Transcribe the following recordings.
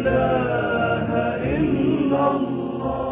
إله إلا الله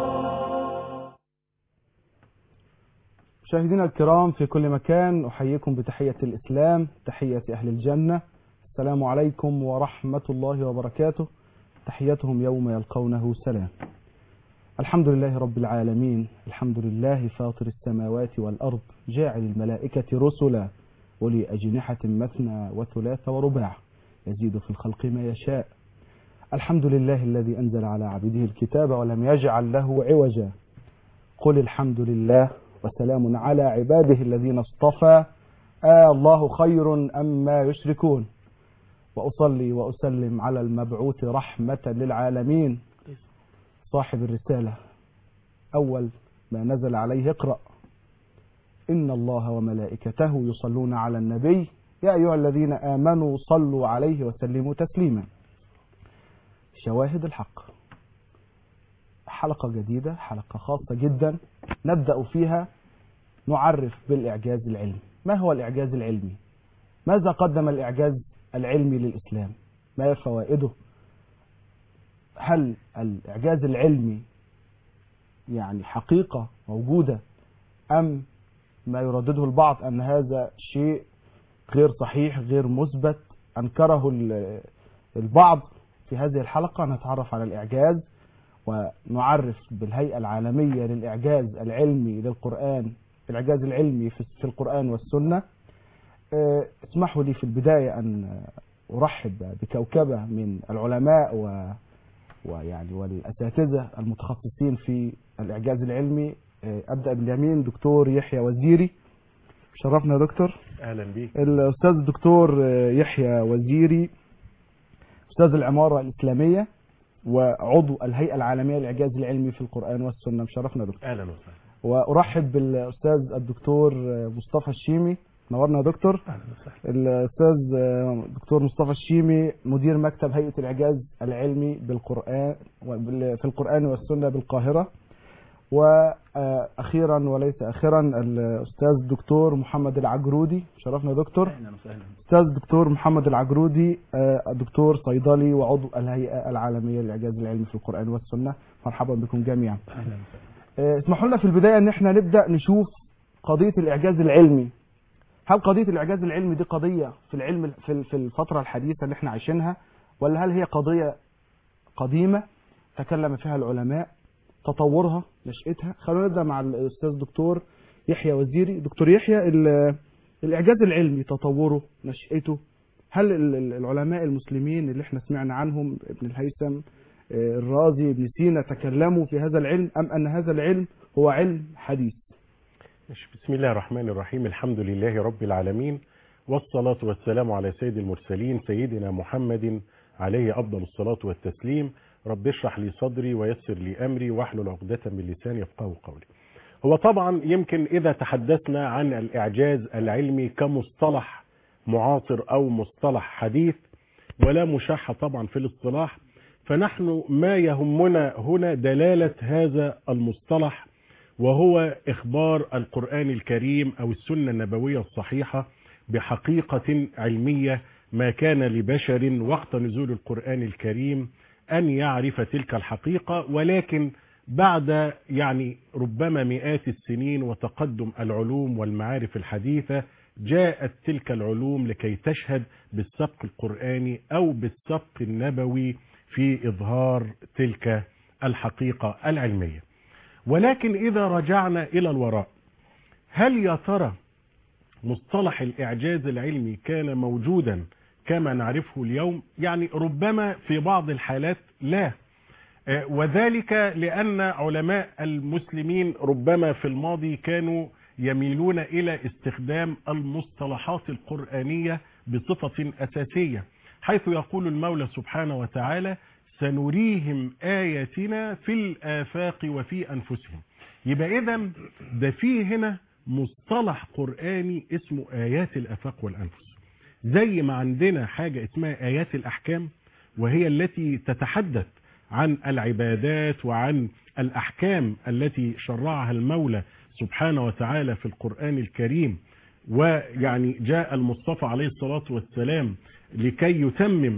مشاهدينا الكرام في كل مكان أحييكم بتحية الإسلام تحية أهل الجنة السلام عليكم ورحمة الله وبركاته تحيتهم يوم يلقونه سلام الحمد لله رب العالمين الحمد لله فاطر السماوات والأرض جاعل الملائكة رسلا ولي أجنحة مثنى وثلاث ورباع يزيد في الخلق ما يشاء الحمد لله الذي أنزل على عبده الكتاب ولم يجعل له عوجا قل الحمد لله وسلام على عباده الذين اصطفى آه الله خير أما يشركون وأصلي وأسلم على المبعوث رحمة للعالمين صاحب الرسالة أول ما نزل عليه اقرأ إن الله وملائكته يصلون على النبي يا أيها الذين آمنوا صلوا عليه وسلموا تسليما شواهد الحق حلقة جديدة حلقة خاصة جدا نبدأ فيها نعرف بالإعجاز العلمي ما هو الإعجاز العلمي ماذا قدم الإعجاز العلمي للإسلام ما هي فوائده هل الإعجاز العلمي يعني حقيقة موجودة أم ما يردده البعض أن هذا شيء غير صحيح غير مثبت أنكره ال- البعض في هذه الحلقة نتعرف على الإعجاز ونعرف بالهيئة العالمية للإعجاز العلمي للقرآن الإعجاز العلمي في في القرآن والسنة آه، اسمحوا لي في البداية أن أرحب بكوكبة من العلماء و ويعني والأساتذة المتخصصين في الإعجاز العلمي آه، أبدأ باليمين دكتور يحيى وزيري شرفنا يا دكتور اهلا بيك الأستاذ الدكتور آه، يحيى وزيري أستاذ العمارة الإسلامية وعضو الهيئة العالمية للإعجاز العلمي في القرآن والسنة مشرفنا يا دكتور اهلا وسهلا وأرحب بالأستاذ الدكتور آه، مصطفى الشيمي نورنا يا دكتور اهلا وسهلا الأستاذ آه، دكتور مصطفى الشيمي مدير مكتب هيئة الإعجاز العلمي بالقرآن وبال- في القرآن والسنة بالقاهرة وأخيرا وليس أخيرا الأستاذ الدكتور محمد العجرودي شرفنا يا دكتور اهلا وسهلا أستاذ الدكتور محمد العجرودي آه، دكتور صيدلي وعضو الهيئة العالمية للإعجاز العلمي في القرآن والسنة مرحبا بكم جميعا اهلا آه، اسمحوا لنا في البداية ان احنا نبدأ نشوف قضية الإعجاز العلمي هل قضية الإعجاز العلمي دي قضية في العلم في في الفترة الحديثة اللي احنا عايشينها ولا هل هي قضية قديمة تكلم فيها العلماء تطورها نشأتها خلونا نبدأ مع الأستاذ دكتور يحيى وزيري دكتور يحيى ال- الإعجاز العلمي تطوره نشأته هل ال- ال- العلماء المسلمين اللي احنا سمعنا عنهم ابن الهيثم آه، الرازي ابن سينا تكلموا في هذا العلم أم أن هذا العلم هو علم حديث ماشي. بسم الله الرحمن الرحيم الحمد لله رب العالمين والصلاة والسلام على سيد المرسلين سيدنا محمد عليه أفضل الصلاة والتسليم رب اشرح لي صدري ويسر لي أمري واحلل عقدة من لساني يفقهوا قولي هو طبعا يمكن إذا تحدثنا عن الإعجاز العلمي كمصطلح معاصر أو مصطلح حديث ولا مشاحة طبعا في الاصطلاح فنحن ما يهمنا هنا دلالة هذا المصطلح وهو إخبار القرآن الكريم أو السنة النبوية الصحيحة بحقيقة علمية ما كان لبشر وقت نزول القرآن الكريم أن يعرف تلك الحقيقة ولكن بعد يعني ربما مئات السنين وتقدم العلوم والمعارف الحديثة جاءت تلك العلوم لكي تشهد بالسبق القرآني أو بالسبق النبوي في إظهار تلك الحقيقة العلمية ولكن إذا رجعنا إلى الوراء هل يا ترى مصطلح الإعجاز العلمي كان موجودا كما نعرفه اليوم يعني ربما في بعض الحالات لا آه، وذلك لأن علماء المسلمين ربما في الماضي كانوا يميلون إلى استخدام المصطلحات القرآنية بصفة أساسية حيث يقول المولى سبحانه وتعالى سنريهم آياتنا في الآفاق وفي أنفسهم يبقى إذا ده فيه هنا مصطلح قرآني اسمه آيات الآفاق والأنفس زي ما عندنا حاجة اسمها آيات الأحكام وهي التي تتحدث عن العبادات وعن الأحكام التي شرعها المولى سبحانه وتعالى في القرآن الكريم ويعني جاء المصطفى عليه الصلاة والسلام لكي يتمم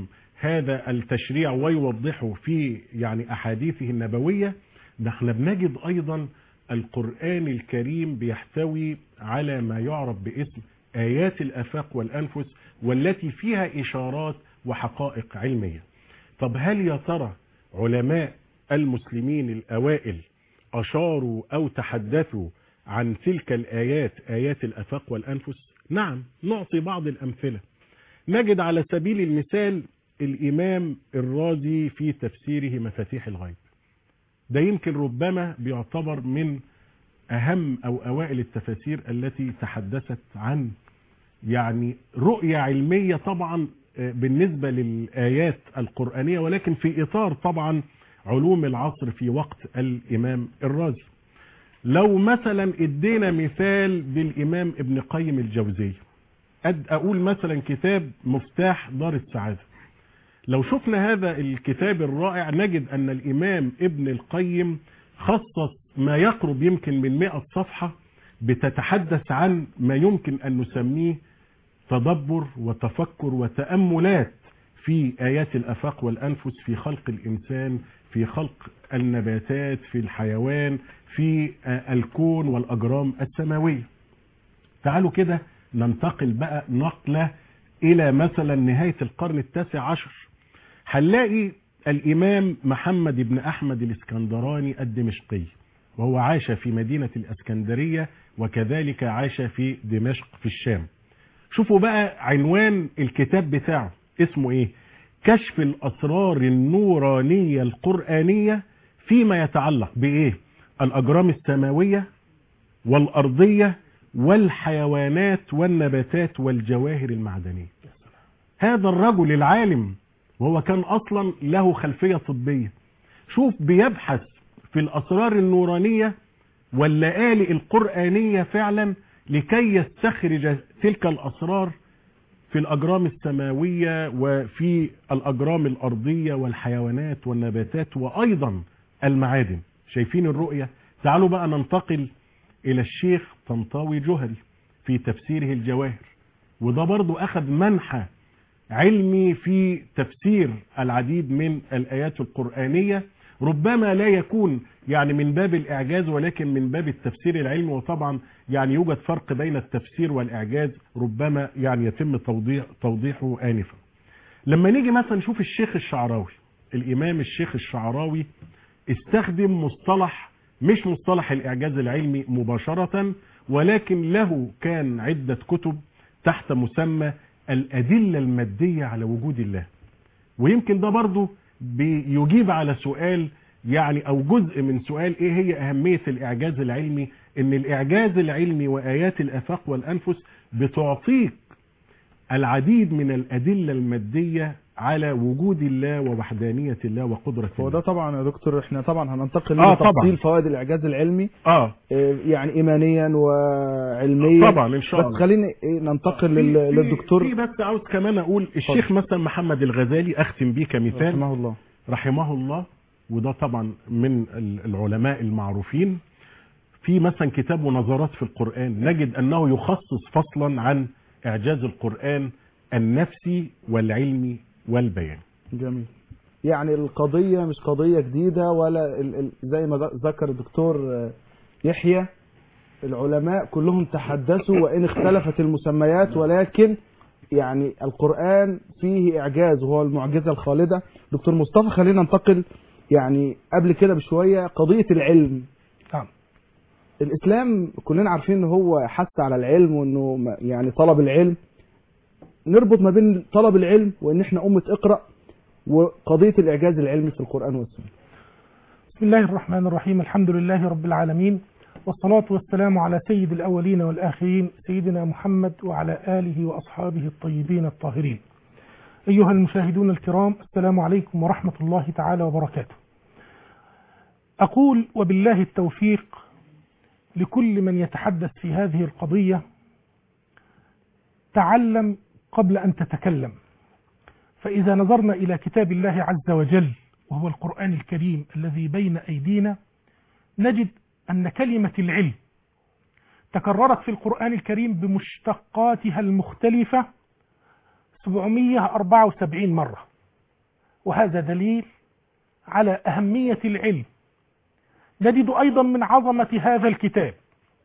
هذا التشريع ويوضحه في يعني أحاديثه النبوية ده احنا بنجد أيضا القرآن الكريم بيحتوي على ما يعرف باسم آيات الأفاق والأنفس والتي فيها إشارات وحقائق علمية طب هل يا ترى علماء المسلمين الأوائل أشاروا أو تحدثوا عن تلك الآيات آيات الأفاق والأنفس نعم نعطي بعض الأمثلة نجد على سبيل المثال الإمام الرازي في تفسيره مفاتيح الغيب ده يمكن ربما بيعتبر من أهم أو أوائل التفاسير التي تحدثت عن يعني رؤية علمية طبعا بالنسبة للآيات القرآنية ولكن في إطار طبعا علوم العصر في وقت الإمام الرازي لو مثلا ادينا مثال بالإمام ابن قيم الجوزية أقول مثلا كتاب مفتاح دار السعادة لو شفنا هذا الكتاب الرائع نجد أن الإمام ابن القيم خصص ما يقرب يمكن من 100 صفحة بتتحدث عن ما يمكن أن نسميه تدبر وتفكر وتأملات في آيات الأفاق والأنفس في خلق الإنسان في خلق النباتات في الحيوان في الكون والأجرام السماوية تعالوا كده ننتقل بقى نقلة إلى مثلا نهاية القرن التاسع عشر هنلاقي الإمام محمد بن أحمد الإسكندراني الدمشقي وهو عاش في مدينة الإسكندرية وكذلك عاش في دمشق في الشام شوفوا بقى عنوان الكتاب بتاعه اسمه ايه كشف الأسرار النورانية القرآنية فيما يتعلق بإيه الأجرام السماوية والأرضية والحيوانات والنباتات والجواهر المعدنية هذا الرجل العالم وهو كان أصلا له خلفية طبية شوف بيبحث في الأسرار النورانية واللآلئ القرآنية فعلا لكي يستخرج تلك الأسرار في الأجرام السماوية وفي الأجرام الأرضية والحيوانات والنباتات وأيضا المعادن شايفين الرؤية تعالوا بقى ننتقل إلى الشيخ طنطاوي جهري في تفسيره الجواهر وده برضو أخذ منحى علمي في تفسير العديد من الآيات القرآنية ربما لا يكون يعني من باب الإعجاز ولكن من باب التفسير العلمي وطبعا يعني يوجد فرق بين التفسير والإعجاز ربما يعني يتم توضيح توضيحه آنفا لما نيجي مثلا نشوف الشيخ الشعراوي الإمام الشيخ الشعراوي استخدم مصطلح مش مصطلح الإعجاز العلمي مباشرة ولكن له كان عدة كتب تحت مسمى الأدلة المادية على وجود الله ويمكن ده برضو بيجيب على سؤال يعني او جزء من سؤال ايه هي اهمية الاعجاز العلمي ان الاعجاز العلمي وايات الافاق والانفس بتعطيك العديد من الادلة المادية على وجود الله ووحدانية الله وقدرة هو الله ده طبعا يا دكتور احنا طبعا هننتقل آه، لتفصيل طبعا. فوائد الاعجاز العلمي اه آه، يعني ايمانيا وعلميا طبعا ان شاء بس الله خليني إيه، ننتقل في- لل- في- للدكتور في بس عاوز كمان اقول الشيخ مثلا محمد الغزالي اختم بيه كمثال رحمه الله رحمه الله وده طبعا من ال- العلماء المعروفين في مثلا كتاب نظرات في القرآن نجد أنه يخصص فصلا عن إعجاز القرآن النفسي والعلمي والبيان جميل يعني القضية مش قضية جديدة ولا ال- ال- زي ما ذ- ذكر الدكتور آه، يحيى العلماء كلهم تحدثوا وإن اختلفت المسميات ولكن يعني القرآن فيه إعجاز وهو المعجزة الخالدة دكتور مصطفى خلينا ننتقل يعني قبل كده بشوية قضية العلم نعم. الإسلام كلنا عارفين إن هو حث على العلم وإنه ما- يعني طلب العلم نربط ما بين طلب العلم وإن إحنا أمة اقرأ وقضية الإعجاز العلمي في القرآن والسنة بسم الله الرحمن الرحيم الحمد لله رب العالمين والصلاة والسلام على سيد الأولين والآخرين سيدنا محمد وعلى آله وأصحابه الطيبين الطاهرين أيها المشاهدون الكرام السلام عليكم ورحمة الله تعالى وبركاته أقول وبالله التوفيق لكل من يتحدث في هذه القضية تعلم قبل أن تتكلم فإذا نظرنا إلى كتاب الله عز وجل وهو القرآن الكريم الذي بين أيدينا نجد أن كلمة العلم تكررت في القرآن الكريم بمشتقاتها المختلفة 774 مرة وهذا دليل على أهمية العلم نجد أيضا من عظمة هذا الكتاب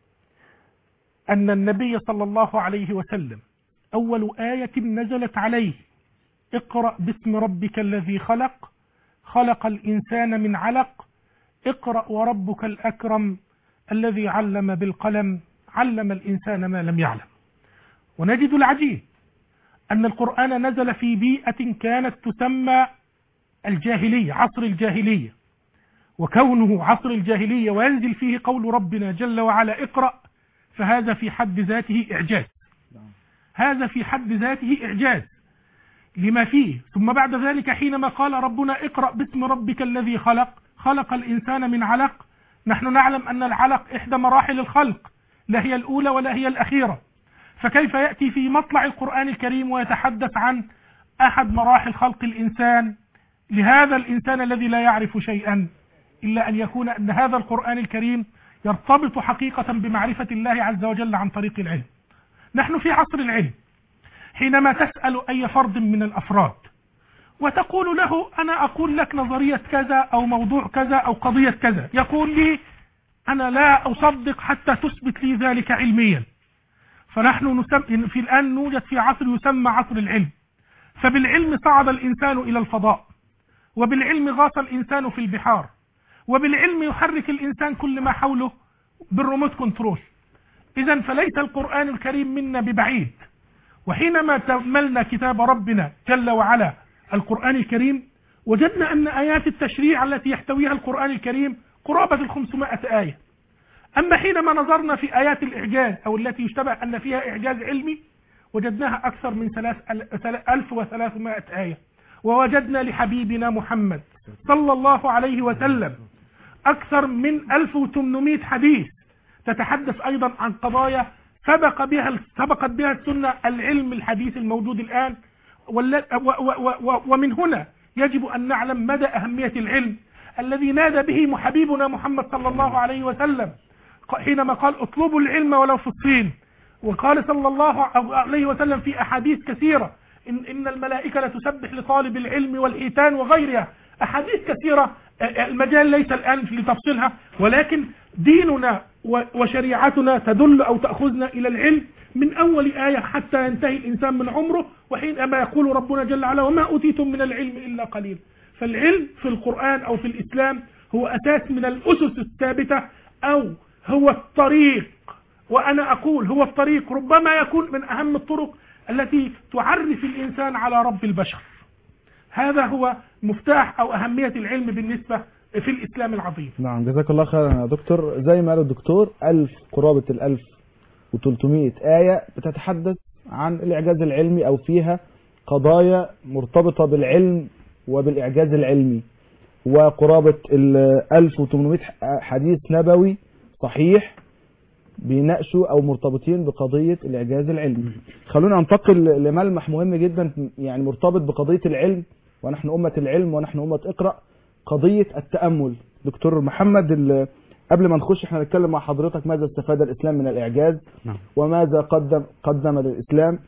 أن النبي صلى الله عليه وسلم أول آية نزلت عليه اقرأ باسم ربك الذي خلق خلق الإنسان من علق اقرأ وربك الأكرم الذي علم بالقلم علم الإنسان ما لم يعلم ونجد العجيب أن القرآن نزل في بيئة كانت تسمى الجاهلية عصر الجاهلية وكونه عصر الجاهلية وينزل فيه قول ربنا جل وعلا اقرأ فهذا في حد ذاته إعجاز هذا في حد ذاته إعجاز لما فيه ثم بعد ذلك حينما قال ربنا اقرأ باسم ربك الذي خلق خلق الإنسان من علق نحن نعلم أن العلق إحدى مراحل الخلق لا هي الأولى ولا هي الأخيرة فكيف يأتي في مطلع القرآن الكريم ويتحدث عن أحد مراحل خلق الإنسان لهذا الإنسان الذي لا يعرف شيئا إلا أن يكون أن هذا القرآن الكريم يرتبط حقيقة بمعرفة الله عز وجل عن طريق العلم نحن في عصر العلم حينما تسأل أي فرد من الأفراد وتقول له أنا أقول لك نظرية كذا أو موضوع كذا أو قضية كذا يقول لي أنا لا أصدق حتى تثبت لي ذلك علميا فنحن نسم... في الآن نوجد في عصر يسمى عصر العلم فبالعلم صعد الإنسان إلى الفضاء وبالعلم غاص الإنسان في البحار وبالعلم يحرك الإنسان كل ما حوله بالريموت كنترول إذا فليس القرآن الكريم منا ببعيد وحينما تأملنا كتاب ربنا جل وعلا القرآن الكريم وجدنا أن آيات التشريع التي يحتويها القرآن الكريم قرابة الخمسمائة آية أما حينما نظرنا في آيات الإعجاز أو التي يشتبه أن فيها إعجاز علمي وجدناها أكثر من ألف وثلاثمائة آية ووجدنا لحبيبنا محمد صلى الله عليه وسلم أكثر من 1800 حديث تتحدث أيضا عن قضايا سبق بها سبقت بها السنة العلم الحديث الموجود الآن ومن هنا يجب أن نعلم مدى أهمية العلم الذي نادى به حبيبنا محمد صلى الله عليه وسلم حينما قال اطلبوا العلم ولو في الصين وقال صلى الله عليه وسلم في أحاديث كثيرة إن, إن الملائكة لتسبح لطالب العلم والإيتان وغيرها أحاديث كثيرة المجال ليس الآن لتفصيلها ولكن ديننا وشريعتنا تدل أو تأخذنا إلى العلم من أول آية حتى ينتهي الإنسان من عمره وحينما يقول ربنا جل وعلا وما أوتيتم من العلم إلا قليل فالعلم في القرآن أو في الإسلام هو أساس من الأسس الثابتة أو هو الطريق وأنا أقول هو الطريق ربما يكون من أهم الطرق التي تعرف الإنسان على رب البشر هذا هو مفتاح أو أهمية العلم بالنسبة في الإسلام العظيم نعم جزاك الله خيرا يا دكتور زي ما قال الدكتور ألف قرابة الألف وتلتمية آية بتتحدث عن الإعجاز العلمي أو فيها قضايا مرتبطة بالعلم وبالإعجاز العلمي وقرابة ال 1800 حديث نبوي صحيح بيناقشوا او مرتبطين بقضيه الاعجاز العلمي. خلونا ننتقل لملمح مهم جدا يعني مرتبط بقضيه العلم ونحن امه العلم ونحن امه اقرا قضيه التامل. دكتور محمد قبل ما نخش احنا نتكلم مع حضرتك ماذا استفاد الاسلام من الاعجاز نعم. وماذا قدم قدم للاسلام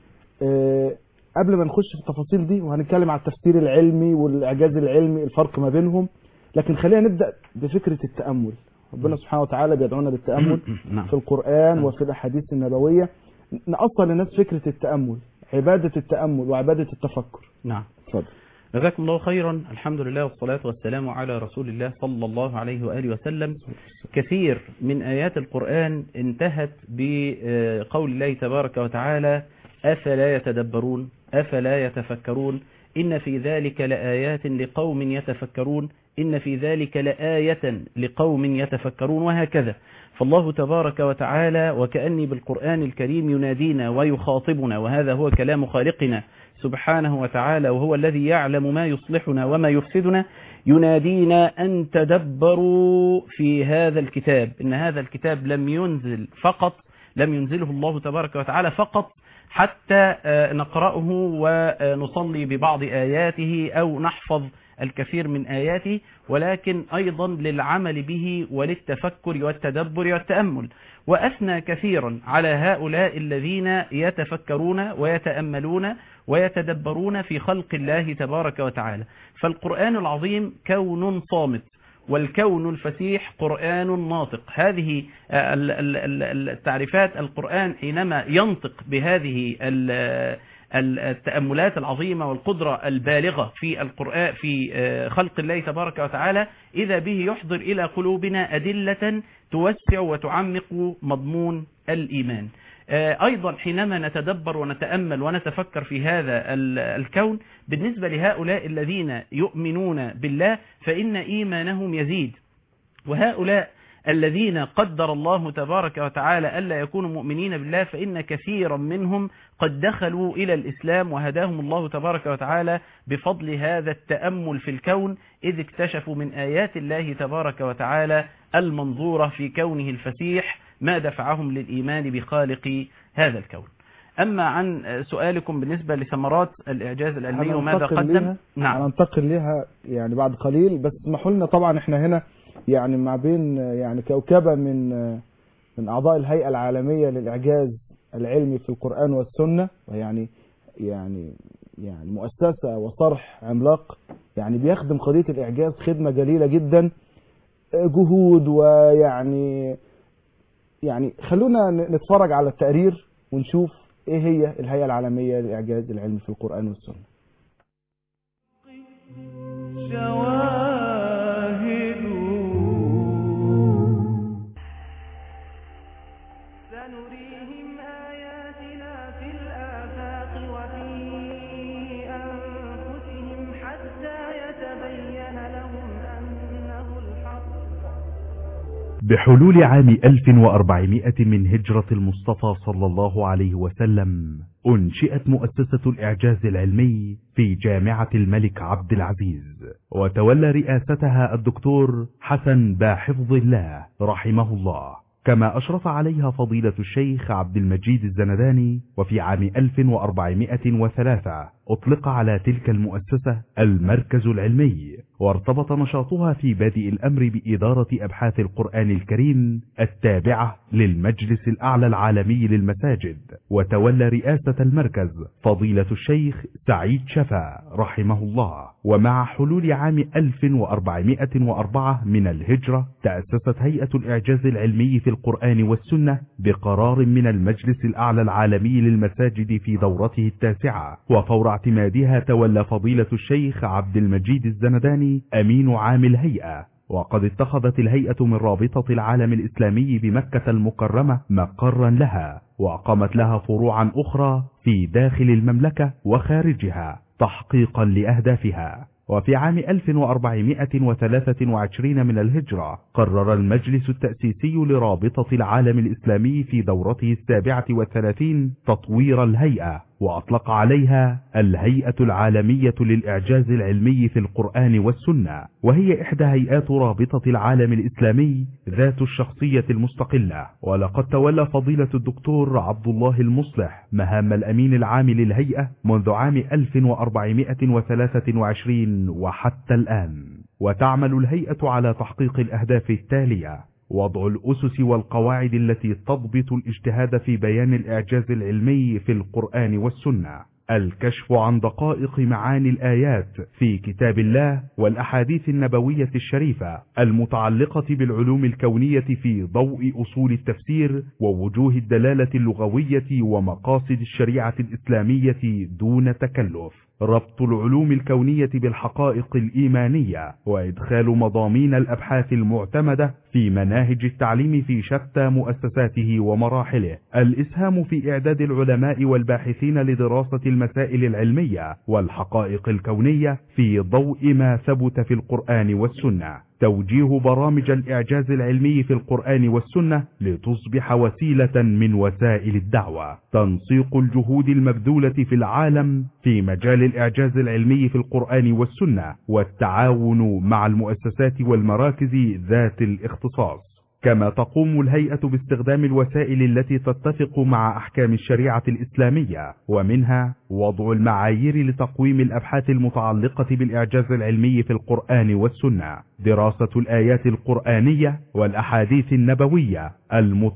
اه قبل ما نخش في التفاصيل دي وهنتكلم على التفسير العلمي والاعجاز العلمي الفرق ما بينهم لكن خلينا نبدا بفكره التامل ربنا سبحانه وتعالى بيدعونا للتامل نعم. في القران وفي الاحاديث النبويه نأصل للناس فكره التامل عباده التامل وعباده التفكر نعم اتفضل جزاكم الله خيرا الحمد لله والصلاة والسلام على رسول الله صلى الله عليه وآله وسلم كثير من آيات القرآن انتهت بقول الله تبارك وتعالى أفلا يتدبرون أفلا يتفكرون إن في ذلك لآيات لقوم يتفكرون إن في ذلك لآية لقوم يتفكرون وهكذا فالله تبارك وتعالى وكأني بالقرآن الكريم ينادينا ويخاطبنا وهذا هو كلام خالقنا سبحانه وتعالى وهو الذي يعلم ما يصلحنا وما يفسدنا ينادينا أن تدبروا في هذا الكتاب إن هذا الكتاب لم ينزل فقط لم ينزله الله تبارك وتعالى فقط حتى نقرأه ونصلي ببعض آياته أو نحفظ الكثير من آياته ولكن أيضا للعمل به وللتفكر والتدبر والتأمل وأثنى كثيرا على هؤلاء الذين يتفكرون ويتأملون ويتدبرون في خلق الله تبارك وتعالى فالقرآن العظيم كون صامت والكون الفسيح قرآن ناطق هذه التعريفات القرآن حينما ينطق بهذه التأملات العظيمة والقدرة البالغة في القرآن في خلق الله تبارك وتعالى إذا به يحضر إلى قلوبنا أدلة توسع وتعمق مضمون الإيمان أيضا حينما نتدبر ونتأمل ونتفكر في هذا الكون بالنسبة لهؤلاء الذين يؤمنون بالله فإن إيمانهم يزيد وهؤلاء الذين قدر الله تبارك وتعالى ألا يكونوا مؤمنين بالله فإن كثيرا منهم قد دخلوا إلى الإسلام وهداهم الله تبارك وتعالى بفضل هذا التأمل في الكون إذ اكتشفوا من آيات الله تبارك وتعالى المنظورة في كونه الفسيح ما دفعهم للإيمان بخالق هذا الكون أما عن سؤالكم بالنسبة لثمرات الإعجاز العلمي وماذا قدم نعم هننتقل لها يعني بعد قليل بس اسمحوا لنا طبعا احنا هنا يعني ما بين يعني كوكبة من من أعضاء الهيئة العالمية للإعجاز العلمي في القرآن والسنة ويعني يعني يعني مؤسسة وصرح عملاق يعني بيخدم قضية الإعجاز خدمة جليلة جدا جهود ويعني يعني خلونا نتفرج على التقرير ونشوف ايه هي الهيئة العالمية للإعجاز العلمي في القرآن والسنة شواهد سنريهم آياتنا في الآفاق وفي أنفسهم حتى يتبين لهم أنه الحق بحلول عام 1400 من هجرة المصطفى صلى الله عليه وسلم أنشئت مؤسسة الإعجاز العلمي في جامعة الملك عبد العزيز وتولى رئاستها الدكتور حسن باحفظ الله رحمه الله كما أشرف عليها فضيلة الشيخ عبد المجيد الزنداني وفي عام 1403 أطلق على تلك المؤسسة المركز العلمي وارتبط نشاطها في بادئ الأمر بإدارة أبحاث القرآن الكريم التابعة للمجلس الأعلى العالمي للمساجد وتولى رئاسة المركز فضيلة الشيخ سعيد شفا رحمه الله ومع حلول عام 1404 من الهجرة تأسست هيئة الإعجاز العلمي في القرآن والسنة بقرار من المجلس الأعلى العالمي للمساجد في دورته التاسعة وفور اعتمادها تولى فضيلة الشيخ عبد المجيد الزنداني أمين عام الهيئة وقد اتخذت الهيئة من رابطة العالم الإسلامي بمكة المكرمة مقرا لها وأقامت لها فروعا أخرى في داخل المملكة وخارجها تحقيقا لأهدافها وفي عام 1423 من الهجرة قرر المجلس التأسيسي لرابطة العالم الإسلامي في دورته السابعة والثلاثين تطوير الهيئة وأطلق عليها الهيئة العالمية للإعجاز العلمي في القرآن والسنة وهي إحدى هيئات رابطة العالم الإسلامي ذات الشخصية المستقلة ولقد تولى فضيلة الدكتور عبد الله المصلح مهام الأمين العام للهيئة منذ عام 1423 وحتى الآن وتعمل الهيئة على تحقيق الأهداف التالية وضع الأسس والقواعد التي تضبط الاجتهاد في بيان الإعجاز العلمي في القرآن والسنة الكشف عن دقائق معاني الآيات في كتاب الله والأحاديث النبوية الشريفة المتعلقة بالعلوم الكونية في ضوء أصول التفسير ووجوه الدلالة اللغوية ومقاصد الشريعة الإسلامية دون تكلف ربط العلوم الكونية بالحقائق الإيمانية وإدخال مضامين الأبحاث المعتمدة في مناهج التعليم في شتى مؤسساته ومراحله الإسهام في إعداد العلماء والباحثين لدراسة المسائل العلمية والحقائق الكونية في ضوء ما ثبت في القرآن والسنة توجيه برامج الإعجاز العلمي في القرآن والسنة لتصبح وسيلة من وسائل الدعوة تنسيق الجهود المبذولة في العالم في مجال الإعجاز العلمي في القرآن والسنة والتعاون مع المؤسسات والمراكز ذات الاختصاص كما تقوم الهيئة باستخدام الوسائل التي تتفق مع أحكام الشريعة الإسلامية ومنها وضع المعايير لتقويم الأبحاث المتعلقة بالإعجاز العلمي في القرآن والسنة دراسة الآيات القرآنية والأحاديث النبوية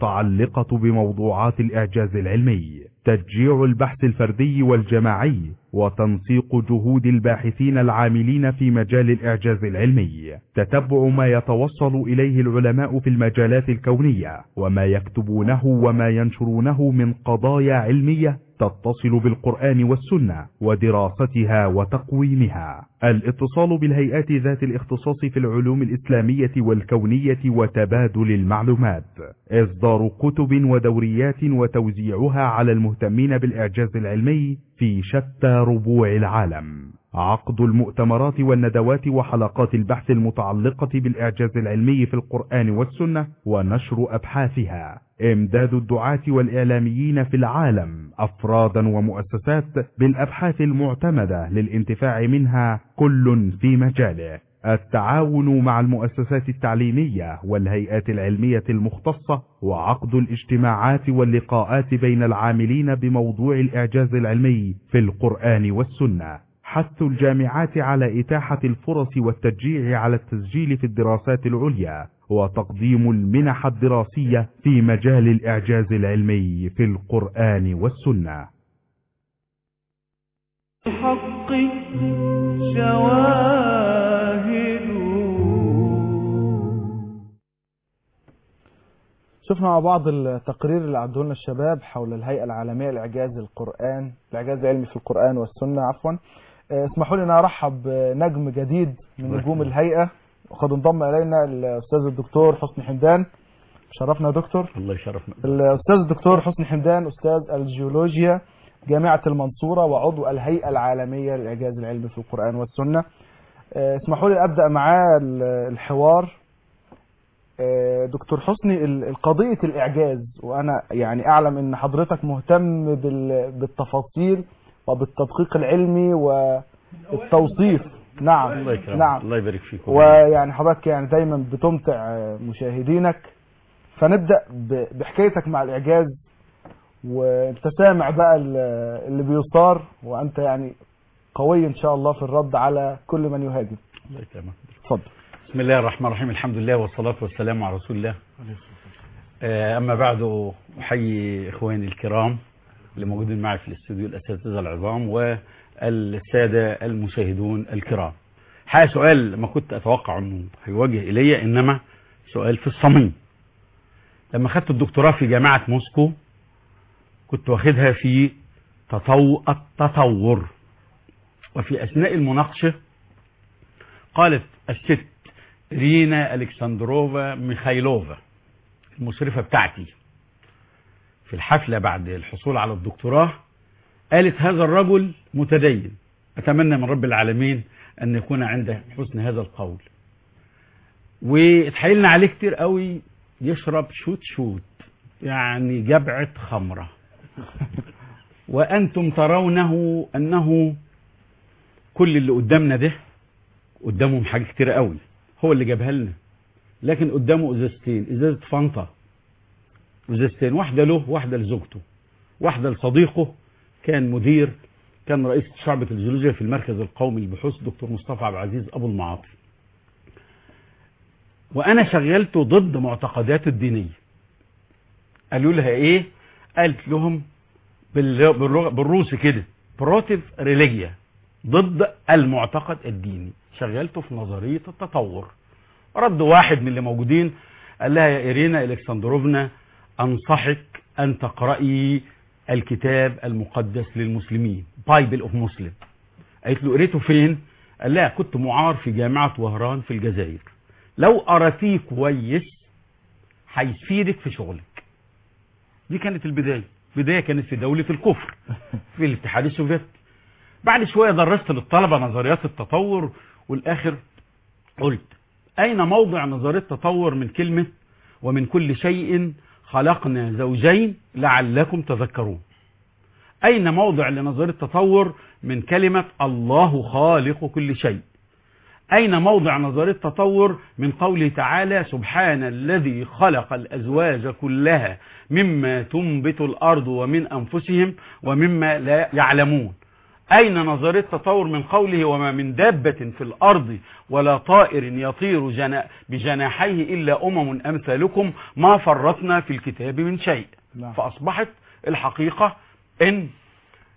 المتعلقة بموضوعات الإعجاز العلمي تشجيع البحث الفردي والجماعي وتنسيق جهود الباحثين العاملين في مجال الإعجاز العلمي تتبع ما يتوصل إليه العلماء في المجالات الكونية وما يكتبونه وما ينشرونه من قضايا علمية تتصل بالقرآن والسنة ودراستها وتقويمها الاتصال بالهيئات ذات الاختصاص في العلوم الإسلامية والكونية وتبادل المعلومات إصدار كتب ودوريات وتوزيعها على المهتمين بالإعجاز العلمي في شتى ربوع العالم عقد المؤتمرات والندوات وحلقات البحث المتعلقة بالإعجاز العلمي في القرآن والسنة ونشر أبحاثها إمداد الدعاة والإعلاميين في العالم أفرادا ومؤسسات بالأبحاث المعتمدة للانتفاع منها كل في مجاله التعاون مع المؤسسات التعليمية والهيئات العلمية المختصة وعقد الاجتماعات واللقاءات بين العاملين بموضوع الإعجاز العلمي في القرآن والسنة حث الجامعات على إتاحة الفرص والتشجيع على التسجيل في الدراسات العليا وتقديم المنح الدراسية في مجال الإعجاز العلمي في القرآن والسنة الحق شواهد شفنا مع بعض التقرير اللي عدوا لنا الشباب حول الهيئة العالمية لإعجاز القرآن الإعجاز العلمي في القرآن والسنة عفوا آه، اسمحوا لي أن أرحب بنجم جديد من نجوم الهيئة وقد انضم إلينا الأستاذ الدكتور حسني حمدان شرفنا يا دكتور الله يشرفنا الأستاذ الدكتور حسني حمدان أستاذ الجيولوجيا جامعة المنصورة وعضو الهيئة العالمية للإعجاز العلمي في القرآن والسنة آه، اسمحوا لي أبدأ معاه ال- الحوار آه، دكتور حسني ال- قضية الإعجاز وأنا يعني أعلم أن حضرتك مهتم بال- بالتفاصيل وبالتدقيق العلمي والتوصيف نعم الله يكرمك نعم الله يبارك فيكم ويعني حضرتك يعني دايما بتمتع آه، مشاهدينك فنبدأ ب- بحكايتك مع الإعجاز وانت سامع بقى ال- اللي بيصار وانت يعني قوي ان شاء الله في الرد على كل من يهاجم الله يكرمك اتفضل بسم الله الرحمن الرحيم الحمد لله والصلاة والسلام على رسول الله آه، أما بعد أحيي إخواني الكرام اللي موجودين معي في الاستوديو الأساتذة العظام والسادة المشاهدون الكرام حقيقة سؤال ما كنت أتوقع أنه هيواجه إلي إنما سؤال في الصميم لما خدت الدكتوراه في جامعة موسكو كنت واخدها في تطو... التطور وفي أثناء المناقشة قالت الست رينا الكسندروفا ميخايلوفا المشرفة بتاعتي في الحفلة بعد الحصول على الدكتوراه قالت هذا الرجل متدين أتمنى من رب العالمين أن يكون عنده حسن هذا القول واتحايلنا عليه كتير قوي يشرب شوت شوت يعني جبعة خمرة وأنتم ترونه أنه كل اللي قدامنا ده قدامهم حاجة كتير قوي هو اللي جابها لنا لكن قدامه ازازتين ازازة فانتا ازازتين واحدة له واحدة لزوجته واحدة لصديقه كان مدير كان رئيس شعبة الجيولوجيا في المركز القومي للبحوث دكتور مصطفى عبد العزيز ابو المعاطي وانا شغلته ضد معتقداته الدينية قالوا لها ايه قالت لهم بال- باللغة- بالروسي كده بروتيف ريليجيا ضد المعتقد الديني شغلته في نظرية التطور رد واحد من اللي موجودين قال لها يا إيرينا إلكسندروفنا أنصحك أن تقرأي الكتاب المقدس للمسلمين بايبل اوف مسلم قالت له قريته فين قال لها كنت معار في جامعة وهران في الجزائر لو قرأتيه كويس هيفيدك في شغلك دي كانت البداية بداية كانت في دولة الكفر في الاتحاد السوفيتي بعد شوية درست للطلبة نظريات التطور والآخر قلت أين موضع نظرية التطور من كلمة ومن كل شيء خلقنا زوجين لعلكم تذكرون أين موضع لنظرية التطور من كلمة الله خالق كل شيء أين موضع نظرية التطور من قوله تعالى سبحان الذي خلق الأزواج كلها مما تنبت الأرض ومن أنفسهم ومما لا يعلمون أين نظرية التطور من قوله وما من دابة في الأرض ولا طائر يطير جنا بجناحيه إلا أمم أمثالكم ما فرطنا في الكتاب من شيء نعم. فأصبحت الحقيقة إن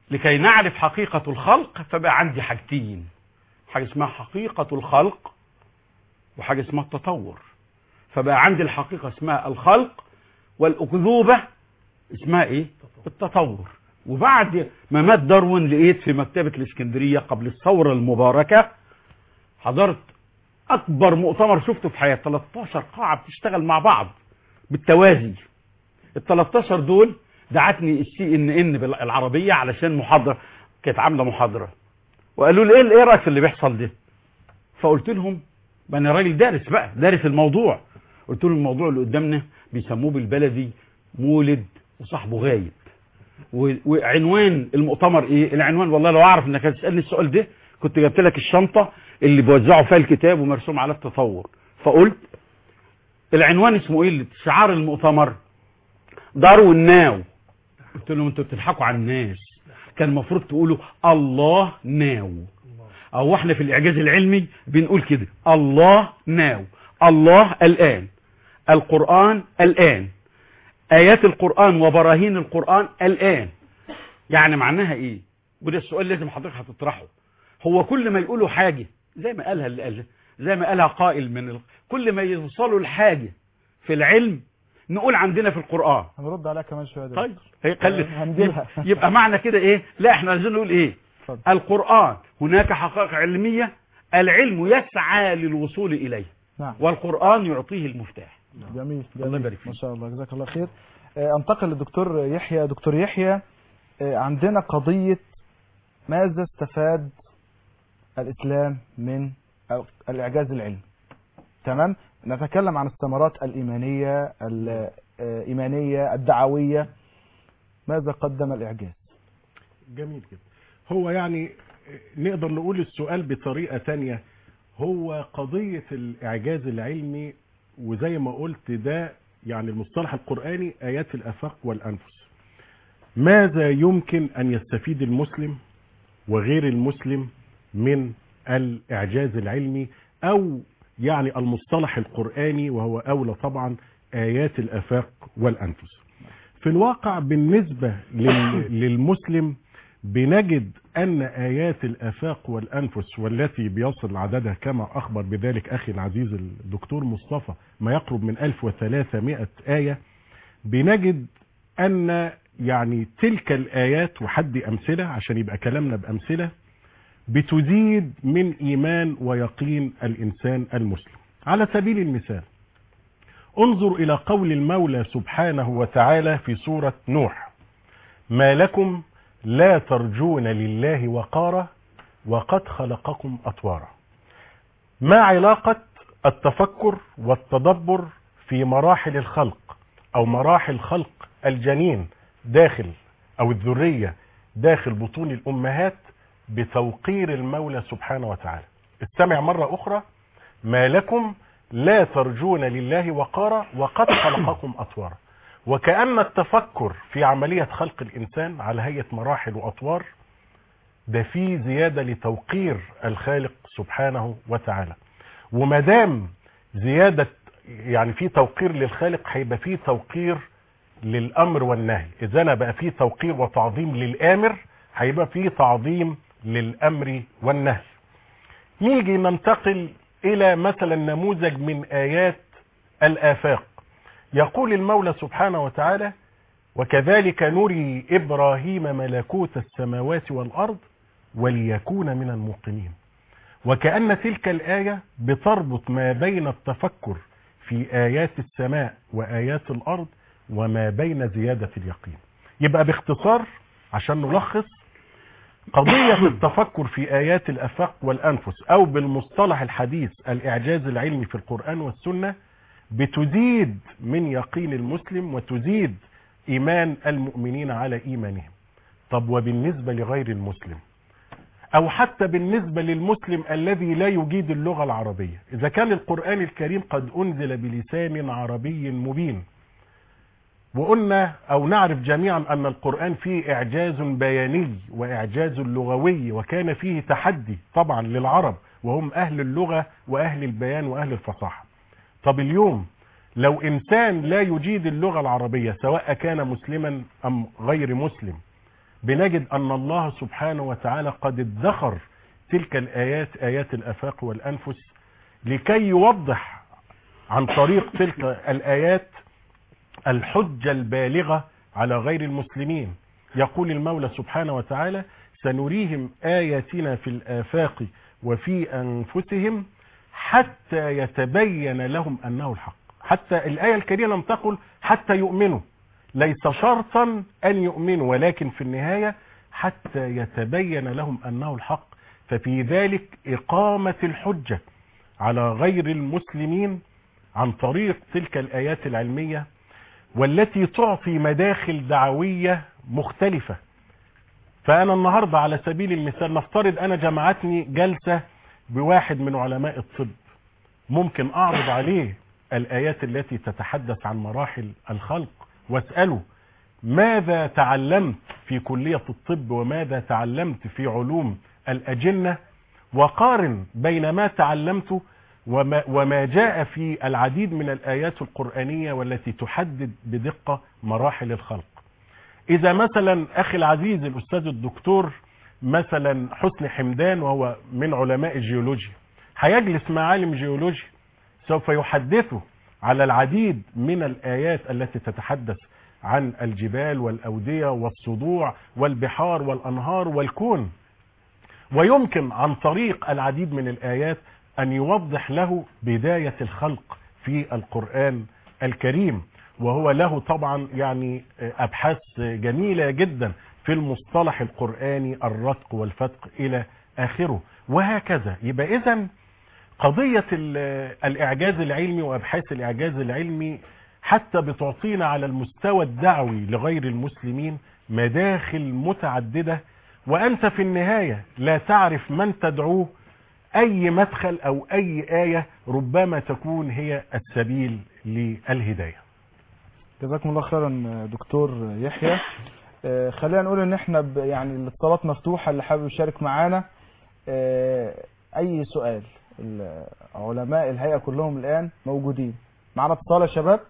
لكي نعرف حقيقة الخلق فبقى عندي حاجتين حاجة اسمها حقيقة الخلق وحاجة اسمها التطور فبقى عندي الحقيقة اسمها الخلق والأكذوبة اسمها ايه التطور وبعد ما مات داروين لقيت في مكتبة الاسكندرية قبل الثورة المباركة حضرت أكبر مؤتمر شفته في حياتي 13 قاعة بتشتغل مع بعض بالتوازي ال 13 دول دعتني السي ان ان بالعربية علشان محاضرة كانت عاملة محاضرة وقالوا لي ايه ايه رايك في اللي بيحصل ده فقلت لهم ما انا راجل دارس بقى دارس الموضوع قلت لهم الموضوع اللي قدامنا بيسموه بالبلدي مولد وصاحبه غايب و- وعنوان المؤتمر ايه العنوان والله لو اعرف انك هتسالني السؤال ده كنت جبت لك الشنطه اللي بيوزعوا فيها الكتاب ومرسوم على التطور فقلت العنوان اسمه ايه اللي- شعار المؤتمر داروين ناو قلت لهم انتوا بتضحكوا على الناس كان المفروض تقولوا الله ناو او احنا في الاعجاز العلمي بنقول كده الله ناو الله الان القرآن الآن آيات القرآن وبراهين القرآن الآن يعني معناها إيه وده السؤال لازم حضرتك هتطرحه هو كل ما يقولوا حاجة زي ما قالها اللي قالها زي ما قالها قائل من ال... كل ما يوصلوا لحاجة في العلم نقول عندنا في القرآن هنرد عليها كمان شويه ده طيب هي خلي هنجيلها. يبقى معنى كده ايه لا احنا عايزين نقول ايه اتفضل. القرآن هناك حقائق علمية العلم يسعى للوصول إليه نعم والقرآن يعطيه المفتاح جميل الله جميل يبارك فيك. ما شاء الله جزاك الله خير آه، انتقل للدكتور يحيى دكتور يحيى آه، عندنا قضية ماذا استفاد الإسلام من ال- الإعجاز العلمي تمام نتكلم عن الثمرات الإيمانية الإيمانية الدعوية ماذا قدم الإعجاز جميل جدا هو يعني نقدر نقول السؤال بطريقة تانية هو قضية الإعجاز العلمي وزي ما قلت ده يعني المصطلح القرآني آيات الأفاق والأنفس ماذا يمكن أن يستفيد المسلم وغير المسلم من الإعجاز العلمي أو يعني المصطلح القرآني وهو أولى طبعا آيات الأفاق والأنفس في الواقع بالنسبة لل- للمسلم بنجد أن آيات الآفاق والأنفس والتي بيصل عددها كما أخبر بذلك أخي العزيز الدكتور مصطفى ما يقرب من 1300 آية بنجد أن يعني تلك الآيات وحد أمثلة عشان يبقى كلامنا بأمثلة بتزيد من إيمان ويقين الإنسان المسلم على سبيل المثال انظر إلى قول المولى سبحانه وتعالى في سورة نوح ما لكم لا ترجون لله وقارا وقد خلقكم أطوارا ما علاقة التفكر والتدبر في مراحل الخلق أو مراحل خلق الجنين داخل أو الذرية داخل بطون الأمهات بتوقير المولى سبحانه وتعالى استمع مرة أخرى ما لكم لا ترجون لله وقارا وقد خلقكم أطوارا وكأن التفكر في عملية خلق الإنسان على هيئة مراحل وأطوار ده فيه زيادة لتوقير الخالق سبحانه وتعالى ومدام زيادة يعني في توقير للخالق هيبقى فيه توقير للأمر والنهي إذا أنا بقى فيه توقير وتعظيم للآمر هيبقى فيه تعظيم للأمر والنهي نيجي ننتقل إلى مثلا نموذج من آيات الآفاق يقول المولى سبحانه وتعالى وكذلك نري إبراهيم ملكوت السماوات والأرض وليكون من الموقنين وكأن تلك الآية بتربط ما بين التفكر في آيات السماء وآيات الأرض وما بين زيادة اليقين يبقى باختصار عشان نلخص قضية التفكر في آيات الأفاق والأنفس أو بالمصطلح الحديث الإعجاز العلمي في القرآن والسنة بتزيد من يقين المسلم وتزيد إيمان المؤمنين على إيمانهم طب وبالنسبة لغير المسلم أو حتى بالنسبة للمسلم الذي لا يجيد اللغة العربية إذا كان القرآن الكريم قد أنزل بلسان عربي مبين وقلنا أو نعرف جميعا أن القرآن فيه إعجاز بياني وإعجاز لغوي وكان فيه تحدي طبعا للعرب وهم أهل اللغة وأهل البيان وأهل الفصاحة طب اليوم لو إنسان لا يجيد اللغة العربية سواء كان مسلما أم غير مسلم بنجد أن الله سبحانه وتعالى قد ادخر تلك الآيات آيات الأفاق والأنفس لكي يوضح عن طريق تلك الآيات الحجة البالغة على غير المسلمين يقول المولى سبحانه وتعالى سنريهم آياتنا في الآفاق وفي أنفسهم حتى يتبين لهم أنه الحق حتى الآية الكريمة لم تقل حتى يؤمنوا ليس شرطا أن يؤمنوا ولكن في النهاية حتى يتبين لهم أنه الحق ففي ذلك إقامة الحجة على غير المسلمين عن طريق تلك الآيات العلمية والتي تعطي مداخل دعوية مختلفة فأنا النهاردة على سبيل المثال نفترض أنا جمعتني جلسة بواحد من علماء الطب ممكن أعرض عليه الآيات التي تتحدث عن مراحل الخلق واسأله ماذا تعلمت في كلية الطب وماذا تعلمت في علوم الأجنة وقارن بين ما تعلمته وما, وما جاء في العديد من الآيات القرآنية والتي تحدد بدقة مراحل الخلق إذا مثلا أخي العزيز الأستاذ الدكتور مثلا حسن حمدان وهو من علماء الجيولوجيا هيجلس مع عالم جيولوجيا سوف يحدثه على العديد من الآيات التي تتحدث عن الجبال والأودية والصدوع والبحار والأنهار والكون ويمكن عن طريق العديد من الآيات أن يوضح له بداية الخلق في القرآن الكريم وهو له طبعا يعني أبحاث جميلة جدا في المصطلح القرآني الرتق والفتق إلى آخره وهكذا يبقى إذا قضية الإعجاز العلمي وأبحاث الإعجاز العلمي حتى بتعطينا على المستوى الدعوي لغير المسلمين مداخل متعددة وأنت في النهاية لا تعرف من تدعوه أي مدخل أو أي آية ربما تكون هي السبيل للهداية جزاكم الله خيرا دكتور يحيى آه، خلينا نقول ان احنا ب- يعني الاتصالات مفتوحة اللي حابب يشارك معانا آه، اي سؤال ال- علماء الهيئة كلهم الان موجودين معانا اتصال يا شباب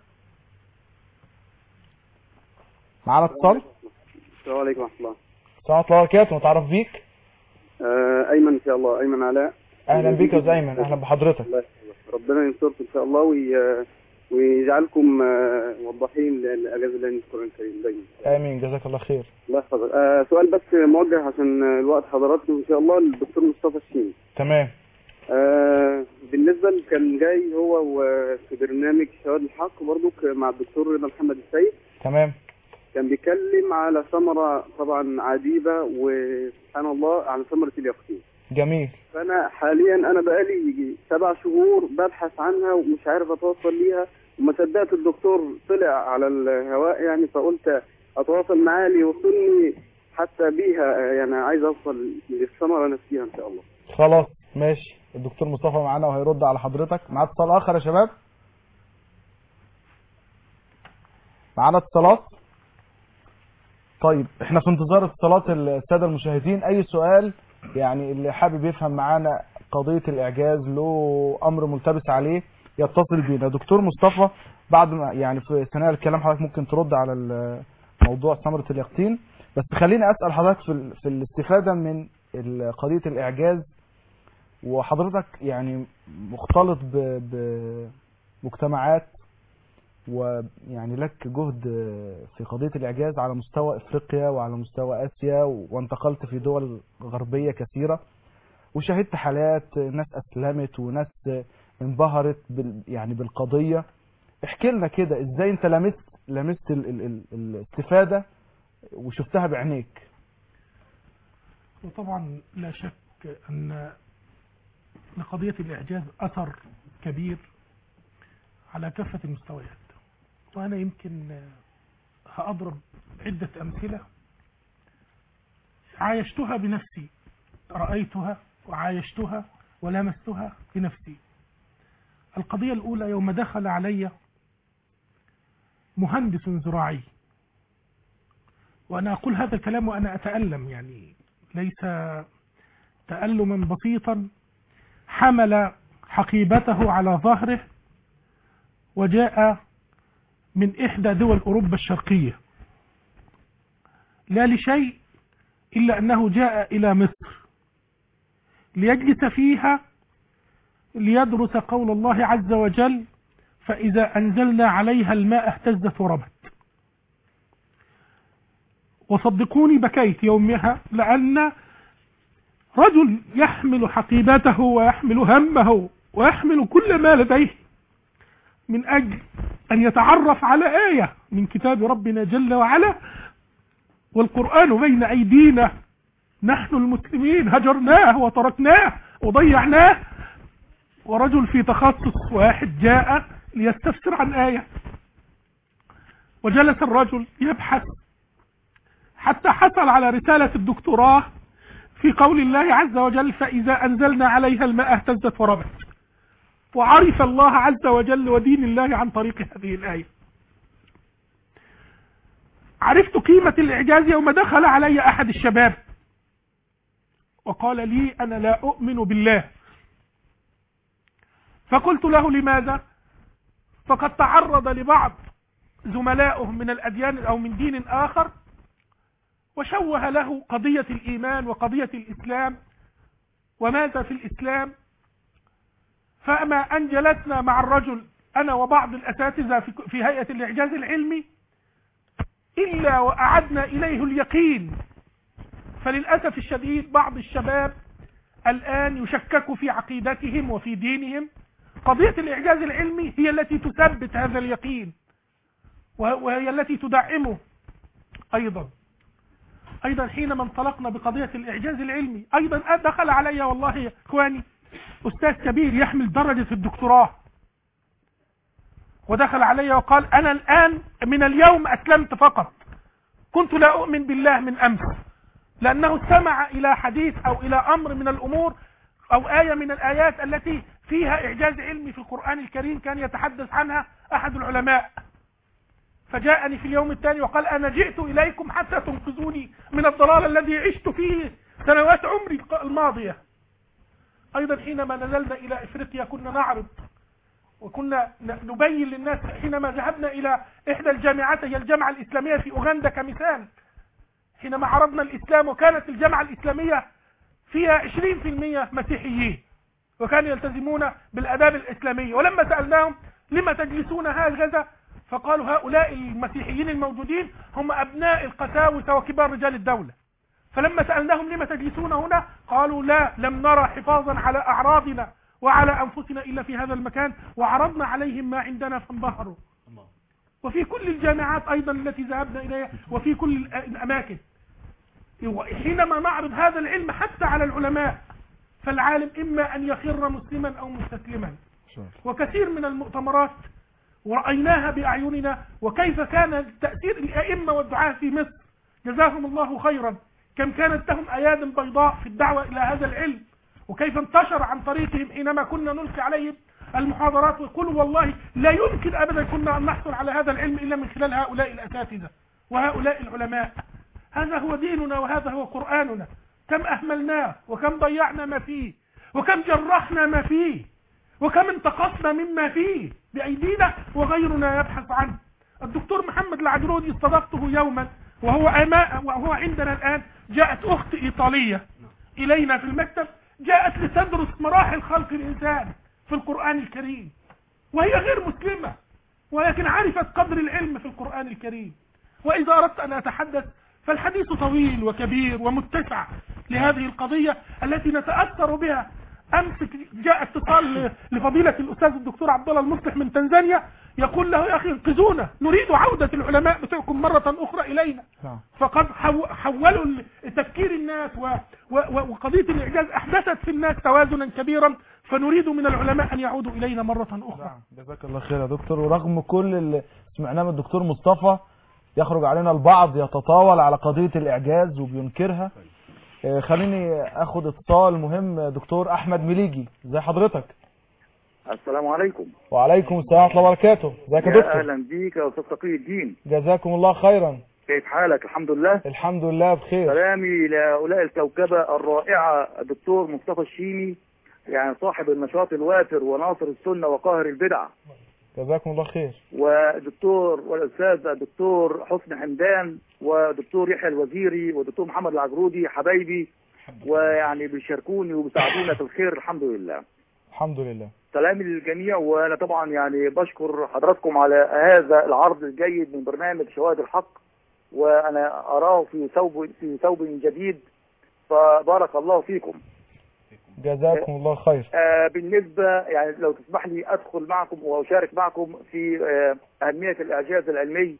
معانا اتصال السلام عليكم ورحمة الله السلام عليكم وبركاته متعرف بيك آه أيمن إن شاء الله أيمن علاء اهلا بيك يا أستاذ ايمن اهلا بحضرتك الله يحفظك. ربنا ينصركم إن شاء الله وي... ويجعلكم آه، موضحين لأجازة الله القرآن الكريم دايما امين جزاك الله خير الله يحفظك آه سؤال بس موجه عشان آه، الوقت حضراتكم إن شاء الله للدكتور مصطفى الشين تمام آه بالنسبة اللي كان جاي هو وفي برنامج شهاد الحق برضو مع الدكتور رضا محمد السيد تمام كان بيتكلم على ثمرة طبعا عجيبة وسبحان الله على ثمرة اليقين جميل فانا حاليا انا بقالي يجي سبع شهور ببحث عنها ومش عارف اتواصل ليها وما صدقت الدكتور طلع على الهواء يعني فقلت اتواصل معاه ليوصلني حتى بيها يعني عايز اوصل للثمره نفسها ان شاء الله خلاص ماشي الدكتور مصطفى معانا وهيرد على حضرتك معاه اتصال اخر يا شباب معانا اتصالات طيب احنا في انتظار اتصالات الساده المشاهدين اي سؤال يعني اللي حابب يفهم معانا قضيه الاعجاز له امر ملتبس عليه يتصل بينا دكتور مصطفى بعد ما يعني في ثنايا الكلام حضرتك ممكن ترد على ال- موضوع ثمره اليقطين بس خليني اسال حضرتك في ال- في الاستفاده من ال- قضيه الاعجاز وحضرتك يعني مختلط ب- بمجتمعات ويعني لك جهد في قضية الإعجاز على مستوى إفريقيا وعلى مستوى آسيا وانتقلت في دول غربية كثيرة وشاهدت حالات ناس أسلمت وناس انبهرت بال يعني بالقضية احكي لنا كده ازاي انت لمست لمست ال ال ال الاستفادة وشفتها بعينيك وطبعا لا شك أن لقضية الإعجاز أثر كبير على كافة المستويات وأنا يمكن هأضرب عدة أمثلة عايشتها بنفسي رأيتها وعايشتها ولمستها بنفسي القضية الأولى يوم دخل علي مهندس زراعي وأنا أقول هذا الكلام وأنا أتألم يعني ليس تألما بسيطا حمل حقيبته على ظهره وجاء من إحدى دول أوروبا الشرقية لا لشيء إلا أنه جاء إلى مصر ليجلس فيها ليدرس قول الله عز وجل فإذا أنزلنا عليها الماء اهتزت وربت وصدقوني بكيت يومها لأن رجل يحمل حقيبته ويحمل همه ويحمل كل ما لديه من أجل أن يتعرف على آية من كتاب ربنا جل وعلا والقرآن بين أيدينا نحن المسلمين هجرناه وتركناه وضيعناه ورجل في تخصص واحد جاء ليستفسر عن آية وجلس الرجل يبحث حتى حصل على رسالة الدكتوراه في قول الله عز وجل فإذا أنزلنا عليها الماء اهتزت وربت وعرف الله عز وجل ودين الله عن طريق هذه الآية عرفت قيمة الإعجاز يوم دخل علي أحد الشباب وقال لي أنا لا أؤمن بالله فقلت له لماذا فقد تعرض لبعض زملائه من الأديان أو من دين آخر وشوه له قضية الإيمان وقضية الإسلام وماذا في الإسلام فأما أن جلسنا مع الرجل أنا وبعض الأساتذة في- في هيئة الإعجاز العلمي إلا وأعدنا إليه اليقين فللأسف الشديد بعض الشباب الآن يشكك في عقيدتهم وفي دينهم قضية الإعجاز العلمي هي التي تثبت هذا اليقين وه- وهي التي تدعمه أيضا أيضا حينما انطلقنا بقضية الإعجاز العلمي أيضا دخل علي والله يا إخواني أستاذ كبير يحمل درجة الدكتوراه ودخل علي وقال أنا الآن من اليوم أسلمت فقط كنت لا أؤمن بالله من أمس لأنه استمع إلى حديث أو إلى أمر من الأمور أو آية من الآيات التي فيها إعجاز علمي في القرآن الكريم كان يتحدث عنها أحد العلماء فجاءني في اليوم الثاني وقال أنا جئت إليكم حتى تنقذوني من الضلال الذي عشت فيه سنوات عمري الماضية أيضا حينما نزلنا إلى إفريقيا كنا نعرض وكنا ن- نبين للناس حينما ذهبنا إلى إحدى الجامعات هي الجامعة الإسلامية في أوغندا كمثال حينما عرضنا الإسلام وكانت الجامعة الإسلامية فيها 20% مسيحيين وكانوا يلتزمون بالآداب الإسلامية ولما سألناهم لما تجلسون هكذا فقالوا هؤلاء المسيحيين الموجودين هم أبناء القساوسة وكبار رجال الدولة فلما سألناهم لما تجلسون هنا قالوا لا لم نرى حفاظا على أعراضنا وعلى أنفسنا إلا في هذا المكان وعرضنا عليهم ما عندنا فانبهروا وفي كل الجامعات أيضا التي ذهبنا إليها وفي كل الأ- الأماكن حينما نعرض هذا العلم حتى على العلماء فالعالم إما أن يخر مسلما أو مستسلما وكثير من المؤتمرات ورأيناها بأعيننا وكيف كان تأثير الأئمة والدعاة في مصر جزاهم الله خيرا كم كانت لهم أياد بيضاء في الدعوة إلى هذا العلم وكيف انتشر عن طريقهم حينما كنا نلقي عليهم المحاضرات ويقولوا والله لا يمكن أبدا كنا أن نحصل على هذا العلم إلا من خلال هؤلاء الأساتذة وهؤلاء العلماء هذا هو ديننا وهذا هو قرآننا كم أهملناه وكم ضيعنا ما فيه وكم جرحنا ما فيه وكم انتقصنا مما فيه بأيدينا وغيرنا يبحث عنه الدكتور محمد العجرودي استضفته يوما وهو أماء وهو عندنا الآن جاءت أخت إيطالية إلينا في المكتب جاءت لتدرس مراحل خلق الإنسان في القرآن الكريم وهي غير مسلمة ولكن عرفت قدر العلم في القرآن الكريم وإذا أردت أن أتحدث فالحديث طويل وكبير ومتسع لهذه القضية التي نتأثر بها أمس جاء اتصال لفضيلة الأستاذ الدكتور عبد الله المصلح من تنزانيا يقول له يا أخي انقذونا نريد عودة العلماء بتوعكم مرة أخرى إلينا نعم. فقد حو- حولوا ال- تفكير الناس و و و وقضية الإعجاز أحدثت في الناس توازنا كبيرا فنريد من العلماء أن يعودوا إلينا مرة أخرى نعم جزاك الله خير يا دكتور ورغم كل اللي سمعناه من الدكتور مصطفى يخرج علينا البعض يتطاول على قضية الإعجاز وبينكرها آه، خليني اخد اتصال مهم دكتور احمد مليجي ازي حضرتك السلام عليكم وعليكم السلام ورحمه الله وبركاته ازيك يا يا دكتور اهلا بيك يا استاذ تقي الدين جزاكم الله خيرا كيف حالك الحمد لله الحمد لله بخير سلامي لهؤلاء الكوكبة الرائعة الدكتور مصطفى الشيمي يعني صاحب النشاط الوافر وناصر السنة وقاهر البدعة جزاكم الله خير ودكتور والأستاذ الدكتور حسن حمدان ودكتور يحيى الوزيري ودكتور محمد العجرودي حبايبي ويعني بيشاركوني وبيساعدونا في الخير الحمد لله الحمد لله سلامي للجميع وانا طبعا يعني بشكر حضراتكم على هذا العرض الجيد من برنامج شواهد الحق وانا اراه في ثوب في ثوب جديد فبارك الله فيكم جزاكم الله خير آه بالنسبه يعني لو تسمح لي ادخل معكم واشارك معكم في آه اهميه الاعجاز العلمي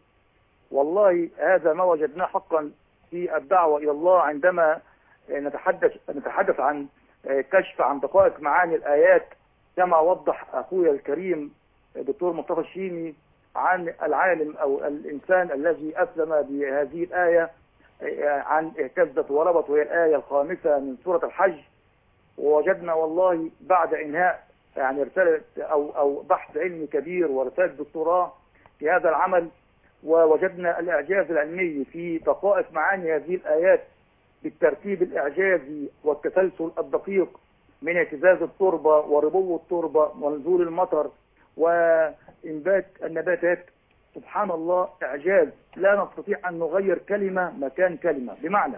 والله هذا ما وجدناه حقا في الدعوه الى الله عندما آه، نتحدث نتحدث عن آه، كشف عن دقائق معاني الايات كما وضح اخويا الكريم الدكتور مصطفى الشيمي عن العالم او الانسان الذي اسلم بهذه الايه آه، عن اهتزت وربت وهي الايه الخامسه من سوره الحج ووجدنا والله بعد انهاء يعني رساله او او بحث علمي كبير ورساله دكتوراه في هذا العمل ووجدنا الاعجاز العلمي في دقائق معاني هذه الايات بالترتيب الاعجازي والتسلسل الدقيق من اهتزاز التربه وربو التربه ونزول المطر وانبات النباتات سبحان الله اعجاز لا نستطيع ان نغير كلمه مكان كلمه بمعنى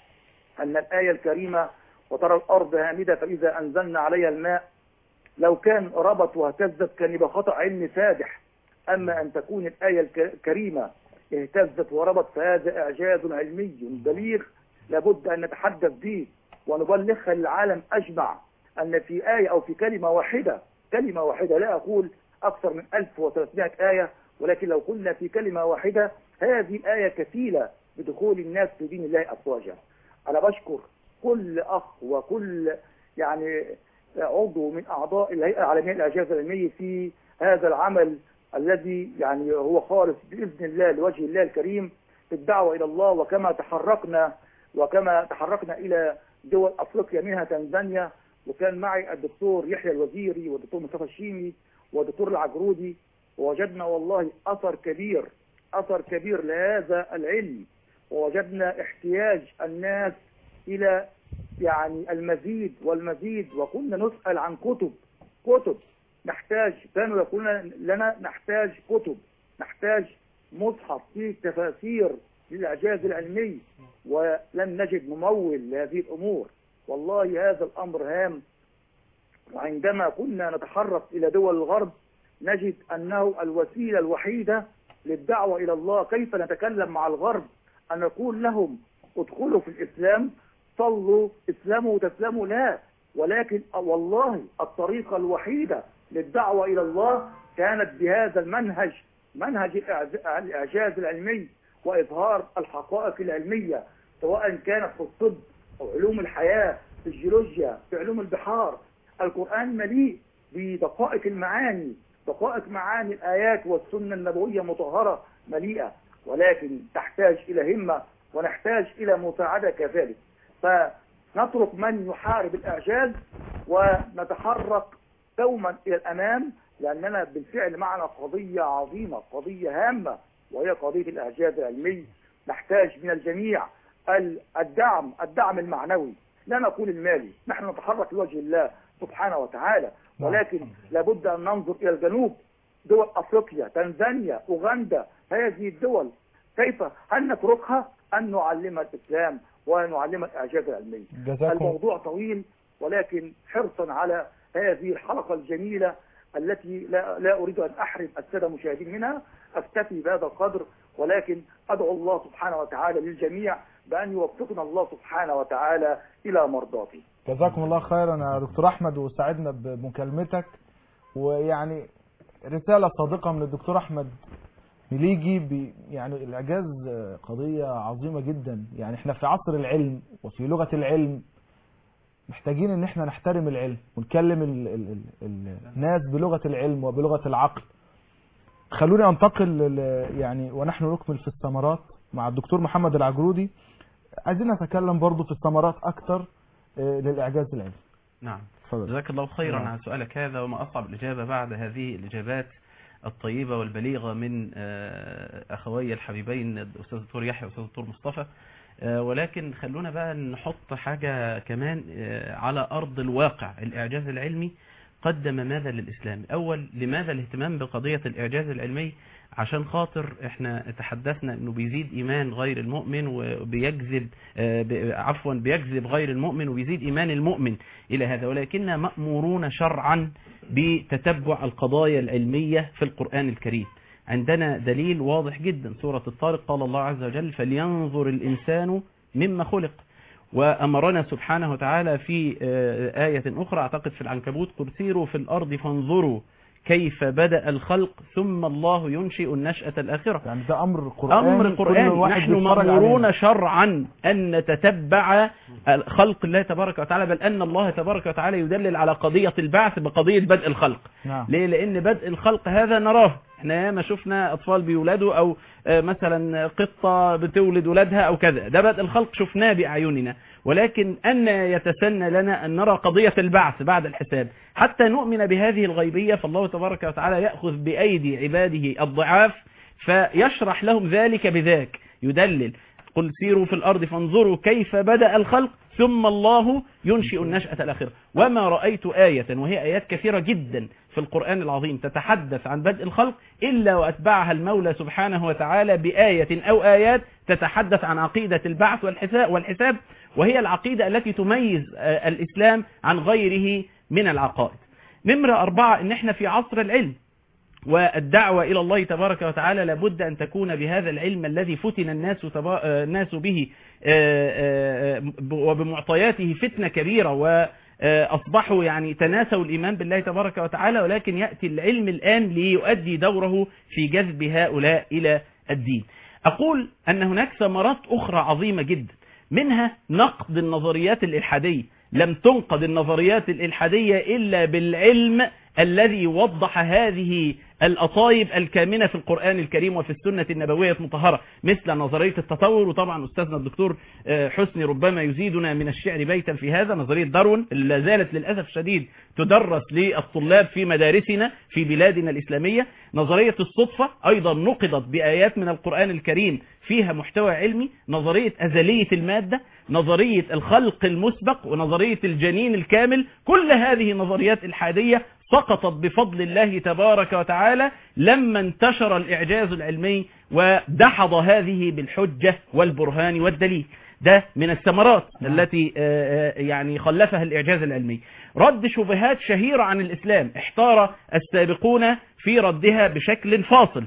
ان الايه الكريمه وترى الأرض هامدة فإذا أنزلنا عليها الماء لو كان ربط واهتزت كان يبقى خطأ علمي فادح أما أن تكون الآية الك- الكريمة اهتزت وربط فهذا إعجاز علمي بليغ لابد أن نتحدث به ونبلغها للعالم أجمع أن في آية أو في كلمة واحدة كلمة واحدة لا أقول أكثر من 1300 آية ولكن لو قلنا في كلمة واحدة هذه الآية كفيلة بدخول الناس في دين الله أفواجا أنا بشكر كل أخ وكل يعني عضو من أعضاء الهيئة العالمية للإعجاز العلمي في هذا العمل الذي يعني هو خالص بإذن الله لوجه الله الكريم في الدعوة إلى الله وكما تحركنا وكما تحركنا إلى دول أفريقيا منها تنزانيا وكان معي الدكتور يحيى الوزيري والدكتور مصطفى الشيمي والدكتور العجرودي ووجدنا والله أثر كبير أثر كبير لهذا العلم ووجدنا احتياج الناس إلى يعني المزيد والمزيد وكنا نسأل عن كتب كتب نحتاج كانوا يقولون لنا نحتاج كتب نحتاج مصحف فيه تفاسير للإعجاز العلمي ولم نجد ممول لهذه الأمور والله هذا الأمر هام وعندما كنا نتحرك إلى دول الغرب نجد أنه الوسيلة الوحيدة للدعوة إلى الله كيف نتكلم مع الغرب أن نقول لهم ادخلوا في الإسلام صلوا اسلموا وتسلموا لا ولكن والله الطريقة الوحيدة للدعوة إلى الله كانت بهذا المنهج منهج الإعز- الإعجاز العلمي وإظهار الحقائق العلمية سواء كانت في الطب أو علوم الحياة في الجيولوجيا في علوم البحار القرآن مليء بدقائق المعاني دقائق معاني الآيات والسنة النبوية مطهرة مليئة ولكن تحتاج إلى همة ونحتاج إلى مساعدة كذلك فنترك من يحارب الإعجاز ونتحرك دوما إلى الأمام لأننا بالفعل معنا قضية عظيمة قضية هامة وهي قضية الإعجاز العلمي نحتاج من الجميع ال- الدعم الدعم المعنوي لا نقول المالي نحن نتحرك لوجه الله سبحانه وتعالى ولكن لابد أن ننظر إلى الجنوب دول أفريقيا تنزانيا أوغندا هذه الدول كيف هل نتركها أن نعلم الإسلام ونعلم الإعجاز العلمي جزاكم الموضوع طويل ولكن حرصا على هذه الحلقة الجميلة التي لا, لا أريد أن أحرم السادة المشاهدين منها أكتفي بهذا القدر ولكن أدعو الله سبحانه وتعالى للجميع بأن يوفقنا الله سبحانه وتعالى إلى مرضاته جزاكم الله خيرا يا دكتور احمد وسعدنا بمكالمتك ويعني رسالة صادقة من الدكتور احمد مليجي ب يعني الاعجاز قضية عظيمة جدا يعني احنا في عصر العلم وفي لغة العلم محتاجين ان احنا نحترم العلم ونكلم ال ال ال ال الناس بلغة العلم وبلغة العقل خلوني انتقل ل- يعني ونحن نكمل في الثمرات مع الدكتور محمد العجرودي عايزين نتكلم برضو في الثمرات اكتر آه، للاعجاز العلمي نعم اتفضل جزاك الله خيرا نعم. عن سؤالك هذا وما أصعب الإجابة بعد هذه الإجابات الطيبة والبليغة من آه، أخوي الحبيبين الأستاذ الدكتور يحيى والأستاذ الدكتور مصطفى آه، ولكن خلونا بقى نحط حاجة كمان آه، على أرض الواقع الإعجاز العلمي قدم ماذا للإسلام أول لماذا الاهتمام بقضية الإعجاز العلمي عشان خاطر احنا تحدثنا انه بيزيد ايمان غير المؤمن وبيجذب آه، ب- عفوا بيجذب غير المؤمن وبيزيد ايمان المؤمن الى هذا ولكننا مأمورون شرعا بتتبع القضايا العلمية في القرآن الكريم عندنا دليل واضح جدا سورة الطارق قال الله عز وجل فلينظر الإنسان مما خلق وأمرنا سبحانه وتعالى في آه، آية أخرى أعتقد في العنكبوت قل سيروا في الأرض فانظروا كيف بدأ الخلق ثم الله ينشئ النشأة الآخرة يعني ده امر قرآني أمر كل قرآني واحد نحن بيتفرج مأمورون علينا. شرعا أن نتتبع خلق الله تبارك وتعالى بل أن الله تبارك وتعالى يدلل على قضية البعث بقضية بدء الخلق نعم ليه لأن بدء الخلق هذا نراه احنا ياما شفنا أطفال بيولدوا أو آه، مثلا قطة بتولد ولادها أو كذا ده بدء الخلق شفناه بأعيننا ولكن أن يتسنى لنا أن نرى قضية البعث بعد الحساب حتى نؤمن بهذه الغيبية فالله تبارك وتعالى يأخذ بأيدي عباده الضعاف فيشرح لهم ذلك بذاك يدلل قل سيروا في الأرض فانظروا كيف بدأ الخلق ثم الله ينشئ النشأة الآخرة وما رأيت آية وهي آيات كثيرة جدا في القرآن العظيم تتحدث عن بدء الخلق إلا وأتبعها المولى سبحانه وتعالى بآية أو آيات تتحدث عن عقيدة البعث والحساب, والحساب وهي العقيدة التي تميز آه، الإسلام عن غيره من العقائد نمرة أربعة إن إحنا في عصر العلم والدعوة إلى الله تبارك وتعالى لابد أن تكون بهذا العلم الذي فتن الناس تبا... آه، الناس به آه، آه، ب- وبمعطياته فتنة كبيرة وأصبحوا يعني تناسوا الإيمان بالله تبارك وتعالى ولكن يأتي العلم الآن ليؤدي دوره في جذب هؤلاء إلى الدين أقول أن هناك ثمرات أخرى عظيمة جدا منها نقد النظريات الإلحادية لم تنقد النظريات الإلحادية إلا بالعلم الذي وضح هذه الأطايب الكامنة في القرآن الكريم وفي السنة النبوية المطهرة مثل نظرية التطور وطبعا أستاذنا الدكتور آه، حسني ربما يزيدنا من الشعر بيتا في هذا نظرية داروين اللي لا زالت للأسف الشديد تدرس للطلاب في مدارسنا في بلادنا الإسلامية نظرية الصدفة أيضا نقضت بآيات من القرآن الكريم فيها محتوى علمي نظرية أزلية المادة نظرية الخلق المسبق ونظرية الجنين الكامل كل هذه نظريات الحادية سقطت بفضل الله تبارك وتعالى لما انتشر الإعجاز العلمي ودحض هذه بالحجة والبرهان والدليل ده من الثمرات التي آه، آه، يعني خلفها الإعجاز العلمي رد شبهات شهيرة عن الإسلام احتار السابقون في ردها بشكل فاصل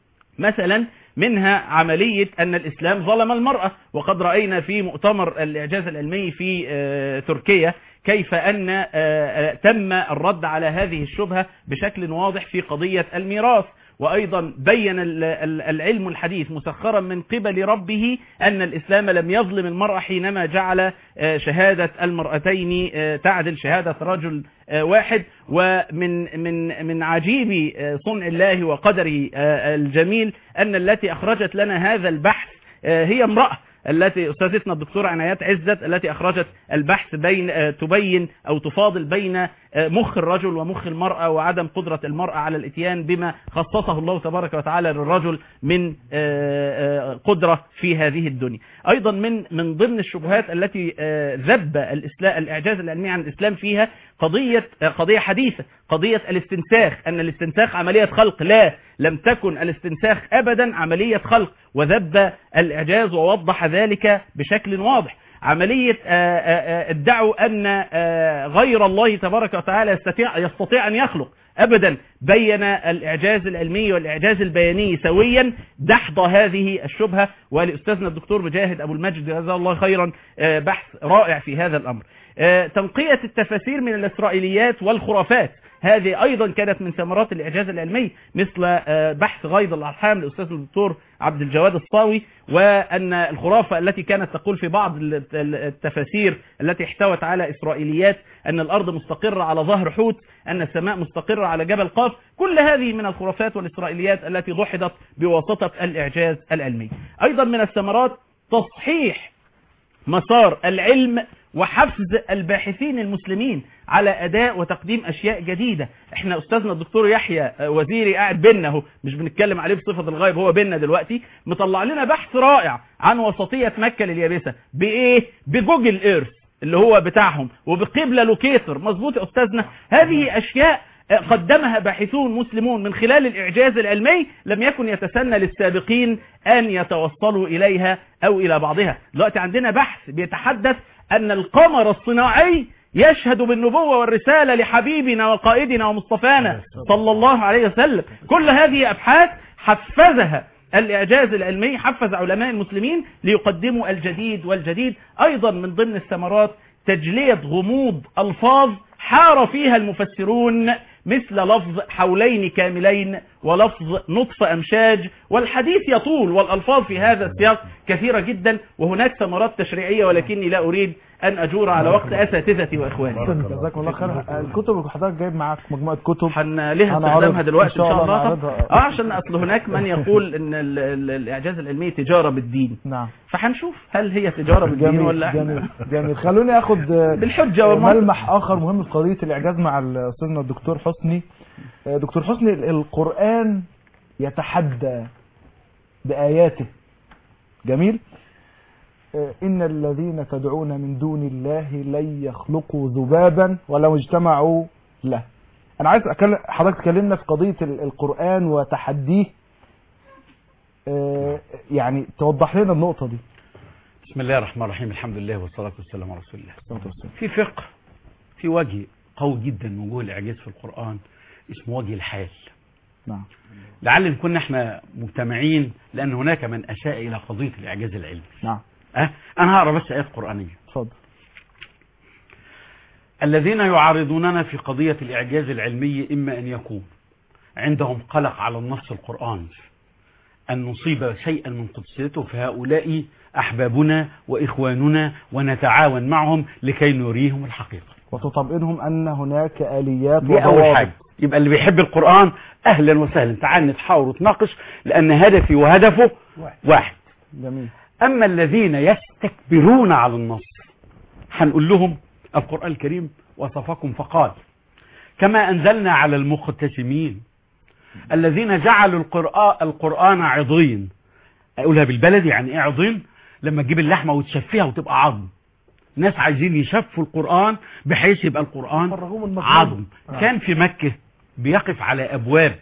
مثلا منها عملية أن الإسلام ظلم المرأة وقد رأينا في مؤتمر الإعجاز العلمي في آه، تركيا كيف أن آه، آه، تم الرد على هذه الشبهة بشكل واضح في قضية الميراث وأيضا بين ال- ال- العلم الحديث مسخرا من قبل ربه أن الإسلام لم يظلم المرأة حينما جعل آه، شهادة المرأتين آه، تعدل شهادة رجل آه، واحد ومن من من عجيب آه، صنع الله وقدره آه، الجميل أن التي أخرجت لنا هذا البحث آه، هي امرأة التي أستاذتنا الدكتورة عنايات عزت التي أخرجت البحث بين آه، تبين أو تفاضل بين آه، مخ الرجل ومخ المرأة وعدم قدرة المرأة على الاتيان بما خصصه الله تبارك وتعالى للرجل من آه، آه، قدرة في هذه الدنيا أيضا من من ضمن الشبهات التي آه، ذب الإسلام الإعجاز العلمي عن الإسلام فيها قضية آه، قضية حديثة قضية الاستنساخ أن الاستنساخ عملية خلق لا لم تكن الاستنساخ أبدا عملية خلق وذب الإعجاز ووضح ذلك بشكل واضح عملية آه، آه، آه، ادعوا أن آه، غير الله تبارك وتعالى يستطيع, يستطيع أن يخلق أبدا بين الإعجاز العلمي والإعجاز البياني سويا دحض هذه الشبهة ولأستاذنا الدكتور مجاهد أبو المجد جزاه الله خيرا آه، بحث رائع في هذا الأمر آه، تنقية التفاسير من الإسرائيليات والخرافات هذه أيضا كانت من ثمرات الإعجاز العلمي مثل آه، بحث غيض الأرحام للأستاذ الدكتور عبد الجواد الصاوي وأن الخرافة التي كانت تقول في بعض ال- ال- التفاسير التي احتوت على إسرائيليات أن الأرض مستقرة على ظهر حوت أن السماء مستقرة على جبل قاف كل هذه من الخرافات والإسرائيليات التي ضحضت بواسطة الإعجاز العلمي أيضا من الثمرات تصحيح مسار العلم وحفز الباحثين المسلمين على اداء وتقديم اشياء جديده احنا استاذنا الدكتور يحيى آه، وزيري قاعد بينا اهو مش بنتكلم عليه بصفه الغائب هو بينا دلوقتي مطلع لنا بحث رائع عن وسطيه مكه لليابسه بايه بجوجل ايرث اللي هو بتاعهم وبقبلة لوكيتر مظبوط يا أستاذنا هذه أشياء قدمها باحثون مسلمون من خلال الإعجاز العلمي لم يكن يتسنى للسابقين أن يتوصلوا إليها أو إلى بعضها دلوقتي عندنا بحث بيتحدث أن القمر الصناعي يشهد بالنبوة والرسالة لحبيبنا وقائدنا ومصطفانا صلى الله عليه وسلم كل هذه أبحاث حفزها الإعجاز العلمي حفز علماء المسلمين ليقدموا الجديد والجديد أيضا من ضمن الثمرات تجلية غموض ألفاظ حار فيها المفسرون مثل لفظ حولين كاملين ولفظ نطف أمشاج والحديث يطول والألفاظ في هذا السياق كثيرة جدا وهناك ثمرات تشريعية ولكني لا أريد أن أجور على وقت أساتذتي وإخواني جزاكم الله خير الكتب اللي حضرتك جايب معاك مجموعه كتب حن لها هنعرض- استخدامها دلوقتي ان شاء الله نعرضها. اه عشان اصل هناك من يقول ان ال- ال- الاعجاز العلمي تجاره بالدين نعم فهنشوف هل هي تجاره بالدين جميل ولا احنا جميل جميل خلوني اخد آه، بالحجه والمنطق ملمح اخر مهم في قضيه الاعجاز مع استاذنا الدكتور حسني آه، دكتور حسني ال- القران يتحدى باياته جميل آه، ان الذين تدعون من دون الله لن يخلقوا ذبابا ولو اجتمعوا له انا عايز أكلم حضرتك تكلمنا في قضيه ال- القران وتحديه آه، يعني توضح لنا النقطه دي بسم الله الرحمن الرحيم الحمد لله والصلاة والسلام على رسول الله في فقه في وجه قوي جدا من وجوه الإعجاز في القرآن اسمه وجه الحال نعم لعل نكون احنا مجتمعين لأن هناك من أساء إلى قضية الإعجاز العلمي نعم أه؟ أنا هقرا بس آيات قرآنية اتفضل الذين يعارضوننا في قضية الإعجاز العلمي إما أن يكون عندهم قلق على النص القرآني أن نصيب شيئا من قدسيته فهؤلاء أحبابنا وإخواننا ونتعاون معهم لكي نريهم الحقيقة وتطمئنهم ان هناك اليات دي أول وضوابط. حاجة يبقى اللي بيحب القرآن أهلا وسهلا تعال نتحاور ونتناقش لأن هدفي وهدفه واحد جميل أما الذين يستكبرون على النص هنقول لهم القرآن الكريم وصفكم فقال كما أنزلنا على المقتسمين الذين جعلوا القرآن, القرآن عضين أقولها بالبلدي يعني إيه عضين لما تجيب اللحمة وتشفيها وتبقى عظم ناس عايزين يشفوا القرآن بحيث يبقى القرآن فرغوهم المفروض. عظم آه. كان في مكة بيقف على أبواب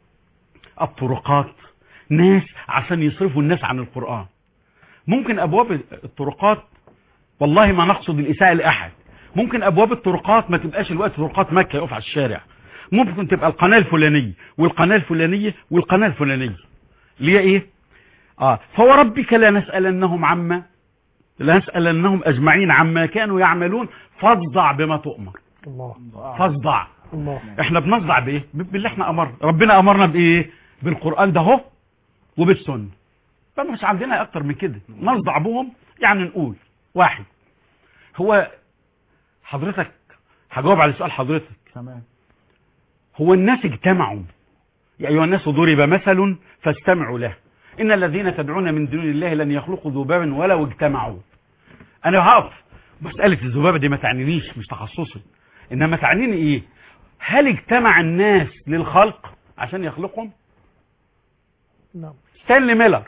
الطرقات ناس عشان يصرفوا الناس عن القرآن ممكن أبواب الطرقات والله ما نقصد الإساءة لأحد ممكن أبواب الطرقات ما تبقاش الوقت طرقات مكة يقف على الشارع ممكن تبقى القناة الفلانية والقناة الفلانية والقناة الفلانية اللي هي إيه آه فوربك لا نسألنهم عما لا نسألنهم أجمعين عما كانوا يعملون فاصدع بما تؤمر الله فاصدع الله احنا بنصدع بايه باللي احنا امر ربنا امرنا بايه بالقران ده اهو وبالسنه فمش عندنا اكتر من كده نصدع بهم يعني نقول واحد هو حضرتك هجاوب على سؤال حضرتك تمام هو الناس اجتمعوا يا ايها الناس ضرب مثل فاستمعوا له ان الذين تدعون من دون الله لن يخلقوا ذبابا ولو اجتمعوا انا هقف مساله الذبابه دي ما تعنينيش مش تخصصي انما تعنيني ايه هل اجتمع الناس للخلق عشان يخلقهم نعم ستانلي ميلر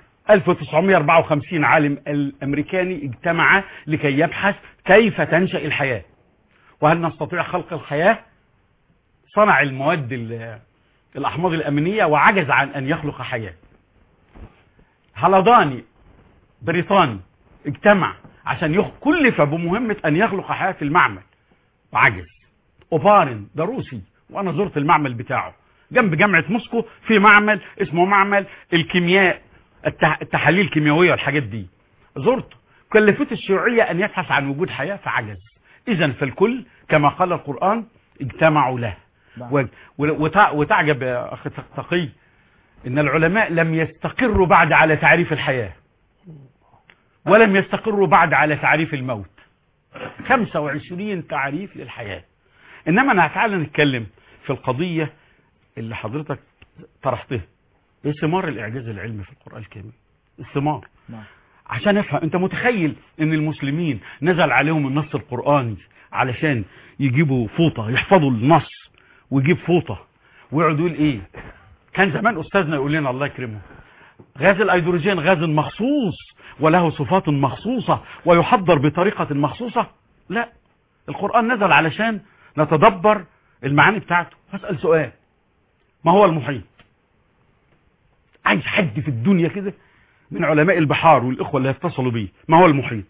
1954 عالم الامريكاني اجتمع لكي يبحث كيف تنشا الحياه وهل نستطيع خلق الحياه صنع المواد ال- الاحماض الامينيه وعجز عن ان يخلق حياه هلداني بريطاني اجتمع عشان يخ... كلف بمهمه ان يخلق حياه في المعمل وعجز اوبارين ده روسي وانا زرت المعمل بتاعه جنب جامعه موسكو في معمل اسمه معمل الكيمياء التح... التحاليل الكيميائيه والحاجات دي زرته كلفته الشيوعيه ان يبحث عن وجود حياه فعجز اذا فالكل كما قال القران اجتمعوا له نعم. و... و... وتع... وتعجب يا اخي تقي ان العلماء لم يستقروا بعد على تعريف الحياه ولم يستقروا بعد على تعريف الموت 25 تعريف للحياة إنما أنا تعالى نتكلم في القضية اللي حضرتك طرحتها إيه ثمار الإعجاز العلمي في القرآن الكريم الثمار نعم. عشان أفهم أنت متخيل إن المسلمين نزل عليهم النص القرآني علشان يجيبوا فوطة يحفظوا النص ويجيب فوطة ويقعدوا يقول إيه كان زمان أستاذنا يقول لنا الله يكرمه غاز الأيدروجين غاز مخصوص وله صفات مخصوصة ويحضر بطريقة مخصوصة لا القرآن نزل علشان نتدبر المعاني بتاعته هسأل سؤال ما هو المحيط عايز حد في الدنيا كده من علماء البحار والإخوة اللي يتصلوا بيه ما هو المحيط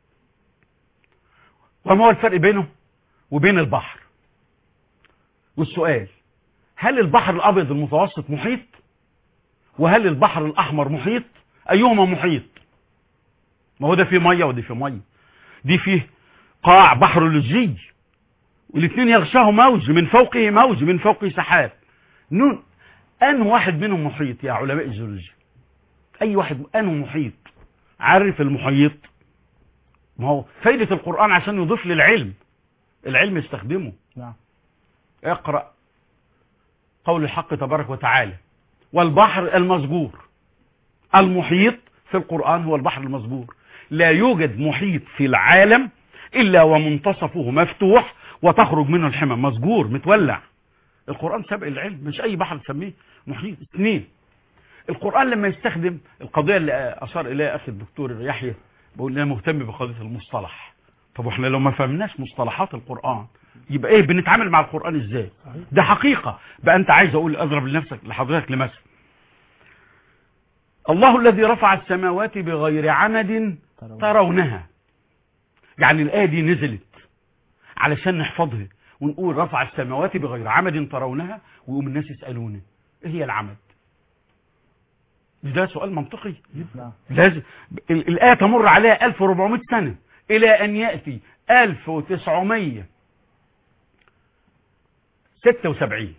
وما هو الفرق بينه وبين البحر والسؤال هل البحر الأبيض المتوسط محيط وهل البحر الأحمر محيط أيهما محيط ما هو ده فيه مية ودي فيه مية دي فيه قاع بحر لجي والاثنين يغشاه موج من فوقه موج من فوقه سحاب نون أن واحد منهم محيط يا علماء الجيولوجيا أي واحد أنه محيط عارف المحيط ما هو فايدة القرآن عشان يضيف للعلم العلم يستخدمه نعم اقرأ قول الحق تبارك وتعالى والبحر المسجور المحيط في القرآن هو البحر المسجور لا يوجد محيط في العالم إلا ومنتصفه مفتوح وتخرج منه الحمى مسجور متولع القرآن سبق العلم مش أي بحر تسميه محيط اثنين القرآن لما يستخدم القضية اللي أشار إليها أخي الدكتور يحيى بقول أنا مهتم بقضية المصطلح طب واحنا لو ما فهمناش مصطلحات القرآن يبقى ايه بنتعامل مع القرآن ازاي ده حقيقة بقى انت عايز اقول اضرب لنفسك لحضرتك لمثل الله الذي رفع السماوات بغير عمد ترونها يعني الآية دي نزلت علشان نحفظها ونقول رفع السماوات بغير عمد ترونها ويقوم الناس يسألونا ايه هي العمد ده سؤال منطقي نعم لازم ال- الآية تمر عليها 1400 سنة إلى أن يأتي 1976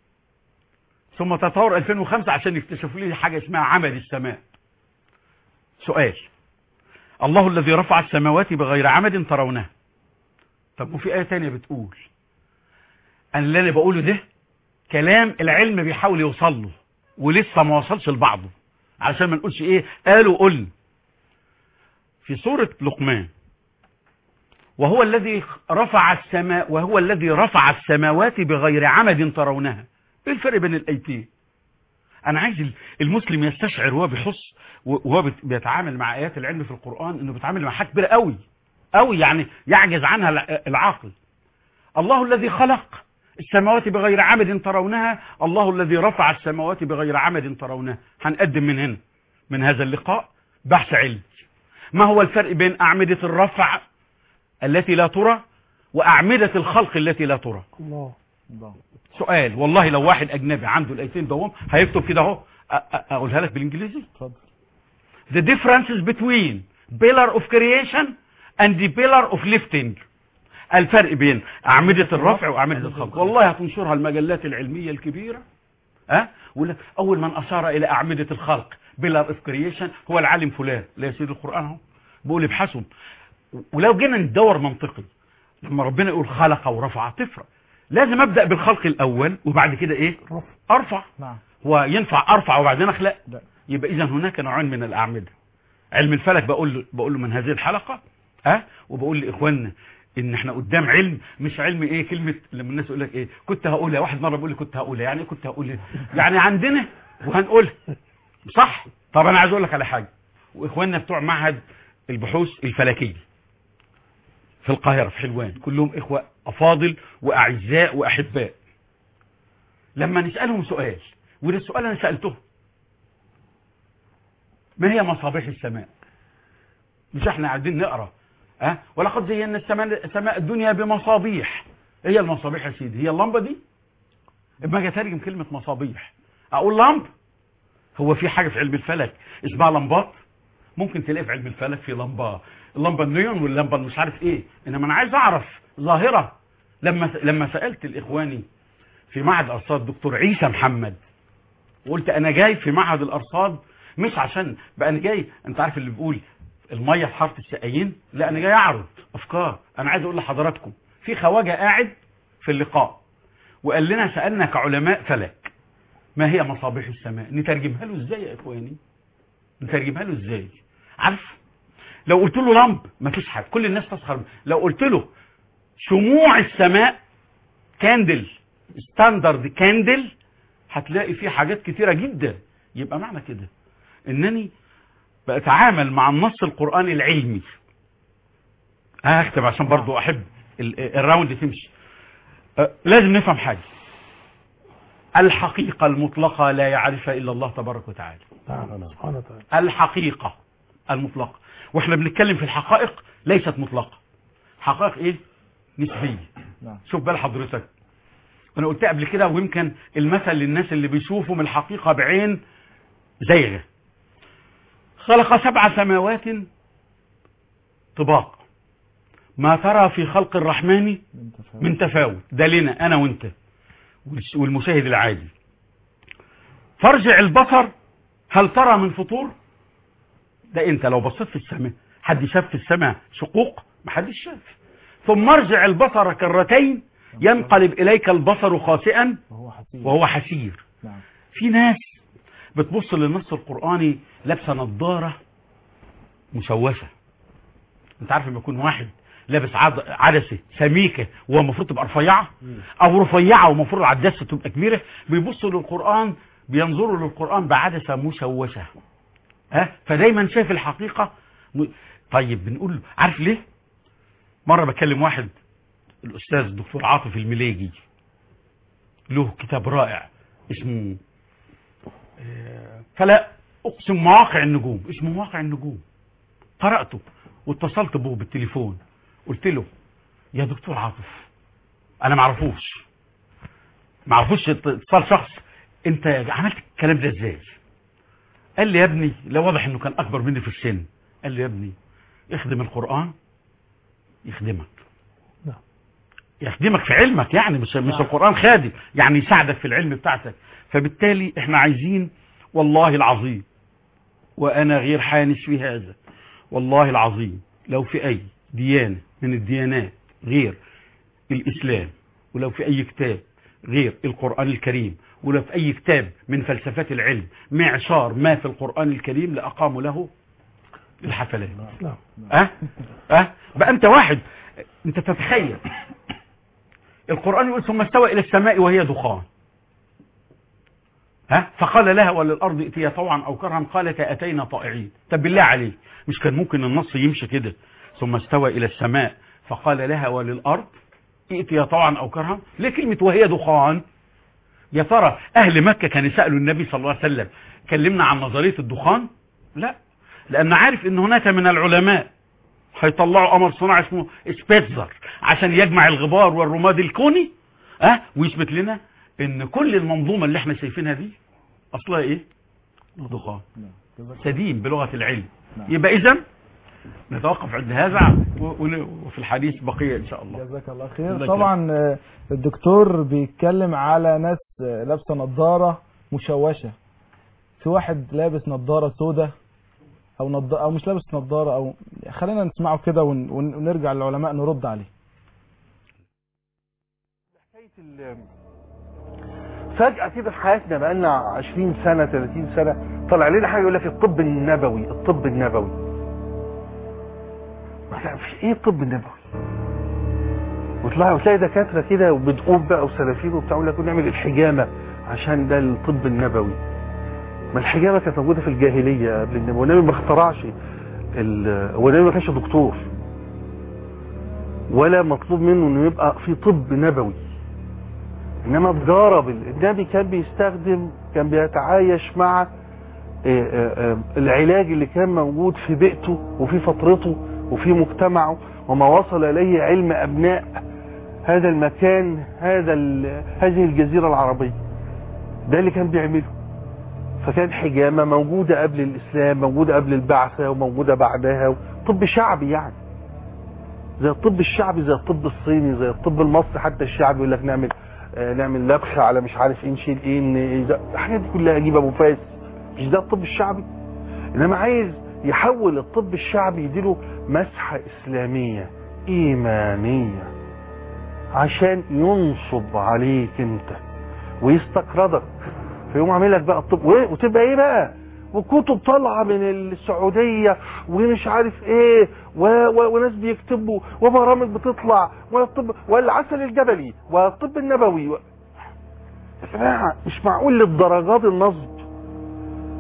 ثم تطور 2005 عشان يكتشفوا لي حاجة اسمها عمد السماء سؤال الله الذي رفع السماوات بغير عمد ترونها طب وفي آية تانية بتقول أن اللي أنا بقوله ده كلام العلم بيحاول يوصل له ولسه ما وصلش لبعضه علشان ما نقولش ايه قالوا قل في سورة لقمان وهو الذي رفع السماء وهو الذي رفع السماوات بغير عمد ترونها ايه الفرق بين الايتين انا عايز المسلم يستشعر وهو بيحس وهو بت- بيتعامل مع ايات العلم في القرآن انه بيتعامل مع حاجه كبيره قوي قوي يعني يعجز عنها الع- العاقل الله الذي خلق السماوات بغير عمد ترونها الله الذي رفع السماوات بغير عمد ترونها هنقدم من هنا من هذا اللقاء بحث علمي ما هو الفرق بين أعمدة الرفع التي لا ترى وأعمدة الخلق التي لا ترى الله الله سؤال والله لو واحد أجنبي عنده الآيتين دوم هيكتب كده اهو أ- أ- أقولها لك بالإنجليزي اتفضل the differences between pillar of creation and the pillar of lifting الفرق بين أعمدة الرفع وأعمدة الخلق والله هتنشرها المجلات العلمية الكبيرة ها ويقول لك أول من أشار إلى أعمدة الخلق pillar of creation هو العالم فلان لا يسير القرآن اهو بيقول ابحثوا ولو جينا ندور منطقي لما ربنا يقول خلق ورفع تفرق لازم أبدأ بالخلق الأول وبعد كده إيه رفع. أرفع نعم هو ينفع أرفع وبعدين أخلق لا. يبقى إذا هناك نوعين من الأعمدة علم الفلك بقول له بقول له من هذه الحلقة ها وبقول لإخواننا إن إحنا قدام علم مش علم إيه كلمة لما الناس يقول لك إيه كنت هقولها واحد مرة بيقول لي كنت هقولها يعني إيه كنت هقولها يعني عندنا وهنقولها صح طب أنا عايز أقول لك على حاجة وإخواننا بتوع معهد البحوث الفلكية في القاهرة في حلوان كلهم إخوة أفاضل وأعزاء وأحباء لما نسألهم سؤال وده السؤال أنا سألته ما هي مصابيح السماء مش احنا قاعدين نقرا ها ولقد زينا السماء سماء الدنيا بمصابيح ايه هي المصابيح يا سيدي هي اللمبه دي اما اجي اترجم كلمه مصابيح اقول لمب هو في حاجه في علم الفلك اسمها لمبات ممكن تلاقي في علم الفلك في لمبه اللمبه النيون واللمبه مش عارف ايه انما انا عايز اعرف ظاهره لما لما سالت الاخواني في معهد الارصاد دكتور عيسى محمد وقلت انا جاي في معهد الارصاد مش عشان بقى انا جاي انت عارف اللي بيقول الميه في حاره السقايين لا انا جاي اعرض افكار انا عايز اقول لحضراتكم في خواجه قاعد في اللقاء وقال لنا سالنا كعلماء فلك ما هي مصابيح السماء نترجمها له ازاي يا اخواني نترجمها له ازاي عارف لو قلت له لمب مفيش حاجه كل الناس تسخر منه. لو قلت له شموع السماء كاندل ستاندرد كاندل هتلاقي فيه حاجات كتيرة جدا يبقى معنى كده انني بتعامل مع النص القرآني العلمي هختم عشان برضو احب ال- الراوند تمشي أه، لازم نفهم حاجة الحقيقة المطلقة لا يعرفها إلا الله تبارك وتعالى نعم سبحانه وتعالى الحقيقة المطلقة واحنا بنتكلم في الحقائق ليست مطلقة حقائق ايه نسبية نعم. شوف بال حضرتك انا قلت قبل كده ويمكن المثل للناس اللي بيشوفوا من الحقيقة بعين زيغة خلق سبع سماوات طباق ما ترى في خلق الرحمن من تفاوت ده لنا انا وانت والش- والمشاهد العادي فارجع البصر هل ترى من فطور ده انت لو بصيت في السماء حد شاف في السماء شقوق ما حدش شاف ثم ارجع البصر كرتين ينقلب اليك البصر خاسئا وهو حسير وهو حسير نعم في ناس بتبص للنص القرآني لابسه نظارة مشوشة انت عارف لما يكون واحد لابس عد- عدسة سميكة وهو المفروض تبقى رفيعة او رفيعة ومفروض العدسة تبقى كبيرة بيبصوا للقرآن بينظروا للقرآن بعدسة مشوشة ها فدايما شايف الحقيقة م... طيب بنقول له عارف ليه مرة بكلم واحد الأستاذ الدكتور عاطف المليجي له كتاب رائع اسمه آه، فلا أقسم مواقع النجوم اسمه مواقع النجوم قرأته واتصلت به بالتليفون قلت له يا دكتور عاطف أنا معرفوش معرفوش اتصال شخص أنت عملت الكلام ده إزاي قال لي يا ابني لا واضح انه كان اكبر مني في السن قال لي يا ابني اخدم القرآن يخدمك نعم. يخدمك في علمك يعني مش مش القرآن خادم يعني يساعدك في العلم بتاعتك فبالتالي احنا عايزين والله العظيم وانا غير حانس في هذا والله العظيم لو في اي ديانة من الديانات غير الاسلام ولو في اي كتاب غير القرآن الكريم ولو في اي كتاب من فلسفات العلم معشار ما في القرآن الكريم لأقاموا له الحفلات نعم أه؟ أه؟ بقى أنت واحد أنت تتخيل القرآن يقول ثم استوى إلى السماء وهي دخان ها فقال لها وللأرض ائتيا طوعا أو كرها قالتا أتينا طائعين طب بالله عليك مش كان ممكن النص يمشي كده ثم استوى إلى السماء فقال لها وللأرض ائتيا طوعا أو كرها ليه كلمة وهي دخان يا ترى أهل مكة كانوا سألوا النبي صلى الله عليه وسلم كلمنا عن نظرية الدخان لا لأن عارف أن هناك من العلماء هيطلعوا قمر صناعي اسمه سبيتزر عشان يجمع الغبار والرماد الكوني ها أه؟ ويثبت لنا ان كل المنظومة اللي احنا شايفينها دي اصلها ايه دخان سديم بلغة العلم يبقى اذا نتوقف عند هذا و- ون- وفي الحديث بقية ان شاء الله جزاك الله الله خير يكرمك. طبعا آه، الدكتور بيتكلم على ناس آه، لابسه نظاره مشوشه في واحد لابس نظاره سوداء او نض... او مش لابس نظاره او خلينا نسمعه كده ون... ون- ونرجع للعلماء نرد عليه فجأة كده في حياتنا بقالنا 20 سنة 30 سنة طلع لنا حاجة يقول لك الطب النبوي الطب النبوي ما تعرفش ايه الطب النبوي وتلاقي وتلاقي دكاترة كده وبتقوم بقى وسلافين وبتاع يقول لك نعمل الحجامة عشان ده الطب النبوي ما الحجامة كانت موجودة في الجاهلية قبل النبي والنبي ما اخترعش ال- هو النبي ما كانش دكتور ولا مطلوب منه انه يبقى في طب نبوي انما تجاره بال- النبي كان بيستخدم كان بيتعايش مع آه، آه، آه، العلاج اللي كان موجود في بيئته وفي فترته وفي مجتمعه وما وصل اليه علم ابناء هذا المكان هذا ال- هذه الجزيره العربيه ده اللي كان بيعمله فكان حجامه موجوده قبل الاسلام موجوده قبل البعثه وموجوده بعدها طب شعبي يعني زي الطب الشعبي زي الطب الصيني زي الطب المصري حتى الشعبي يقول لك نعمل آه، نعمل لبخه على مش عارف ايه نشيل ايه ن- ده- الحاجات دي كلها اجيب ابو فاس مش ده الطب الشعبي انما عايز يحول الطب الشعبي يديله مسحه اسلاميه ايمانيه عشان ينصب عليك انت ويستقرضك فيقوم عامل لك بقى الطب و- وتبقى ايه بقى وكتب طالعه من السعوديه ومش عارف ايه و... و... وناس بيكتبوا وبرامج بتطلع والطب والعسل الجبلي والطب النبوي و... يا جماعه مش معقول للدرجات النصب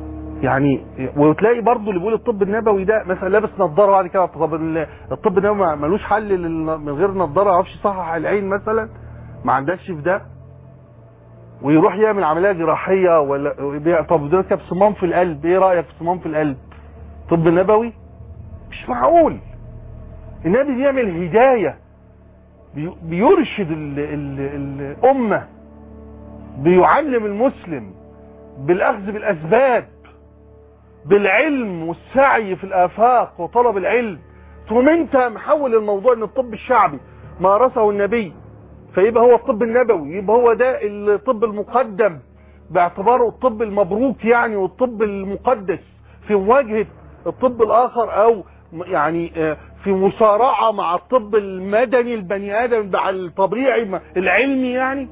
يعني وتلاقي برضو اللي بيقول الطب النبوي ده مثلا لابس نظاره بعد كده طب ال- الطب النبوي ما- ملوش حل لل- من غير نظاره ما يعرفش يصحح العين مثلا ما عندكش في ده ويروح يعمل عمليه جراحيه ولا ويبيع- طب ده كان صمام في القلب ايه رايك في صمام في القلب طب نبوي مش معقول النبي بيعمل هدايه بي- بيرشد ال ال الامه بيعلم المسلم بالاخذ بالاسباب بالعلم والسعي في الافاق وطلب العلم تقوم انت محول الموضوع ان الطب الشعبي مارسه النبي فيبقى هو الطب النبوي يبقى هو ده الطب المقدم باعتباره الطب المبروك يعني والطب المقدس في مواجهه الطب الاخر او م- يعني آه، في مصارعه مع الطب المدني البني ادم مع الطبيعي مع العلمي يعني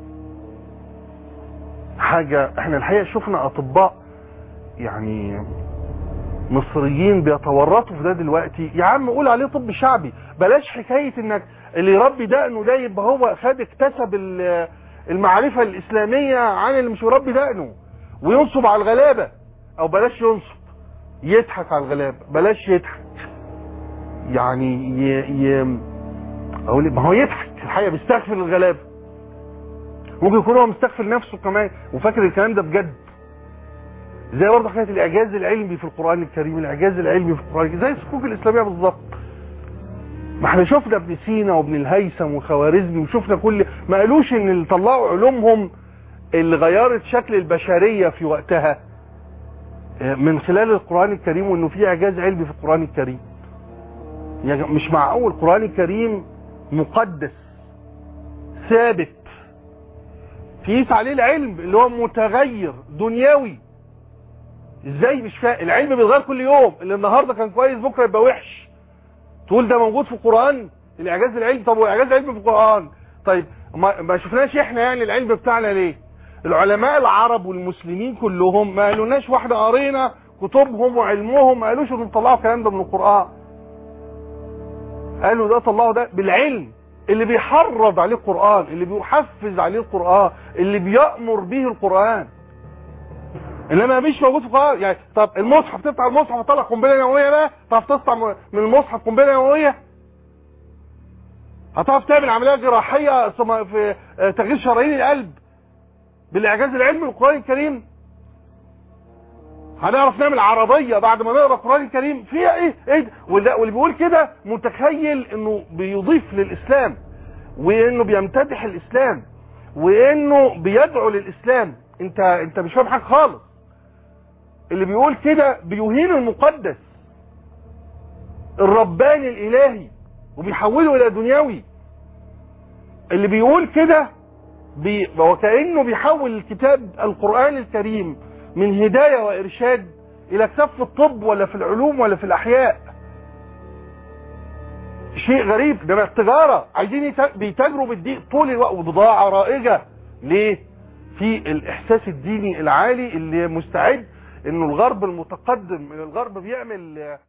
حاجه احنا الحقيقه شفنا اطباء يعني مصريين بيتورطوا في ده دلوقتي يا عم قول عليه طب شعبي بلاش حكايه انك اللي يربي دقنه ده يبقى هو خد اكتسب ال- المعرفه الاسلاميه عن اللي مش مربي دقنه وينصب على الغلابه او بلاش ينصب يضحك على الغلابه بلاش يضحك يعني ي... ي... اقول ما هو يضحك الحقيقه بيستغفر الغلابه ممكن يكون هو مستغفر نفسه كمان وفاكر الكلام ده بجد زي برضه حكايه الاعجاز العلمي في القران الكريم الاعجاز العلمي في القران الكريم زي الصكوك الاسلاميه بالظبط ما احنا شفنا ابن سينا وابن الهيثم وخوارزمي وشفنا كل ما قالوش ان اللي طلعوا علومهم اللي غيرت شكل البشريه في وقتها آه، من خلال القران الكريم وانه في اعجاز علمي في القران الكريم يعني مش معقول القران الكريم مقدس ثابت فيس عليه العلم اللي هو متغير دنيوي ازاي مش فاهم العلم بيتغير كل يوم اللي النهارده كان كويس بكره يبقى وحش تقول ده موجود في القران الاعجاز العلمي طب واعجاز العلمي في القران طيب ما, ما شفناش احنا يعني العلم بتاعنا ليه العلماء العرب والمسلمين كلهم ما قالولناش واحده قرينا كتبهم وعلمهم ما قالوش انهم طلعوا الكلام ده من القران قالوا ده طلعوا ده بالعلم اللي بيحرض عليه القران اللي بيحفز عليه القران اللي بيأمر به القران انما مش موجود في القران يعني طب المصحف تفتح المصحف وتطلع قنبله نوويه بقى تعرف تصنع من المصحف قنبله نوويه هتعرف تعمل عمليه جراحيه ثم في آه، تغيير شرايين القلب بالاعجاز العلمي للقران الكريم هنعرف نعمل عربيه بعد ما نقرا القران الكريم فيها ايه ايه ده؟ واللي واللي بيقول كده متخيل انه بيضيف للاسلام وانه بيمتدح الاسلام وانه بيدعو للاسلام انت انت مش فاهم حاجه خالص اللي بيقول كده بيهين المقدس الرباني الالهي وبيحوله الى دنيوي اللي بيقول كده بي وكانه بيحول الكتاب القران الكريم من هدايه وارشاد الى كتاب في الطب ولا في العلوم ولا في الاحياء شيء غريب ده التجاره عايزين يت- بيتاجروا بالدين طول الوقت وبضاعه رائجه ليه في الاحساس الديني العالي اللي مستعد انه الغرب المتقدم من الغرب بيعمل آه،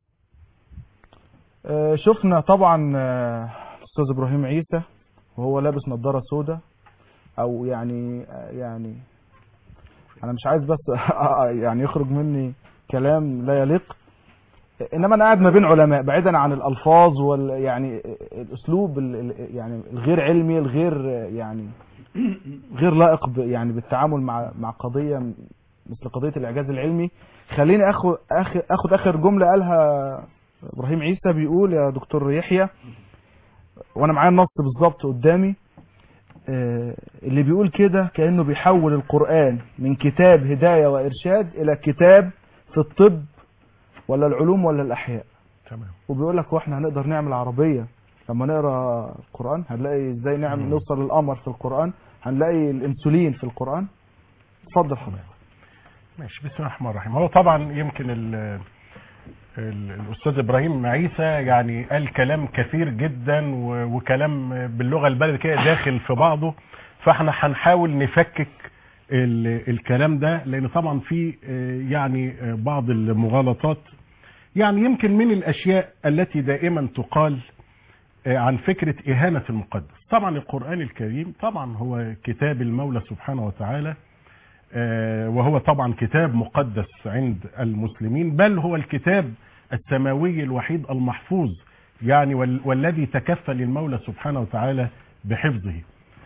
آه، شفنا طبعا آه، الاستاذ ابراهيم عيسى وهو لابس نظاره سوداء او يعني آه، يعني انا مش عايز بس يعني يخرج مني كلام لا يليق انما انا قاعد ما بين علماء بعيدا عن الالفاظ وال يعني الاسلوب ال- ال- يعني الغير علمي الغير يعني غير لائق ب- يعني بالتعامل مع مع قضيه مثل قضيه الاعجاز العلمي خليني اخد اخد اخد اخر جمله قالها ابراهيم عيسى بيقول يا دكتور يحيى وانا معايا النص بالظبط قدامي آه، اللي بيقول كده كانه بيحول القران من كتاب هدايه وارشاد الى كتاب في الطب ولا العلوم ولا الاحياء تمام وبيقول لك واحنا هنقدر نعمل عربيه لما نقرا القران هنلاقي ازاي نعمل نوصل للقمر في القران هنلاقي الانسولين في القران اتفضل حضرتك ماشي بسم الله الرحمن الرحيم هو طبعا يمكن ال ال- الاستاذ ابراهيم عيسى يعني قال كلام كثير جدا و- وكلام باللغه البلد كده داخل في بعضه فاحنا هنحاول نفكك ال- الكلام ده لان طبعا في آه، يعني آه، بعض المغالطات يعني يمكن من الاشياء التي دائما تقال آه، عن فكره اهانه المقدس طبعا القران الكريم طبعا هو كتاب المولى سبحانه وتعالى آه، وهو طبعا كتاب مقدس عند المسلمين بل هو الكتاب السماوي الوحيد المحفوظ يعني وال- والذي تكفل المولى سبحانه وتعالى بحفظه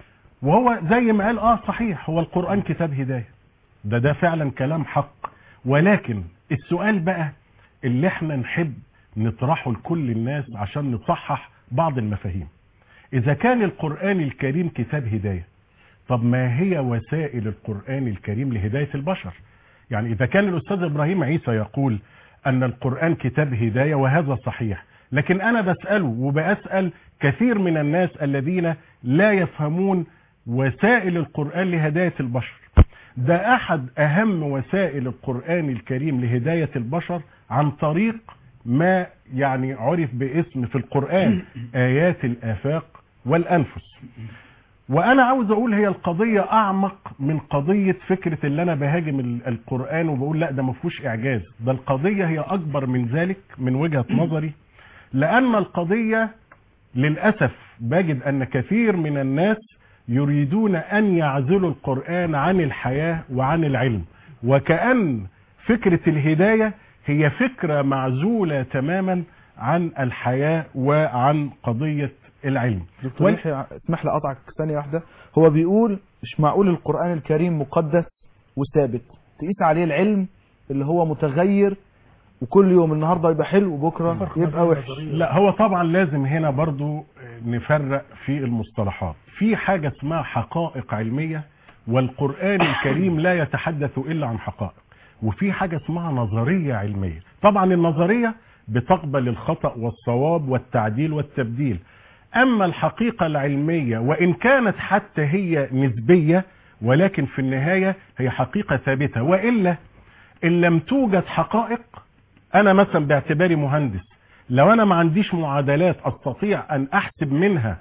وهو زي ما قال اه صحيح هو القرآن كتاب هداية ده ده فعلا كلام حق ولكن السؤال بقى اللي احنا نحب نطرحه لكل الناس عشان نصحح بعض المفاهيم اذا كان القرآن الكريم كتاب هداية طب ما هي وسائل القرآن الكريم لهداية البشر يعني اذا كان الاستاذ ابراهيم عيسى يقول ان القرآن كتاب هداية وهذا صحيح لكن انا بسأله وبأسأل كثير من الناس الذين لا يفهمون وسائل القرآن لهداية البشر ده احد اهم وسائل القرآن الكريم لهداية البشر عن طريق ما يعني عرف باسم في القرآن آيات الآفاق والأنفس وأنا عاوز أقول هي القضية أعمق من قضية فكرة اللي أنا بهاجم ال- القرآن وبقول لا ده ما فيهوش إعجاز ده القضية هي أكبر من ذلك من وجهة نظري لأن القضية للأسف بجد أن كثير من الناس يريدون أن يعزلوا القرآن عن الحياة وعن العلم وكأن فكرة الهداية هي فكرة معزولة تماما عن الحياة وعن قضية العلم دكتور وال- يحيى اسمح لي اقطعك ثانيه واحده هو بيقول مش معقول القران الكريم مقدس وثابت تقيس عليه العلم اللي هو متغير وكل يوم النهارده يبقى حلو وبكره يبقى وحش لا هو طبعا لازم هنا برضو نفرق في المصطلحات في حاجة اسمها حقائق علمية والقرآن الكريم لا يتحدث إلا عن حقائق وفي حاجة اسمها نظرية علمية طبعا النظرية بتقبل الخطأ والصواب والتعديل والتبديل أما الحقيقة العلمية وإن كانت حتى هي نسبية ولكن في النهاية هي حقيقة ثابتة وإلا إن لم توجد حقائق انا مثلا باعتباري مهندس لو انا ما عنديش معادلات استطيع ان احسب منها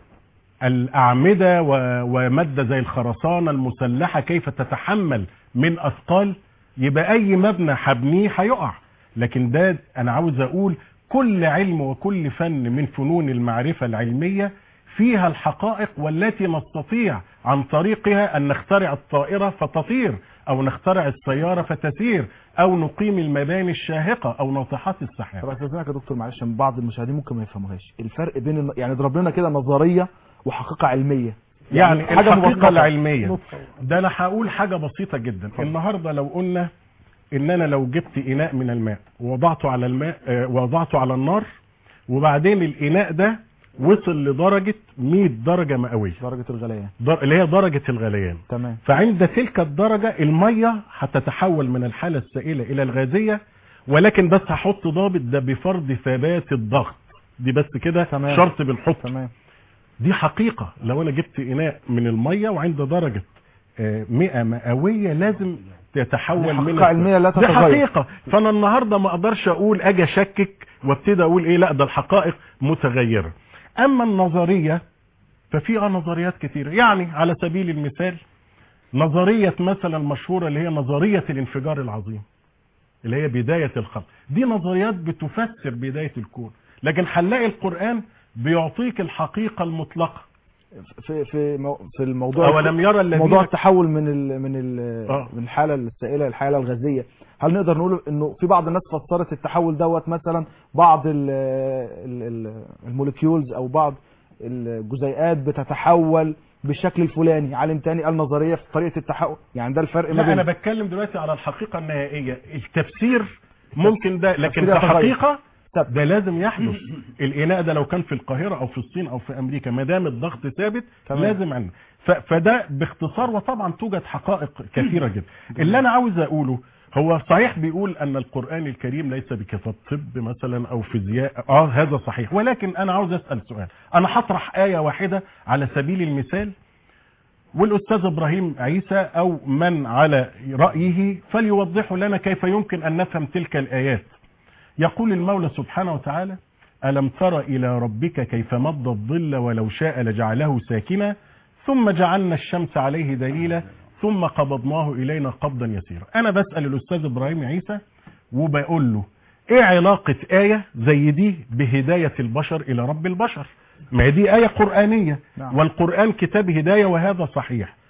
الاعمده و- وماده زي الخرسانه المسلحه كيف تتحمل من اثقال يبقى اي مبنى هبنيه هيقع لكن ده انا عاوز اقول كل علم وكل فن من فنون المعرفه العلميه فيها الحقائق والتي نستطيع عن طريقها ان نخترع الطائره فتطير او نخترع السياره فتسير او نقيم المباني الشاهقه او ناطحات طب السحاب استاذنك يا دكتور معلش عشان بعض المشاهدين ممكن ما يفهموهاش الفرق بين الن- يعني اضرب لنا كده نظريه وحقيقه علميه يعني حاجة الحقيقه مبسطة. العلميه ده انا هقول حاجه بسيطه جدا النهارده لو قلنا ان انا لو جبت اناء من الماء ووضعته على الماء آه، ووضعته على النار وبعدين الاناء ده وصل لدرجه 100 درجه مئويه درجه الغليان در... اللي هي درجه الغليان تمام فعند تلك الدرجة المية هتتحول من الحالة السائلة إلى الغازية ولكن بس هحط ضابط ده بفرض ثبات الضغط دي بس كده تمام. شرط بالحط تمام دي حقيقة لو أنا جبت إناء من المية وعند درجة آه، 100 مئوية لازم تتحول دي من حقيقة علمية لا دي تتغير. حقيقة فأنا النهاردة ما أقدرش أقول أجي أشكك وابتدي أقول إيه لا ده الحقائق متغيرة أما النظرية ففي اه نظريات كثيرة يعني على سبيل المثال نظرية مثلا المشهورة اللي هي نظرية الانفجار العظيم اللي هي بداية الخلق دي نظريات بتفسر بداية الكون لكن هنلاقي القرآن بيعطيك الحقيقة المطلقة في في مو- في الموضوع أولم يرى الذين موضوع التحول من ال من ال آه. من الحاله السائله للحاله الغازيه هل نقدر نقول انه في بعض الناس فسرت التحول دوت مثلا بعض ال ال ال الموليكيولز او بعض الجزيئات بتتحول بالشكل الفلاني عالم تاني قال نظريه في طريقه التحول يعني ده الفرق ما لا بين أنا بتكلم دلوقتي على الحقيقة النهائية التفسير ممكن ده لكن التفسير يتغير. كحقيقة ثابت. ده لازم يحدث الإناء ده لو كان في القاهرة أو في الصين أو في أمريكا ما دام الضغط ثابت تمام. لازم عنه ف- فده باختصار وطبعا توجد حقائق كثيرة جدا اللي أنا عاوز أقوله هو صحيح بيقول أن القرآن الكريم ليس بكتاب طب مثلا أو فيزياء آه هذا صحيح ولكن أنا عاوز أسأل سؤال أنا هطرح آية واحدة على سبيل المثال والأستاذ إبراهيم عيسى أو من على رأيه فليوضح لنا كيف يمكن أن نفهم تلك الآيات يقول المولى سبحانه وتعالى ألم تر إلى ربك كيف مد الظل ولو شاء لجعله ساكنا ثم جعلنا الشمس عليه دليلا ثم قبضناه إلينا قبضا يسيرا أنا بسأل الأستاذ إبراهيم عيسى وبقول له إيه علاقة آية زي دي بهداية البشر إلى رب البشر ما هي دي آية قرآنية نعم. والقرآن كتاب هداية وهذا صحيح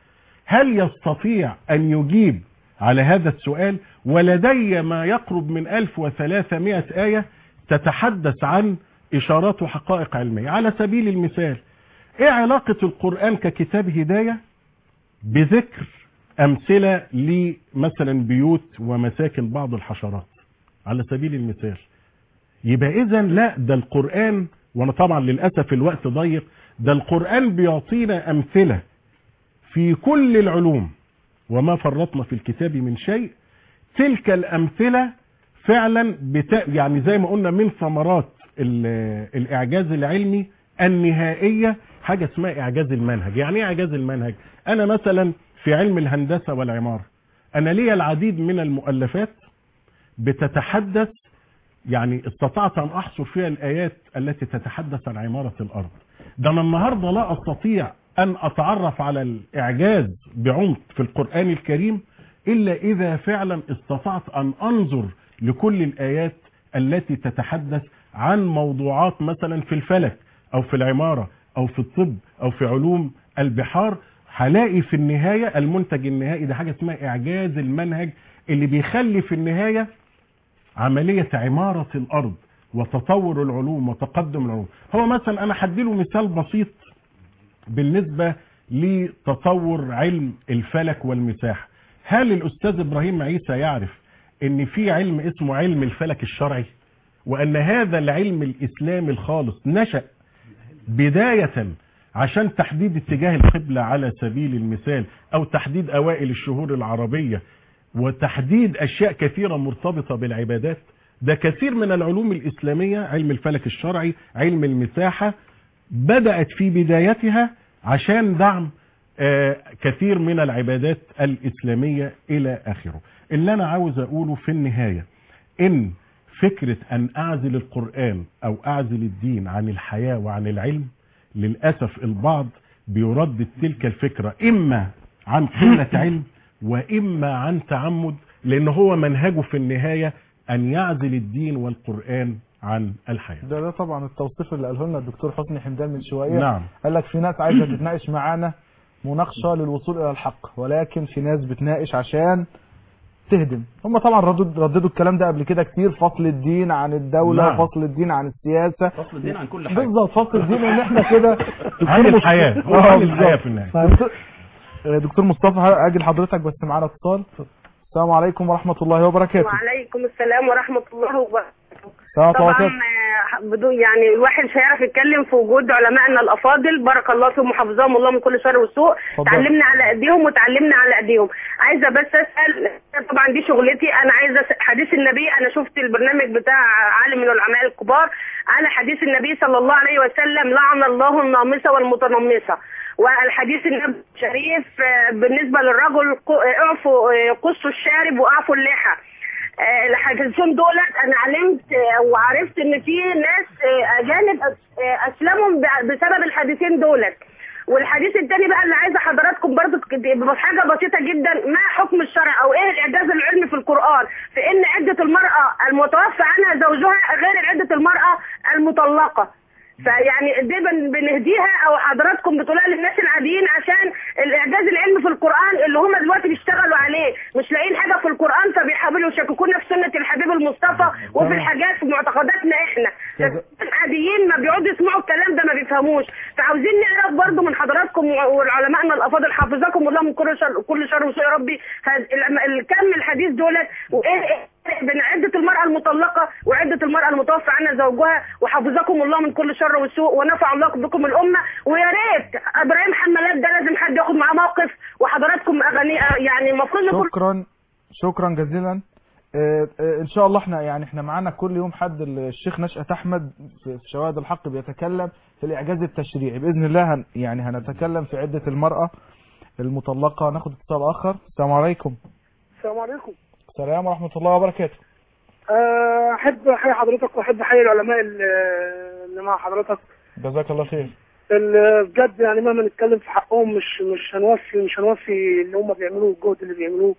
هل يستطيع أن يجيب على هذا السؤال ولدي ما يقرب من 1300 آية تتحدث عن إشارات وحقائق علمية على سبيل المثال إيه علاقة القرآن ككتاب هداية بذكر أمثلة لمثلا بيوت ومساكن بعض الحشرات على سبيل المثال يبقى إذا لا ده القرآن وأنا طبعا للأسف الوقت ضيق ده القرآن بيعطينا أمثلة في كل العلوم وما فرطنا في الكتاب من شيء تلك الأمثلة فعلا بتا... يعني زي ما قلنا من ثمرات ال- الإعجاز العلمي النهائية حاجة اسمها إعجاز المنهج يعني إيه إعجاز المنهج أنا مثلا في علم الهندسة والعمارة أنا لي العديد من المؤلفات بتتحدث يعني استطعت أن أحصر فيها الآيات التي تتحدث عن عمارة الأرض ده أنا النهاردة لا أستطيع أن أتعرف على الإعجاز بعمق في القرآن الكريم إلا إذا فعلا استطعت أن أنظر لكل الآيات التي تتحدث عن موضوعات مثلا في الفلك أو في العمارة أو في الطب أو في علوم البحار هلاقي في النهاية المنتج النهائي ده حاجة اسمها إعجاز المنهج اللي بيخلي في النهاية عملية عمارة الأرض وتطور العلوم وتقدم العلوم هو مثلا أنا هديله مثال بسيط بالنسبة لتطور علم الفلك والمساحة هل الأستاذ إبراهيم عيسى يعرف أن في علم اسمه علم الفلك الشرعي وأن هذا العلم الإسلامي الخالص نشأ بداية عشان تحديد اتجاه القبلة على سبيل المثال أو تحديد أوائل الشهور العربية وتحديد أشياء كثيرة مرتبطة بالعبادات ده كثير من العلوم الإسلامية علم الفلك الشرعي علم المساحة بدأت في بدايتها عشان دعم آه، كثير من العبادات الإسلامية إلى آخره اللي أنا عاوز أقوله في النهاية إن فكرة أن أعزل القرآن أو أعزل الدين عن الحياة وعن العلم للأسف البعض بيردد تلك الفكرة إما عن قلة علم وإما عن تعمد لأن هو منهجه في النهاية أن يعزل الدين والقرآن عن الحياة ده ده طبعا التوصيف اللي قاله لنا الدكتور حسني حمدان من شويه نعم قال لك في ناس عايزه تتناقش معانا مناقشه للوصول الى الحق ولكن في ناس بتناقش عشان تهدم هم طبعا ردوا رددوا الكلام ده قبل كده كتير فصل الدين عن الدوله نعم. وفصل الدين عن السياسه فصل الدين عن كل حاجة بالظبط فصل الدين ان احنا كده عن الحياة هو آه، عن الحياة بالظبط. في النهاية دكتور- دكتور مصطفى اجي لحضرتك بس معانا اتصال السلام عليكم ورحمه الله وبركاته وعليكم السلام ورحمة الله وبركاته السلام طبعا عليكم آه، بدون يعني الواحد مش هيعرف يتكلم في وجود علمائنا الافاضل بارك الله فيهم وحفظهم الله من كل شر وسوء اتفضل. تعلمنا على ايديهم وتعلمنا على ايديهم عايزه بس اسال طبعا دي شغلتي انا عايزه أس- حديث النبي انا شفت البرنامج بتاع عالم من العلماء الكبار على حديث النبي صلى الله عليه وسلم لعن الله النامصه والمتنمصه والحديث النبي الشريف آه، بالنسبه للرجل ق- اعفوا آه، قصوا الشارب واعفوا اللحى آه، الحديثين دولت انا علمت آه، وعرفت ان في ناس آه، اجانب أس- آه، اسلموا ب- بسبب الحديثين دولت والحديث الثاني بقى اللي عايزه حضراتكم برضو تبقى حاجه بسيطه جدا ما حكم الشرع او ايه الاعجاز العلمي في القران في ان عده المراه المتوفى عنها زوجها غير عده المراه المطلقه فيعني دي بن- بنهديها او حضراتكم بتقولها للناس العاديين عشان الاعجاز العلمي في القران اللي هم دلوقتي بيشتغلوا عليه مش لاقيين حاجه في القران فبيحاولوا يشككونا في سنه الحبيب المصطفى وفي الحاجات في معتقداتنا احنا كذا. العاديين ما بيقعدوا يسمعوا الكلام ده ما بيفهموش فعاوزين نعرف برضو من حضراتكم والعلمائنا الافاضل حافظكم الله من كل شر كل شر وسوء يا ربي هذا- الم- الكم الحديث دولت وايه إيه بين عدة المرأة المطلقة وعدة المرأة المتوفى عنها زوجها وحفظكم الله من كل شر وسوء ونفع الله بكم الأمة ويا ريت إبراهيم حمالات ده لازم حد ياخد معاه موقف وحضراتكم أغاني يعني المفروض نكون شكرا شكرا جزيلا آه، آه، ان شاء الله احنا يعني احنا معانا كل يوم حد الشيخ نشأت احمد في في شواهد الحق بيتكلم في الاعجاز التشريعي باذن الله هن يعني هنتكلم في عده المراه المطلقه ناخد اتصال اخر السلام عليكم السلام عليكم السلام ورحمه الله وبركاته آه، احب احيي حضرتك واحب احيي العلماء اللي اللي مع حضرتك جزاك الله خير ال- بجد يعني مهما نتكلم في حقهم مش مش هنوفي مش هنوفي اللي هم بيعملوه الجهد اللي بيعملوه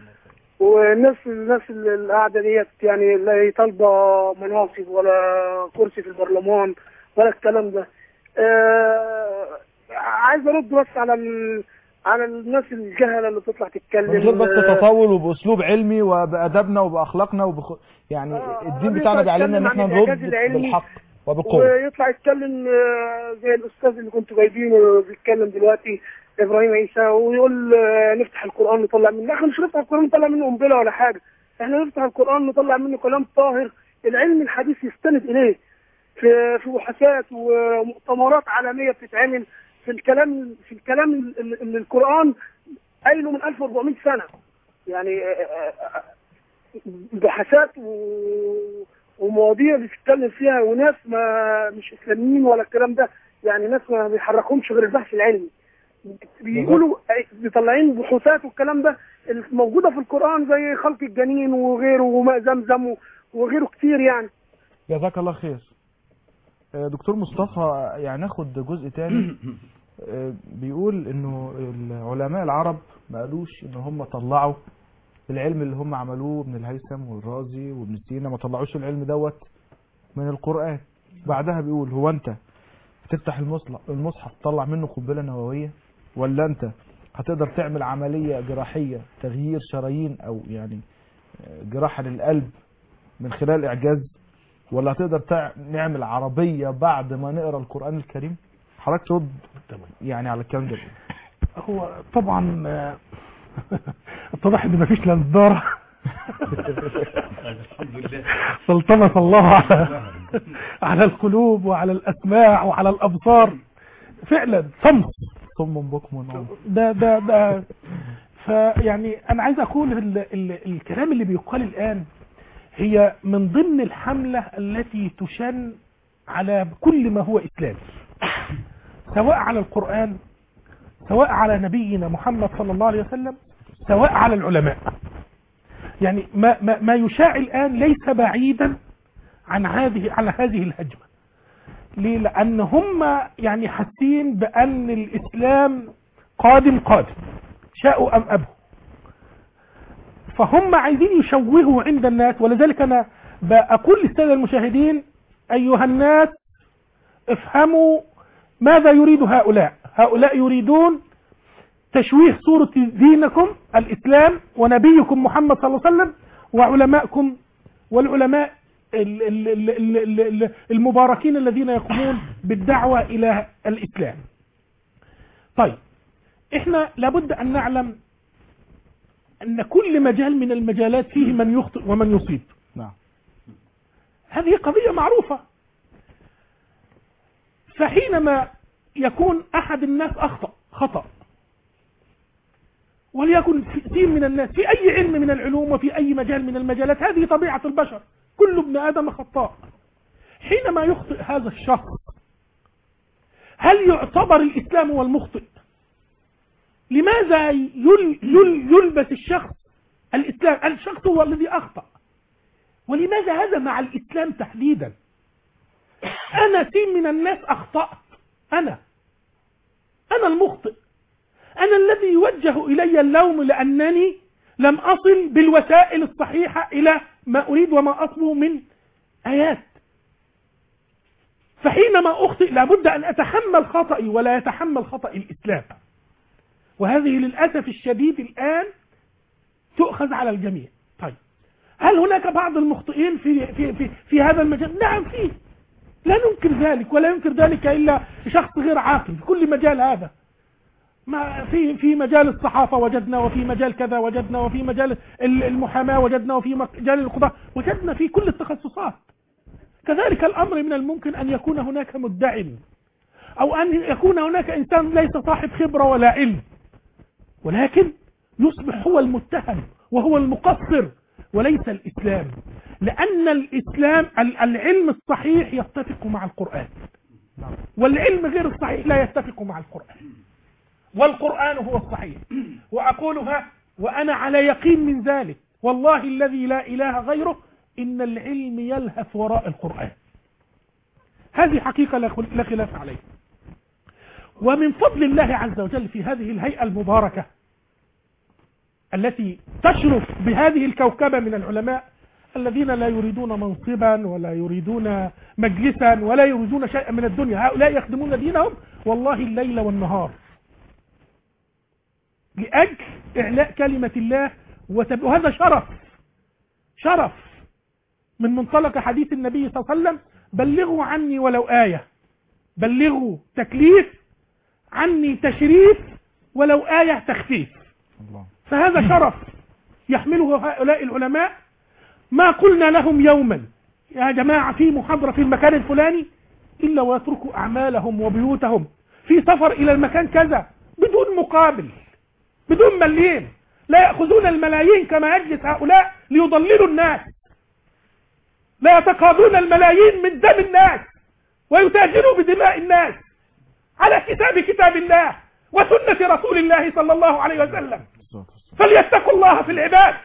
والناس الناس اللي قاعده ديت يعني لا هي طالبه مناصب ولا كرسي في البرلمان ولا الكلام ده آه عايز ارد بس على ال... على الناس الجهله اللي بتطلع تتكلم من غير بس آه، تطاول وباسلوب علمي وبادبنا وباخلاقنا وبخ... يعني الدين بتاعنا بيعلمنا ان احنا يتكلم عن نرد الإعجاز العلمي بالحق وبقوه ويطلع يتكلم آه، زي الاستاذ اللي كنتوا جايبينه بيتكلم دلوقتي ابراهيم عيسى ويقول آه، نفتح القران نطلع منه احنا مش نفتح القران نطلع منه قنبله ولا حاجه احنا نفتح القران نطلع منه كلام طاهر العلم الحديث يستند اليه في في بحوثات ومؤتمرات عالميه بتتعمل في الكلام في الكلام اللي اللي القران قايله من 1400 سنه يعني آه، آه، آه، بحثات و- ومواضيع بتتكلم فيها وناس ما مش اسلاميين ولا الكلام ده يعني ناس ما بيحركهمش غير البحث العلمي بيقولوا مطلعين بحوثات والكلام ده موجوده في القران زي خلق الجنين وغيره وماء زمزم وغيره كتير يعني جزاك الله خير آه، دكتور مصطفى يعني ناخد جزء تاني آه، بيقول انه العلماء العرب ما قالوش ان هم طلعوا العلم اللي هم عملوه ابن الهيثم والرازي وابن سينا ما طلعوش العلم دوت من القرآن بعدها بيقول هو انت هتفتح المصحف المصحف تطلع منه قنبلة نووية ولا انت هتقدر تعمل عملية جراحية تغيير شرايين او يعني آه، جراحة للقلب من خلال اعجاز ولا هتقدر تع... نعمل عربية بعد ما نقرا القرآن الكريم حضرتك ترد يعني على الكلام ده هو طبعا آه، اتضح ان مفيش لا نضاره سلطنة الله على على القلوب وعلى الاسماع وعلى الابصار فعلا صمت صم بكم ونعم ده ده ده فيعني انا عايز اقول ال ال الكلام اللي بيقال الان هي من ضمن الحملة التي تشن على كل ما هو اسلامي سواء على القرآن سواء على نبينا محمد صلى الله عليه وسلم سواء على العلماء يعني ما, ما, ما يشاع الآن ليس بعيدا عن هذه على هذه الهجمة ليه؟ لأن هم يعني حاسين بأن الإسلام قادم قادم شاءوا أم أبوا فهم عايزين يشوهوا عند الناس ولذلك أنا بقول للسادة المشاهدين أيها الناس افهموا ماذا يريد هؤلاء هؤلاء يريدون تشويه صورة دينكم الإسلام ونبيكم محمد صلى الله عليه وسلم وعلمائكم والعلماء ال- ال- ال- ال- ال- المباركين الذين يقومون بالدعوة إلى الإسلام طيب احنا لابد أن نعلم أن كل مجال من المجالات فيه من يخطئ ومن يصيب نعم هذه قضية معروفة فحينما يكون أحد الناس أخطأ خطأ وليكن كثير من الناس في أي علم من العلوم وفي أي مجال من المجالات هذه طبيعة البشر كل ابن آدم خطاء حينما يخطئ هذا الشخص هل يعتبر الإسلام هو المخطئ لماذا يل يل يلبس الشخص الإسلام الشخص هو الذي أخطأ ولماذا هذا مع الإسلام تحديدا أنا سين من الناس أخطأت أنا أنا المخطئ أنا الذي يوجه إلي اللوم لأنني لم أصل بالوسائل الصحيحة إلى ما أريد وما أصله من آيات فحينما أخطئ لابد أن أتحمل خطئي ولا يتحمل خطأ الإسلام وهذه للأسف الشديد الآن تؤخذ على الجميع طيب هل هناك بعض المخطئين في, في, في, في هذا المجال نعم فيه لا ننكر ذلك ولا ينكر ذلك إلا شخص غير عاقل في كل مجال هذا ما في في مجال الصحافة وجدنا وفي مجال كذا وجدنا وفي مجال المحاماة وجدنا وفي مجال القضاء وجدنا في كل التخصصات كذلك الأمر من الممكن أن يكون هناك مدعي أو أن يكون هناك إنسان ليس صاحب خبرة ولا علم ولكن يصبح هو المتهم وهو المقصر وليس الإسلام لأن الإسلام العلم الصحيح يتفق مع القرآن والعلم غير الصحيح لا يتفق مع القرآن والقرآن هو الصحيح وأقولها وأنا على يقين من ذلك والله الذي لا إله غيره إن العلم يلهث وراء القرآن هذه حقيقة لا خلاف عليها ومن فضل الله عز وجل في هذه الهيئة المباركة التي تشرف بهذه الكوكبة من العلماء الذين لا يريدون منصبا ولا يريدون مجلسا ولا يريدون شيئا من الدنيا هؤلاء يخدمون دينهم والله الليل والنهار لأجل إعلاء كلمة الله وتب- وهذا شرف شرف من منطلق حديث النبي صلى الله عليه وسلم بلغوا عني ولو آية بلغوا تكليف عني تشريف ولو آية تخفيف فهذا شرف يحمله هؤلاء العلماء ما قلنا لهم يوما يا جماعة في محاضرة في المكان الفلاني إلا ويتركوا أعمالهم وبيوتهم في سفر إلى المكان كذا بدون مقابل بدون مليين لا يأخذون الملايين كما يجلس هؤلاء ليضللوا الناس لا يتقاضون الملايين من دم الناس ويتاجروا بدماء الناس على كتاب كتاب الله وسنة رسول الله صلى الله عليه وسلم فليتقوا الله في العباد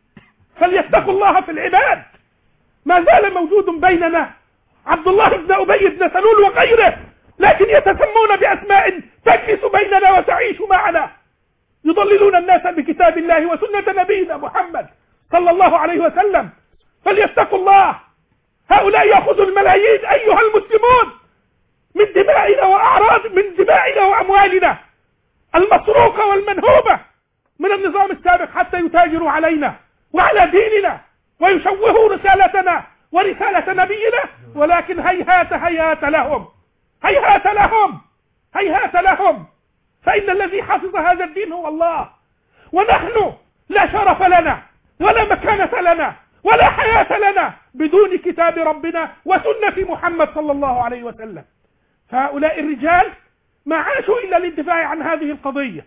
فليتقوا الله في العباد ما زال موجود بيننا عبد الله بن أبي بن سلول وغيره لكن يتسمون بأسماء تجلس بيننا وتعيش معنا يضللون الناس بكتاب الله وسنة نبينا محمد صلى الله عليه وسلم فليتقوا الله هؤلاء يأخذوا الملايين أيها المسلمون من دمائنا وأعراض من دمائنا وأموالنا المسروقة والمنهوبة من النظام السابق حتى يتاجروا علينا وعلى ديننا ويشوهوا رسالتنا ورسالة نبينا ولكن هيهات هيهات لهم هيهات لهم هيهات لهم فإن الذي حفظ هذا الدين هو الله ونحن لا شرف لنا ولا مكانة لنا ولا حياة لنا بدون كتاب ربنا وسنة محمد صلى الله عليه وسلم فهؤلاء الرجال ما عاشوا إلا للدفاع عن هذه القضية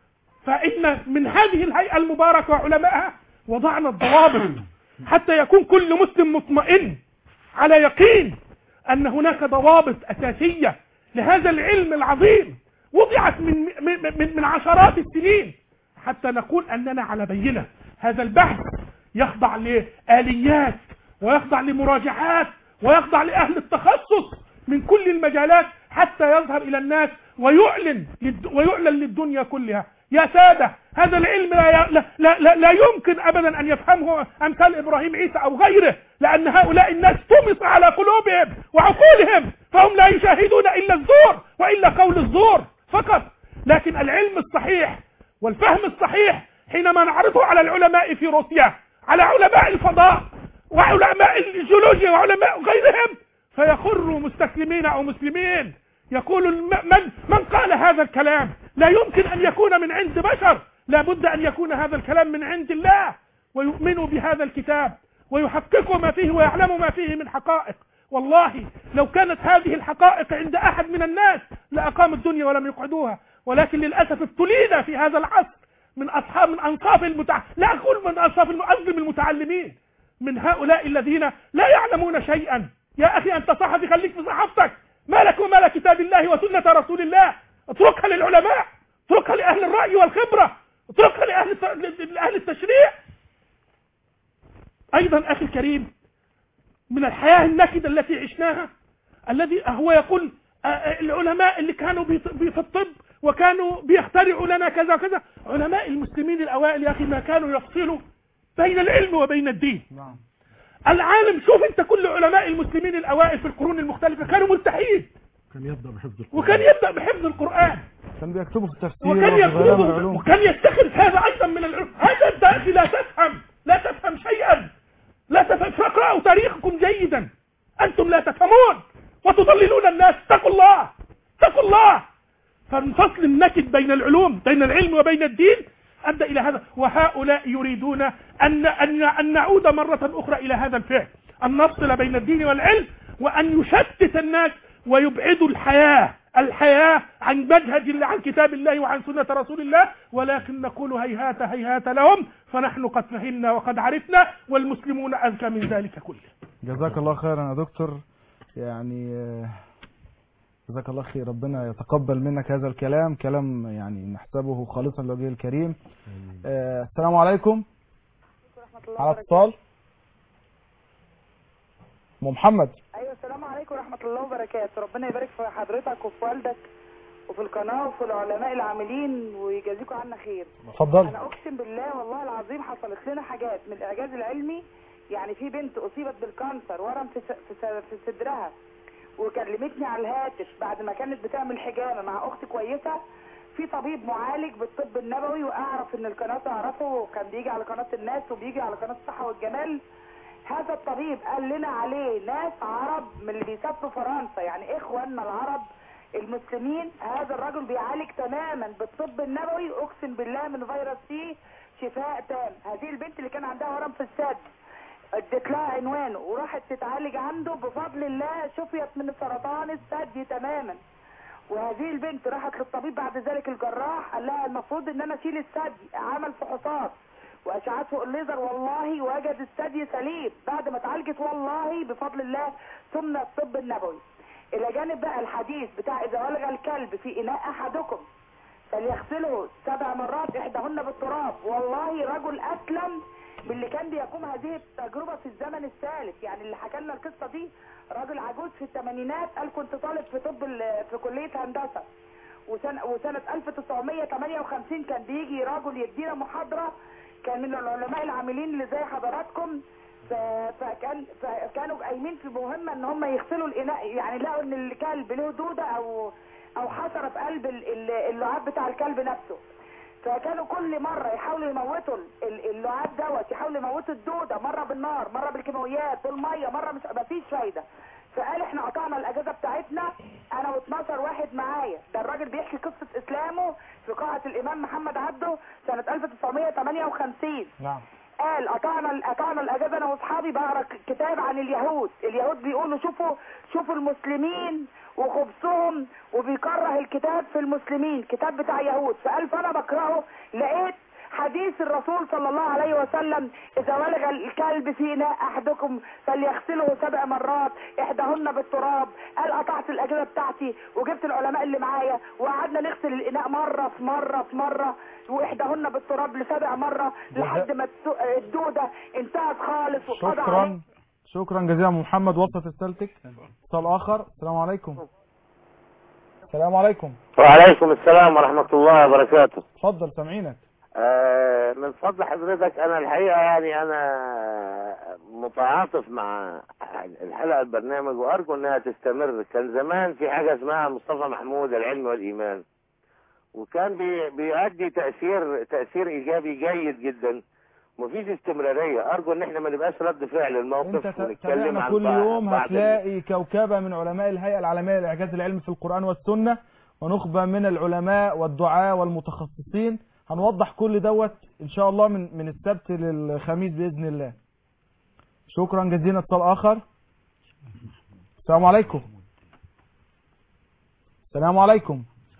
فإن من هذه الهيئة المباركة وعلمائها وضعنا الضوابط حتى يكون كل مسلم مطمئن على يقين أن هناك ضوابط أساسية لهذا العلم العظيم وضعت من, من, من, من عشرات السنين حتى نقول أننا على بينة هذا البحث يخضع لآليات ويخضع لمراجعات ويخضع لأهل التخصص من كل المجالات حتى يظهر إلى الناس ويعلن للد- ويعلن للدنيا كلها يا سادة هذا العلم لا, لا, لا, لا, لا يمكن أبدا أن يفهمه أمثال إبراهيم عيسى أو غيره لأن هؤلاء الناس طمس على قلوبهم وعقولهم فهم لا يشاهدون إلا الزور وإلا قول الزور فقط لكن العلم الصحيح والفهم الصحيح حينما نعرضه على العلماء في روسيا على علماء الفضاء وعلماء الجيولوجيا وعلماء غيرهم فيخروا مستسلمين أو مسلمين يقول الم- من من قال هذا الكلام لا يمكن أن يكون من عند بشر لا بد أن يكون هذا الكلام من عند الله ويؤمنوا بهذا الكتاب ويحققوا ما فيه ويعلموا ما فيه من حقائق والله لو كانت هذه الحقائق عند أحد من الناس لأقام الدنيا ولم يقعدوها ولكن للأسف ابتلينا في هذا العصر من أصحاب من أنصاف المتع... لا أقول من أنصاف المؤذن المتعلمين من هؤلاء الذين لا يعلمون شيئا يا أخي أنت صحفي خليك في صحافتك ما لك وما لك كتاب الله وسنة رسول الله اتركها للعلماء اتركها لأهل الرأي والخبرة اتركها لأهل, الت... لأهل التشريع أيضا أخي الكريم من الحياة النكدة التي عشناها الذي هو يقول آه، آه، العلماء اللي كانوا بيط- بي- في الطب وكانوا بيخترعوا لنا كذا وكذا علماء المسلمين الأوائل يا أخي ما كانوا يفصلوا بين العلم وبين الدين العالم شوف انت كل علماء المسلمين الأوائل في القرون المختلفة كانوا ملتحين كان يبدأ بحفظ القرآن وكان يبدأ بحفظ القرآن كان بيكتبوا في التفسير وكان وفي بيان يكتبه العلوم وكان يستخرج هذا ايضا من العلم هذا انت أخي لا تفهم لا تفهم شيئا لا تفهم فاقرأوا تاريخكم جيدا انتم لا تفهمون وتضللون الناس اتقوا الله اتقوا الله فالفصل النكد بين العلوم بين العلم وبين الدين ادى الى هذا وهؤلاء يريدون ان ان ان نعود مره اخرى الى هذا الفعل ان نفصل بين الدين والعلم وان يشتت الناس ويبعدوا الحياه الحياه عن منهج الله عن كتاب الله وعن سنه رسول الله ولكن نقول هيهات هيهات لهم فنحن قد فهمنا وقد عرفنا والمسلمون اذكى من ذلك كله جزاك الله خيرا يا دكتور يعني آه، جزاك الله خير ربنا يتقبل منك هذا الكلام كلام يعني نحسبه خالصا لوجه الكريم آه، السلام عليكم على اتصال ام محمد ايوه السلام عليكم ورحمه الله وبركاته ربنا يبارك في حضرتك وفي والدك وفي القناه وفي العلماء العاملين ويجازيكم عنا خير اتفضل انا اقسم بالله والله العظيم حصلت لنا حاجات من الاعجاز العلمي يعني في بنت اصيبت بالكانسر ورم في س- في س- في صدرها وكلمتني على الهاتف بعد ما كانت بتعمل حجامه مع اخت كويسه في طبيب معالج بالطب النبوي واعرف ان القناه تعرفه وكان بيجي على قناه الناس وبيجي على قناه الصحه والجمال هذا الطبيب قال لنا عليه ناس عرب من اللي بيسافروا فرنسا يعني اخواننا العرب المسلمين هذا الرجل بيعالج تماما بالطب النبوي اقسم بالله من فيروس سي شفاء تام هذه البنت اللي كان عندها ورم في الثدي اديت لها عنوانه وراحت تتعالج عنده بفضل الله شفيت من سرطان الثدي تماما وهذه البنت راحت للطبيب بعد ذلك الجراح قال لها المفروض ان انا اشيل الثدي عمل فحوصات واشعات فوق الليزر والله وجد الثدي سليم بعد ما اتعالجت والله بفضل الله ثم الطب النبوي الى جانب بقى الحديث بتاع اذا ولغ الكلب في اناء احدكم فليغسله سبع مرات احداهن بالتراب والله رجل اسلم باللي كان بيقوم هذه التجربه في الزمن الثالث يعني اللي حكى لنا القصه دي راجل عجوز في الثمانينات قال كنت طالب في طب ال- في كليه هندسه وسنه وسنه 1958 كان بيجي رجل يدينا محاضره كان من العلماء العاملين اللي زي حضراتكم ف- فكان فكانوا قايمين في مهمه ان هم يغسلوا الاناء يعني لقوا ان الكلب له دوده او او حشره في قلب ال- ال- اللعاب بتاع الكلب نفسه فكانوا كل مره يحاولوا يموتوا ال- اللعاب دوت يحاولوا يموتوا الدوده مره بالنار مره بالكيماويات بالميه مره مش مفيش فايده فقال احنا قطعنا الاجازه بتاعتنا انا و12 واحد معايا ده الراجل بيحكي قصه اسلامه في قاعه الامام محمد عبده سنه 1958 نعم قال قطعنا قطعنا الاجازه انا واصحابي بقرا ك- كتاب عن اليهود اليهود بيقولوا شوفوا شوفوا المسلمين وخبثهم وبيكره الكتاب في المسلمين كتاب بتاع يهود فقال فانا بقراه لقيت حديث الرسول صلى الله عليه وسلم اذا ولغ الكلب في اناء احدكم فليغسله سبع مرات احداهن بالتراب قال قطعت الاجازه بتاعتي وجبت العلماء اللي معايا وقعدنا نغسل الاناء مره في مره في مره واحداهن بالتراب لسبع مره لحد ما الت- الدوده انتهت خالص وقضى عليه شكرا شكرا جزيلا أم محمد وصلت رسالتك اتصال اخر السلام عليكم السلام عليكم وعليكم السلام ورحمة الله وبركاته اتفضل سامعينك آه، من فضل حضرتك أنا الحقيقة يعني أنا متعاطف مع الحلقة البرنامج وأرجو إنها تستمر كان زمان في حاجة اسمها مصطفى محمود العلم والإيمان وكان بي- بيؤدي تأثير تأثير إيجابي جيد جدا مفيش استمرارية أرجو إن إحنا ما نبقاش رد فعل الموقف انت ونتكلم تابعنا عن كل بعض- يوم بعض ال- هتلاقي كوكبة من علماء الهيئة العالمية لإعجاز العلم في القرآن والسنة ونخبة من العلماء والدعاة والمتخصصين هنوضح كل دوت إن شاء الله من من السبت للخميس بإذن الله شكرا جزيلا اتصال آخر السلام عليكم السلام عليكم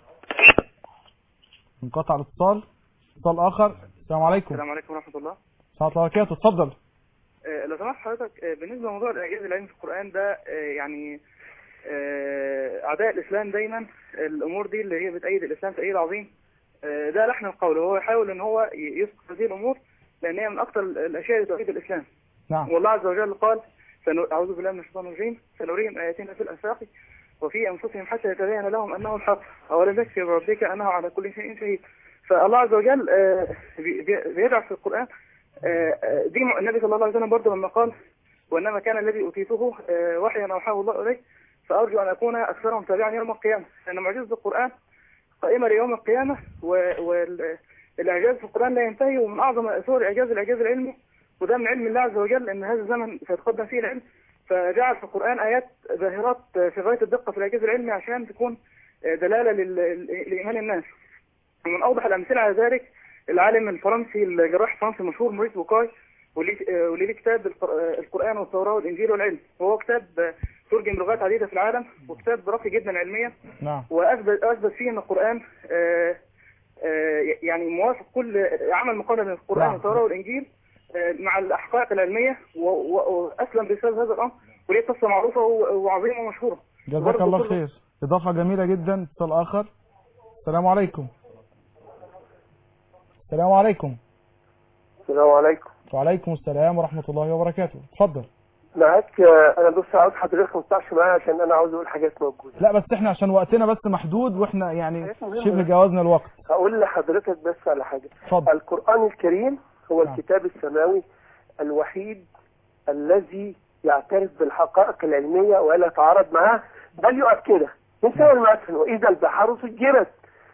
انقطع الاتصال اتصال آخر السلام عليكم السلام عليكم ورحمة الله ورحمة الله وبركاته اتفضل آه، لو سمحت حضرتك آه، بالنسبة لموضوع الإعجاز العلمي في القرآن ده آه، يعني آه، أعداء الإسلام دايما الأمور دي اللي هي بتأيد الإسلام تأييد عظيم آه، ده لحن القول وهو يحاول إن هو ي- يسقط هذه الأمور لأن هي من أكثر الأشياء اللي تؤيد الإسلام نعم والله عز وجل قال سنو- أعوذ بالله من الشيطان الرجيم سنريهم آياتنا في الآفاق وفي أنفسهم حتى يتبين لهم أنه الحق أولم يكفي بربك أنه على كل شيء شهيد فالله عز وجل آه، بي- بي- بيدعو في القرآن آه، آه، دي م- النبي صلى الله عليه وسلم برضه لما قال وإنما كان الذي أوتيته آه، وحيا أوحاه الله إليه فأرجو أن أكون أكثرهم تابعا يوم القيامة لأن معجزة القرآن قائمة ليوم القيامة والإعجاز في القرآن لا ينتهي ومن أعظم صور الإعجاز الإعجاز العلمي وده من علم الله عز وجل أن هذا الزمن سيتقدم فيه العلم فجعل في القرآن آيات ظاهرات في غاية الدقة في الإعجاز العلمي عشان تكون دلالة لل- لإيمان الناس ومن أوضح الأمثلة على ذلك العالم الفرنسي الجراح الفرنسي المشهور موريس بوكاي وليه وليه ليه كتاب القر- القرآن والتوراة والإنجيل والعلم وهو كتاب ترجم لغات عديدة في العالم وكتاب راقي جدا علميا نعم واثبت اثبت فيه ان القران آه، آه، يعني موافق كل عمل مقارنه بين القران نعم. والتوراه والانجيل آه، مع الحقائق العلميه و- و- واسلم بسبب هذا الامر وليه قصه معروفه و- وعظيمه ومشهوره جزاك برضه الله كل- خير إضافة جميلة جدا اتصال آخر السلام عليكم السلام عليكم السلام عليكم وعليكم السلام ورحمة الله وبركاته اتفضل معاك آه، انا بس عاوز حضرتك ما تطلعش معايا عشان انا عاوز اقول حاجات موجوده لا بس احنا عشان وقتنا بس محدود واحنا يعني مهمة. شبه جوازنا الوقت هقول لحضرتك بس على حاجه اتفضل. القران الكريم هو نعم. الكتاب السماوي الوحيد الذي يعترف بالحقائق العلميه ولا يتعارض معها بل يؤكدها مثال مثلا واذا البحار سجرت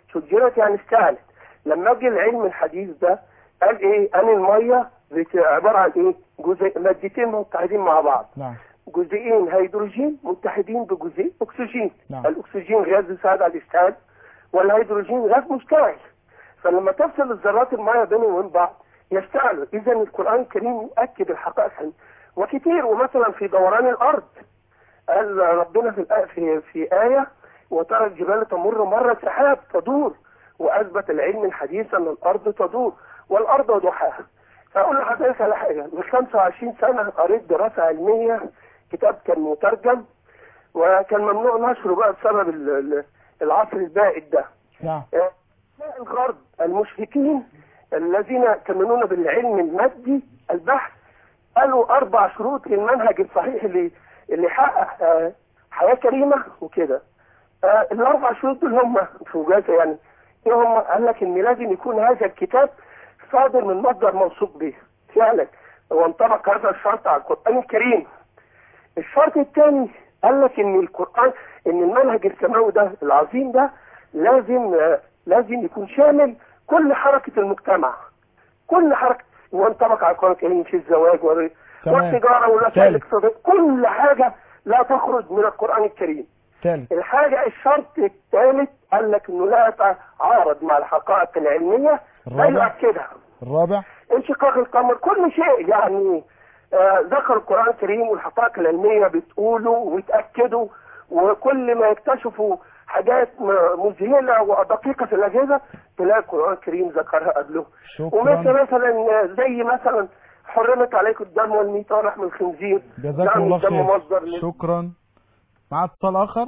سجلت يعني استعلت لما جه العلم الحديث ده قال ايه قال الميه بت- عباره عن ايه جزء مادتين متحدين مع بعض نعم جزئين هيدروجين متحدين بجزيء اكسجين نعم. الاكسجين غاز يساعد على الاشتعال والهيدروجين غاز مشتعل فلما تفصل الذرات الميه بينهم وبين بعض يشتعلوا اذا القران الكريم يؤكد الحقائق هذه. وكتير ومثلا في دوران الارض قال ربنا في الآية في, في آية وترى الجبال تمر مر سحاب تدور وأثبت العلم الحديث أن الأرض تدور والأرض وضحاها فأقول لحضرتك على حاجة من 25 سنة قريت دراسة علمية كتاب كان مترجم وكان ممنوع نشره بقى بسبب ال- ال- العصر البائد ده نعم آه، الغرب المشركين الذين كمنون بالعلم المادي البحث قالوا أربع شروط للمنهج الصحيح اللي اللي يحقق آه، حياة كريمة وكده آه، الأربع شروط دول هم في وجازة يعني إيه هم قال لك إن لازم يكون هذا الكتاب صادر من مصدر موثوق به فعلا وانطبق هذا الشرط على القرآن الكريم الشرط الثاني قال لك ان القرآن ان المنهج السماوي ده العظيم ده لازم آه، لازم يكون شامل كل حركة المجتمع كل حركة وانطبق على القرآن الكريم في الزواج وال- تمام. والتجارة والوسائل ثالث. الاقتصادية كل حاجة لا تخرج من القرآن الكريم ثالث الحاجة الشرط الثالث قال لك انه لا يتعارض مع الحقائق العلمية لا الرابع. يؤكدها الرابع انشقاق القمر كل شيء يعني آه، ذكر القرآن الكريم والحقائق العلمية بتقوله ويتأكدوا وكل ما يكتشفوا حاجات م- مذهلة ودقيقة في الأجهزة تلاقي القرآن الكريم ذكرها قبله ومثل شكرا مثلا زي مثلا حرمت عليكم الدم والميت ولحم الخنزير جزاكم يعني الله الدم خير مصدر لل- شكرا مع اتصال آخر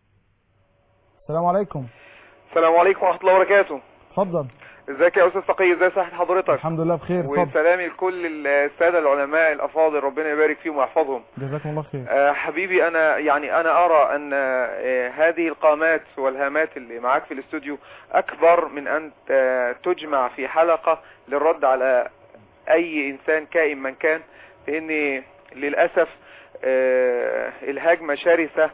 السلام عليكم السلام عليكم ورحمة الله وبركاته اتفضل ازيك يا استاذ تقي ازي صحة حضرتك الحمد لله بخير اتفضل وسلامي لكل السادة العلماء الافاضل ربنا يبارك فيهم ويحفظهم جزاكم الله خير آه، حبيبي انا يعني انا ارى ان آه، هذه القامات والهامات اللي معاك في الاستوديو اكبر من ان آه، تجمع في حلقة للرد على اي انسان كائن من كان لان للاسف آه، الهجمة شرسة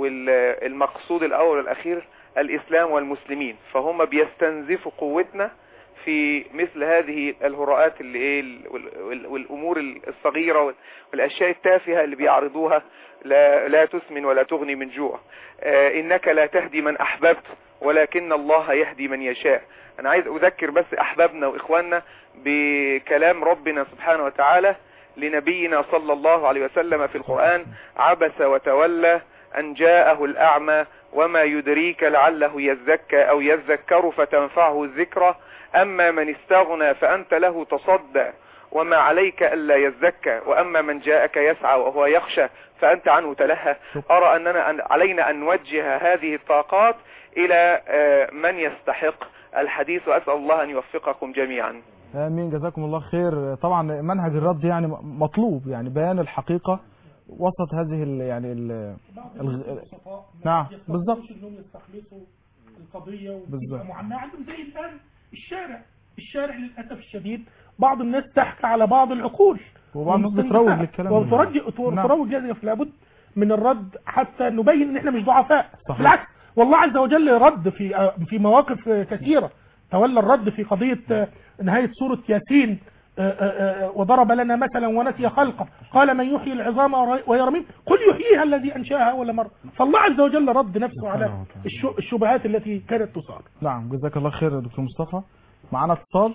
والمقصود الاول والاخير الاسلام والمسلمين فهم بيستنزفوا قوتنا في مثل هذه الهراءات اللي ايه ال- وال- وال- والامور الصغيره وال- والاشياء التافهه اللي بيعرضوها لا لا تسمن ولا تغني من جوع آه، انك لا تهدي من احببت ولكن الله يهدي من يشاء انا عايز اذكر بس احبابنا واخواننا بكلام ربنا سبحانه وتعالى لنبينا صلى الله عليه وسلم في القرآن عبس وتولى أن جاءه الأعمى وما يدريك لعله يزكى أو يذكر فتنفعه الذكرى أما من استغنى فأنت له تصدى وما عليك ألا يزكى وأما من جاءك يسعى وهو يخشى فأنت عنه تلهى أرى أننا أن علينا أن نوجه هذه الطاقات إلى آه، من يستحق الحديث وأسأل الله أن يوفقكم جميعا امين جزاكم الله خير طبعا منهج الرد يعني مطلوب يعني بيان الحقيقة وسط هذه ال يعني ال ال نعم بالظبط انهم يستخلصوا القضيه بالظبط. وتبقى معناه عندهم زي الان الشارع الشارع للاسف الشديد بعض الناس تحكي على بعض العقول وبعض الناس بتروج للكلام ده. وترجع نعم. تروج لذلك لابد من الرد حتى نبين ان احنا مش ضعفاء صحيح. بالعكس والله عز وجل رد في في مواقف كثيره تولى الرد في قضيه نهايه سوره ياسين آه، آه، آه، وضرب لنا مثلا ونسي خلقه قال من يحيي العظام وهي رميم قل يحييها الذي انشاها اول مره فالله عز وجل رد نفسه على الش- الشبهات التي كانت تصاب نعم جزاك الله خير يا دكتور مصطفى معانا اتصال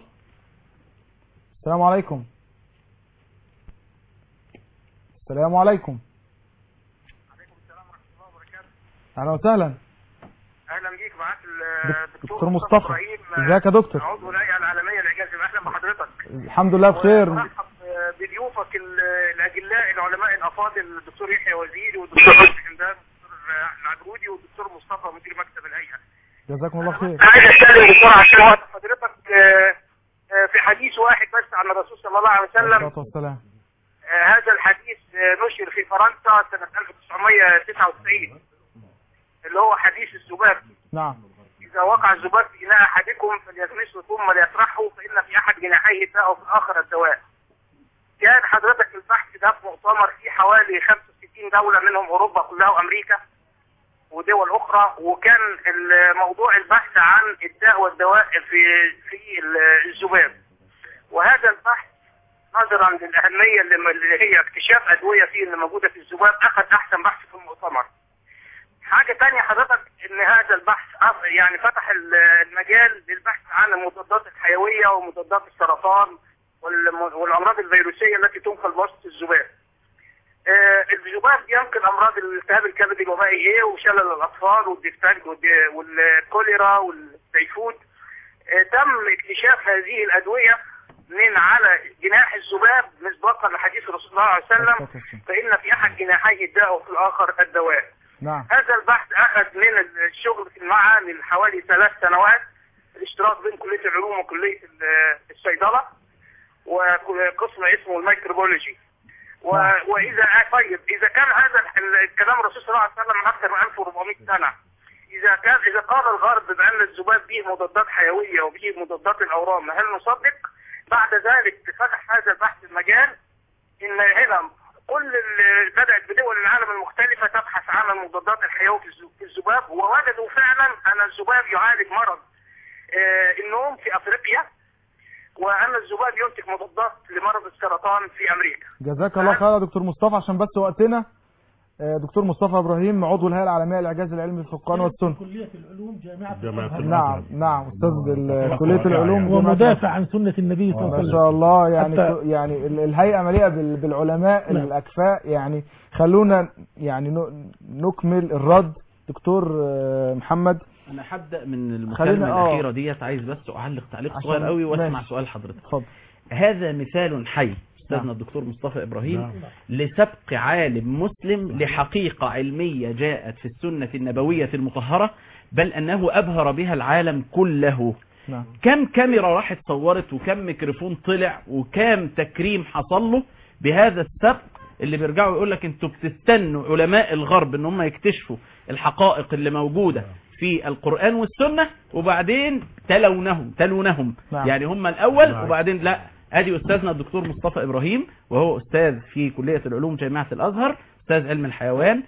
السلام عليكم السلام عليكم اهلا وسهلا اهلا بيك معاك دكتور مصطفى ازيك يا دكتور عضو الهيئه العالميه للاعجاز اهلا بحضرتك الحمد لله بخير ومرحب بضيوفك ال- الاجلاء العلماء الافاضل الدكتور يحيى وزيري والدكتور فتحي حمدان والدكتور العجودي والدكتور مصطفى مدير مكتب الهيئه جزاكم الله خير عايز اتكلم بسرعه عشان وقت حضرتك آه، آه، في حديث واحد بس عن الرسول صلى الله عليه وسلم الصلاه والسلام آه، هذا الحديث آه، نشر في فرنسا سنة 1999 اللي هو حديث الذباب نعم إذا وقع الذباب في إناء أحدكم فليغمسه ثم ليطرحه فإن في أحد جناحيه داء وفي الآخر الدواء. كان حضرتك البحث ده في مؤتمر فيه حوالي 65 دولة منهم أوروبا كلها وأمريكا ودول اخرى وكان موضوع البحث عن الداء والدواء في في الذباب وهذا البحث نظرا للاهميه اللي اللي هي اكتشاف ادويه فيه اللي موجوده في الذباب اخذ احسن بحث في المؤتمر حاجه تانية حضرتك ان هذا البحث أف- يعني فتح ال- المجال للبحث عن المضادات الحيويه ومضادات السرطان والم- والامراض الفيروسيه التي تنقل بواسطه الذباب آه، الذباب ينقل امراض الالتهاب الكبدي الوبائي ايه وشلل الاطفال والديفتانج والدي- والكوليرا والتيفود آه، تم اكتشاف هذه الادويه من على جناح الذباب مسبقا لحديث الرسول صلى الله عليه وسلم فان في احد جناحيه الداء وفي الاخر الدواء نعم هذا البحث اخذ من الشغل في المعهد من حوالي ثلاث سنوات الاشتراك بين كليه العلوم وكليه ال- الصيدله وقسم اسمه الميكروبيولوجي و... واذا طيب اذا كان هذا ال- الكلام الرسول صلى الله عليه وسلم من اكثر من 1400 سنه اذا كان اذا قال الغرب بان الذباب به مضادات حيويه وبه مضادات الاورام هل نصدق؟ بعد ذلك فتح هذا البحث المجال ان هنا كل ال- بدات بدول العالم المختلفه تبحث عن المضادات الحيويه في الذ- في الذباب ووجدوا فعلا ان الذباب يعالج مرض آه، النوم في افريقيا وان الذباب ينتج مضادات لمرض السرطان في امريكا جزاك الله خير يا دكتور مصطفى عشان بس وقتنا آه، دكتور مصطفى ابراهيم عضو الهيئه العالميه للاعجاز العلمي في القران والسنه كلية العلوم جامعة جامعة نعم نعم استاذ ال- كليه العلوم ومدافع عن سنة النبي صلى الله ما عليه وسلم شاء الله يعني حتى- يعني ال- الهيئه مليئه بال- بالعلماء نعم. الاكفاء يعني خلونا يعني ن- نكمل الرد دكتور آه، محمد انا هبدا من المكالمه خلينا- آه. الاخيره ديت عايز بس اعلق تعليق عشان- صغير قوي واسمع ماشي. سؤال حضرتك اتفضل هذا مثال حي استاذنا نعم. الدكتور مصطفى ابراهيم نعم. لسبق عالم مسلم لحقيقه علميه جاءت في السنه النبويه المطهره بل انه ابهر بها العالم كله نعم كم كاميرا راحت صورت وكم ميكروفون طلع وكم تكريم حصل له بهذا السبق اللي بيرجعوا يقول لك انتوا بتستنوا علماء الغرب ان هم يكتشفوا الحقائق اللي موجوده في القرآن والسنة وبعدين تلونهم تلونهم نعم. يعني هم الأول نعم. وبعدين لا ادي استاذنا الدكتور مصطفى ابراهيم وهو استاذ في كلية العلوم جامعة الازهر استاذ علم الحيوان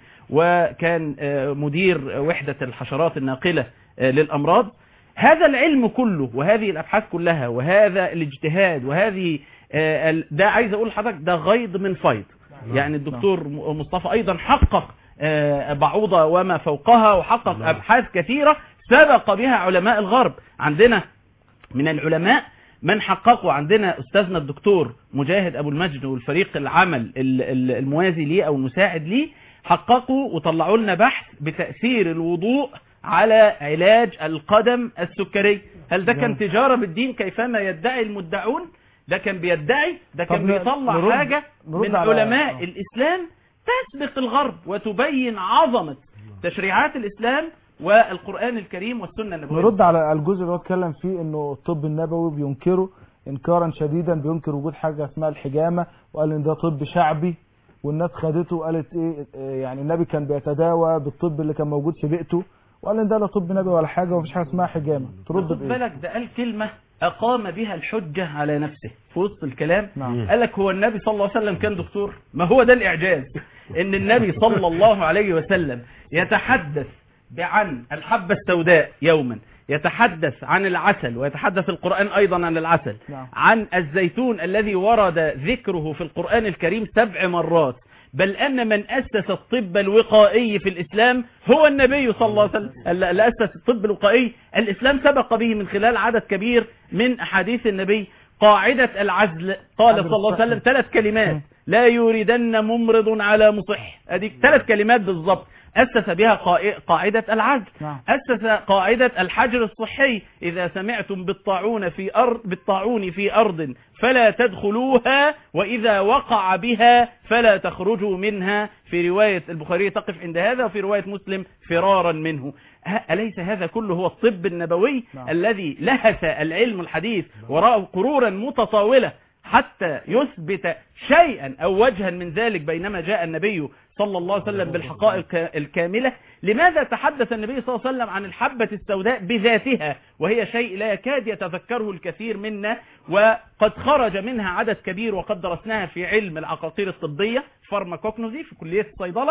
وكان آه، مدير وحدة الحشرات الناقلة آه، للامراض هذا العلم كله وهذه الابحاث كلها وهذا الاجتهاد وهذه آه، ال- ده عايز اقول لحضرتك ده غيض من فيض يعني الدكتور م- مصطفى ايضا حقق آه، بعوضة وما فوقها وحقق ابحاث كثيرة سبق بها علماء الغرب عندنا من العلماء من حققوا عندنا استاذنا الدكتور مجاهد ابو المجد والفريق العمل ال- ال- الموازي ليه او المساعد ليه حققوا وطلعوا لنا بحث بتاثير الوضوء على علاج القدم السكري هل ده كان تجاره بالدين كيفما يدعي المدعون ده كان بيدعي ده طب كان ن- بيطلع نرد- حاجه نرد من على- علماء آه. الاسلام تسبق الغرب وتبين عظمه تشريعات الاسلام والقران الكريم والسنه النبويه نرد على الجزء اللي هو اتكلم فيه انه الطب النبوي بينكره انكارا شديدا بينكر وجود حاجه اسمها الحجامه وقال ان ده طب شعبي والناس خدته وقالت ايه إيه يعني النبي كان بيتداوى بالطب اللي كان موجود في بيئته وقال ان ده لا طب نبوي ولا حاجه ومفيش حاجه اسمها حجامه ترد خد بايه بالك ده قال كلمة أقام بها الحجة على نفسه في وسط الكلام نعم. قال لك هو النبي صلى الله عليه وسلم كان دكتور ما هو ده الإعجاز إن النبي صلى الله عليه وسلم يتحدث عن الحبة السوداء يوما يتحدث عن العسل ويتحدث القرآن أيضا عن العسل نعم. عن الزيتون الذي ورد ذكره في القرآن الكريم سبع مرات بل أن من أسس الطب الوقائي في الإسلام هو النبي صلى الله عليه وسلم اللي أسس الطب الوقائي الإسلام سبق به من خلال عدد كبير من أحاديث النبي قاعدة العزل قال عدل صلى الله عليه وسلم الصحة. ثلاث كلمات لا يريدن ممرض على مصح هذه ثلاث كلمات بالضبط أسس بها قائ- قاعدة العزل نعم. أسس قاعدة الحجر الصحي إذا سمعتم بالطاعون في أرض بالطاعون في أرض فلا تدخلوها وإذا وقع بها فلا تخرجوا منها في رواية البخاري تقف عند هذا وفي رواية مسلم فرارا منه ه- أليس هذا كله هو الطب النبوي نعم. الذي لهث العلم الحديث وراءه قرورا متطاولة حتى يثبت شيئا أو وجها من ذلك بينما جاء النبي صلى الله عليه وسلم بالحقائق الكاملة لماذا تحدث النبي صلى الله عليه وسلم عن الحبة السوداء بذاتها وهي شيء لا يكاد يتذكره الكثير منا وقد خرج منها عدد كبير وقد درسناها في علم العقاقير الطبية فارماكوكنوزي في كلية الصيدلة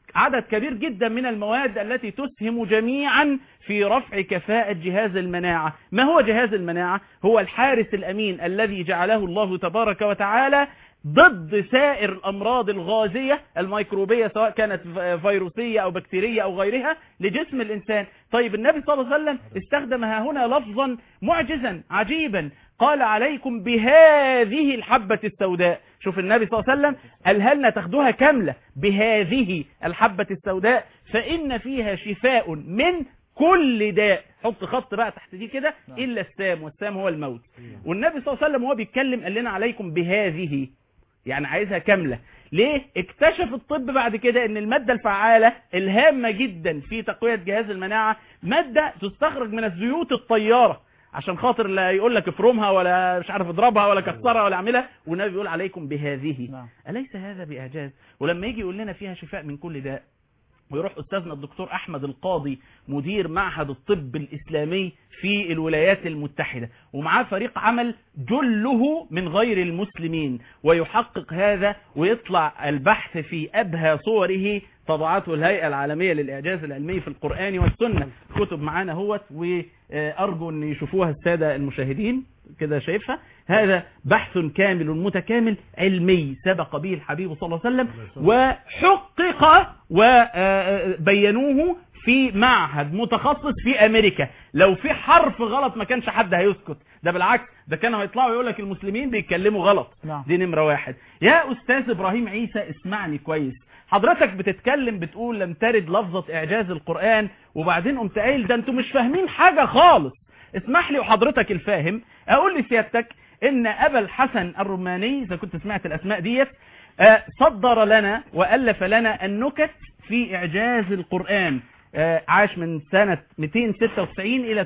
عدد كبير جدا من المواد التي تسهم جميعا في رفع كفاءة جهاز المناعة ما هو جهاز المناعة؟ هو الحارس الأمين الذي جعله الله تبارك وتعالى ضد سائر الأمراض الغازية الميكروبية سواء كانت فيروسية أو بكتيرية أو غيرها لجسم الإنسان طيب النبي صلى الله عليه وسلم استخدم ها هنا لفظا معجزا عجيبا قال عليكم بهذه الحبة السوداء شوف النبي صلى الله عليه وسلم قالها لنا تاخدوها كاملة بهذه الحبة السوداء فإن فيها شفاء من كل داء حط خط بقى تحت دي كده إلا السام والسام هو الموت والنبي صلى الله عليه وسلم وهو بيتكلم قال لنا عليكم بهذه يعني عايزها كاملة ليه اكتشف الطب بعد كده ان المادة الفعالة الهامة جدا في تقوية جهاز المناعة مادة تستخرج من الزيوت الطيارة عشان خاطر لا يقول لك افرمها ولا مش عارف اضربها ولا كسرها ولا اعملها والنبي بيقول عليكم بهذه أليس هذا بإعجاز ولما يجي يقول لنا فيها شفاء من كل داء ويروح أستاذنا الدكتور أحمد القاضي مدير معهد الطب الإسلامي في الولايات المتحدة ومعاه فريق عمل جله من غير المسلمين ويحقق هذا ويطلع البحث في أبهى صوره طبعته الهيئة العالمية للإعجاز العلمي في القرآن والسنة كتب معانا هوت وأرجو أن يشوفوها السادة المشاهدين كده شايفها هذا بحث كامل متكامل علمي سبق به الحبيب صلى الله عليه وسلم وحقق وبينوه في معهد متخصص في امريكا لو في حرف غلط ما كانش حد هيسكت ده بالعكس ده كانوا هيطلعوا يقول لك المسلمين بيتكلموا غلط نعم. دي نمرة واحد يا استاذ ابراهيم عيسى اسمعني كويس حضرتك بتتكلم بتقول لم ترد لفظة اعجاز القرآن وبعدين قمت قايل ده انتوا مش فاهمين حاجة خالص اسمح لي وحضرتك الفاهم اقول لسيادتك ان ابا الحسن الروماني اذا كنت سمعت الاسماء ديت آه، صدر لنا والف لنا النكت في اعجاز القرآن آه، عاش من سنة 296 إلى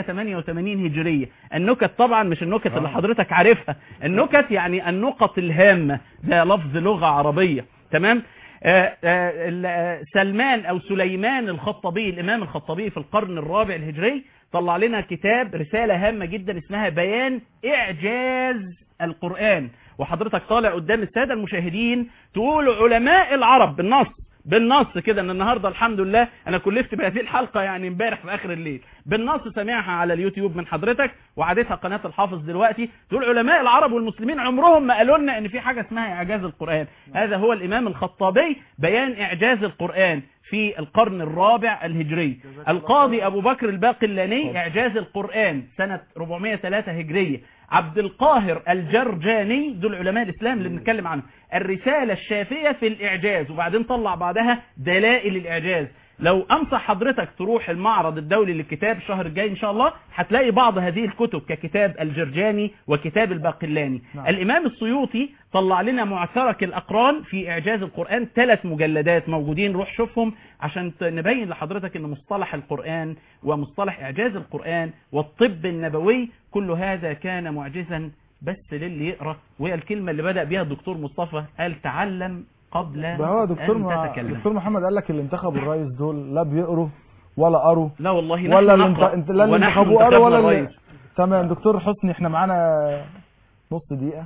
388 هجرية النكت طبعا مش النكت اللي حضرتك عارفها النكت يعني النقط الهامة ده لفظ لغة عربية تمام آه، آه، ال- آه، سلمان أو سليمان الخطبي الإمام الخطبي في القرن الرابع الهجري طلع لنا كتاب رسالة هامة جدا اسمها بيان إعجاز القرآن وحضرتك طالع قدام السادة المشاهدين تقول علماء العرب بالنص بالنص كده ان النهارده الحمد لله انا كلفت بهذه الحلقه يعني امبارح في اخر الليل بالنص سامعها على اليوتيوب من حضرتك وعادتها قناه الحافظ دلوقتي تقول علماء العرب والمسلمين عمرهم ما قالوا لنا ان في حاجه اسمها اعجاز القران هذا هو الامام الخطابي بيان اعجاز القران في القرن الرابع الهجري القاضي ابو بكر الباقلاني اعجاز القران سنه 403 هجريه عبد القاهر الجرجاني دول علماء الاسلام اللي بنتكلم عنهم الرساله الشافيه في الاعجاز وبعدين طلع بعدها دلائل الاعجاز لو انصح حضرتك تروح المعرض الدولي للكتاب الشهر الجاي ان شاء الله هتلاقي بعض هذه الكتب ككتاب الجرجاني وكتاب الباقلاني نعم. الامام السيوطي طلع لنا معترك الاقران في اعجاز القران ثلاث مجلدات موجودين روح شوفهم عشان ت- نبين لحضرتك ان مصطلح القران ومصطلح اعجاز القران والطب النبوي كل هذا كان معجزا بس للي يقرا وهي الكلمه اللي بدا بها الدكتور مصطفى قال تعلم قبل ده هو دكتور ان مع... تتكلم دكتور محمد قال لك اللي انتخبوا الرئيس دول لا بيقروا ولا قروا لا والله نحن ولا اللي انت... نقرأ انت لا اللي ونحن انتخبوه قروا ولا انتخبنا اللي... الرئيس. تمام دكتور حسني احنا معانا نص دقيقة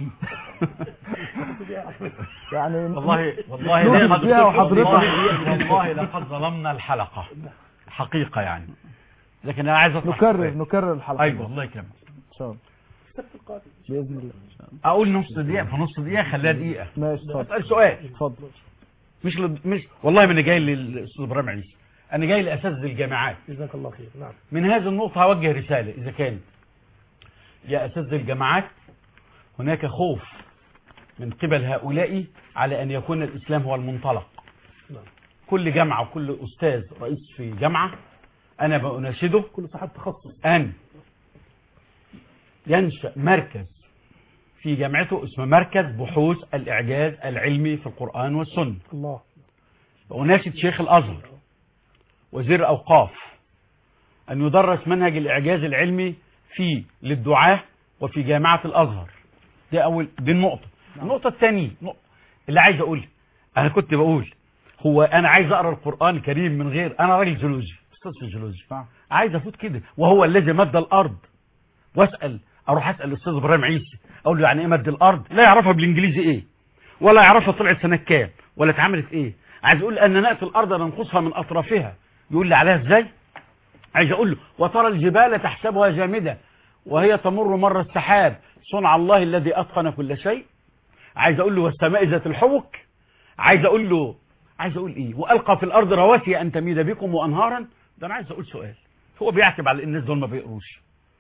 يعني والله والله نوجد لقد- فيها وحضرتك والله, والله لقد ظلمنا الحلقة حقيقة يعني لكن انا عايز اطرح نكرر سؤال. نكرر الحلقة ايوه الله يكرمك ان شاء الله بإذن الله اقول نص دقيقة في نص دقيقة خليها دقيقة ماشي اتفضل اسال سؤال اتفضل مش لد... مش والله ما انا جاي للاستاذ ابراهيم عيسى انا جاي لاساتذه الجامعات جزاك الله خير نعم من هذه النقطة هوجه رسالة إذا كانت يا أساتذة الجامعات هناك خوف من قبل هؤلاء على أن يكون الإسلام هو المنطلق نعم. كل جامعة وكل أستاذ رئيس في جامعة أنا بأناشده كل صاحب تخصص أن ينشأ مركز في جامعته اسمه مركز بحوث الإعجاز العلمي في القرآن والسنة الله وأناشد شيخ الأزهر وزير الأوقاف أن يدرس منهج الإعجاز العلمي في للدعاة وفي جامعة الأزهر دي أول دي النقطة النقطة الثانية نقطة اللي عايز أقول أنا كنت بقول هو أنا عايز أقرأ القرآن الكريم من غير أنا راجل جيولوجي أستاذ في الجيولوجي عايز أفوت كده وهو الذي مد الأرض وأسأل أروح أسأل الأستاذ إبراهيم عيسى أقول له يعني إيه مد الأرض لا يعرفها بالإنجليزي إيه ولا يعرفها طلعت سنة كام ولا اتعملت إيه عايز اقول ان ناتي الارض ننقصها من اطرافها يقول لي عليها ازاي عايز اقول له وترى الجبال تحسبها جامده وهي تمر مر السحاب صنع الله الذي اتقن كل شيء عايز اقول له والسماء ذات الحبك عايز اقول له عايز اقول ايه والقى في الارض رواسي ان تميد بكم وانهارا ده انا عايز اقول سؤال هو بيعتب على الناس دول ما بيقروش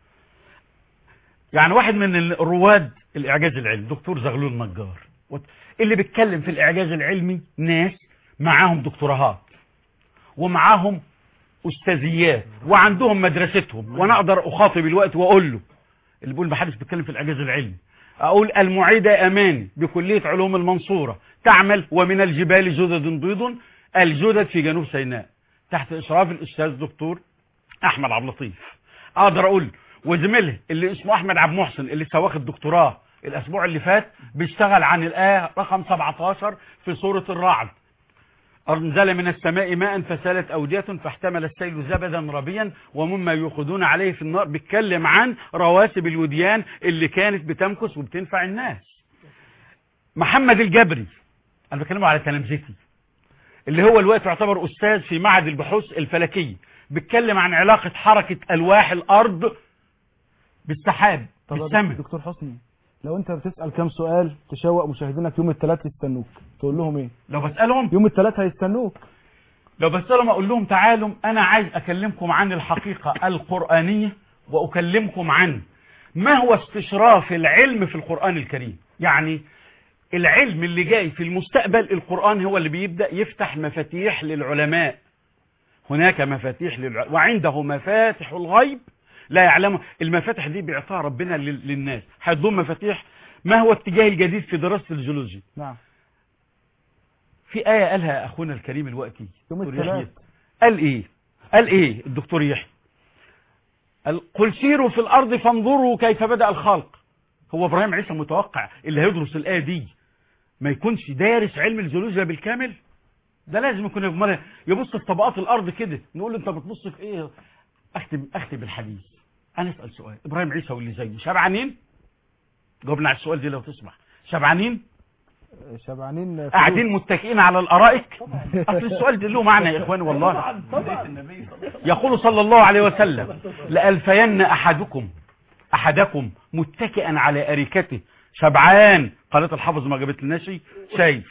يعني واحد من الرواد الاعجاز العلمي دكتور زغلول النجار اللي بيتكلم في الاعجاز العلمي ناس معاهم دكتوراهات ومعاهم استاذيات وعندهم مدرستهم وانا اقدر اخاطب الوقت واقول له اللي بيقول محدش بيتكلم في الاعجاز العلمي اقول المعيده اماني بكليه علوم المنصوره تعمل ومن الجبال جدد بيض الجدد في جنوب سيناء تحت اشراف الاستاذ دكتور احمد عبد اللطيف اقدر اقول وزميله اللي اسمه احمد عبد محسن اللي لسه واخد دكتوراه الاسبوع اللي فات بيشتغل عن الايه رقم 17 في سوره الرعد أنزل من السماء ماء فسالت أودية فاحتمل السيل زبدا ربيا ومما يوقدون عليه في النار بيتكلم عن رواسب الوديان اللي كانت بتمكس وبتنفع الناس محمد الجبري أنا بكلمه على تلامذتي اللي هو الوقت يعتبر أستاذ في معهد البحوث الفلكية بيتكلم عن علاقة حركة ألواح الأرض بالسحاب طب يا بالسماء دكتور حسني لو انت بتسال كام سؤال تشوق مشاهدينك يوم الثلاث يستنوك تقول لهم ايه لو بسالهم يوم الثلاث هيستنوك لو بسألهم أقول لهم تعالوا أنا عايز أكلمكم عن الحقيقة القرآنية وأكلمكم عن ما هو استشراف العلم في القرآن الكريم يعني العلم اللي جاي في المستقبل القرآن هو اللي بيبدأ يفتح مفاتيح للعلماء هناك مفاتيح للعلماء وعنده مفاتح الغيب لا يعلم المفاتح دي بيعطاها ربنا لل- للناس هيضم مفاتيح ما هو اتجاه الجديد في دراسة الجيولوجيا نعم في آية قالها أخونا الكريم الوقتي يوم دكتور الثلاث. يحيى. قال إيه قال إيه الدكتور يحيى قال قل سيروا في الأرض فانظروا كيف بدأ الخلق هو إبراهيم عيسى متوقع اللي هيدرس الآية دي ما يكونش دارس علم الجيولوجيا بالكامل ده لازم يكون يبقى- يبص في طبقات الأرض كده نقول له أنت بتبص في إيه أختم أختم الحديث أنا أسأل سؤال إبراهيم عيسى واللي زيه شبعانين جاوبنا على السؤال دي لو تسمح شبعانين شبعانين قاعدين متكئين على الارائك اصل السؤال ده له معنى يا اخواني والله يقول صلى الله عليه وسلم لألفين احدكم احدكم متكئا على اريكته شبعان قالت الحافظ ما جابت لناش شايف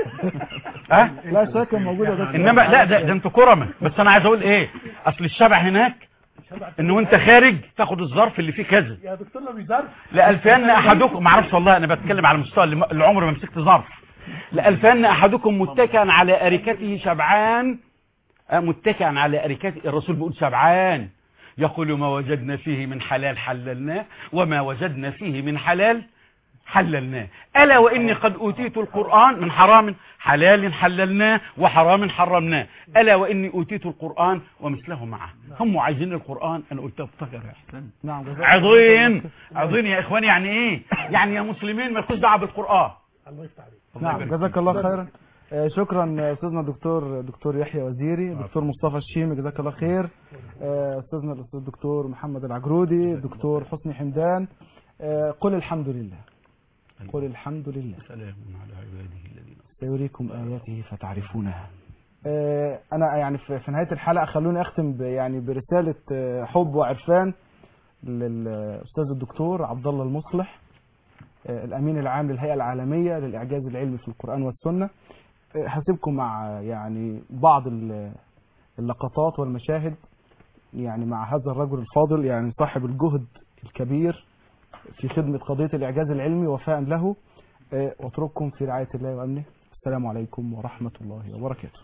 ها لا السؤال كان موجود يا دكتور انما لا ده, ده انتوا كرمه بس انا عايز اقول ايه اصل الشبع هناك ان وانت خارج تاخد الظرف اللي فيه كذا يا دكتور لو بيزرف لألفين أحدكم ما اعرفش والله أنا بتكلم على المستوى اللي اللي عمري ما مسكت ظرف لألفين أحدكم متكئا على أريكته شبعان آه، متكئا على أريكته الرسول بيقول شبعان يقول ما وجدنا فيه من حلال حللناه وما وجدنا فيه من حلال حللناه ألا وإني قد أوتيت القرآن من حرام حلال حللناه وحرام حرمناه ألا وإني أوتيت القرآن ومثله معه هم عايزين القرآن أنا قلت افتكر يا أحسن نعم جزاك عظيم عظيم يا اخواني يعني ايه يعني يا مسلمين ما لكوش دعوه بالقران الله يفتح عليك نعم جزاك الله خيرا آه، شكرا آه، استاذنا الدكتور دكتور يحيى وزيري دكتور مصطفى الشيمي جزاك الله خير آه، استاذنا الاستاذ الدكتور محمد العجرودي دكتور حسني حمدان آه، قل الحمد لله قل الحمد لله سلام على عباده الذين سيريكم آياته فتعرفونها آه، أنا يعني في في نهاية الحلقة خلوني أختم ب- يعني برسالة آه، حب وعرفان للأستاذ الدكتور عبد الله المصلح آه، الأمين العام للهيئة العالمية للإعجاز العلمي في القرآن والسنة آه، هسيبكم مع آه، يعني بعض ال- اللقطات والمشاهد يعني مع هذا الرجل الفاضل يعني صاحب الجهد الكبير في خدمة قضية الإعجاز العلمي وفاء له آه، واترككم في رعاية الله وأمنه السلام عليكم ورحمة الله وبركاته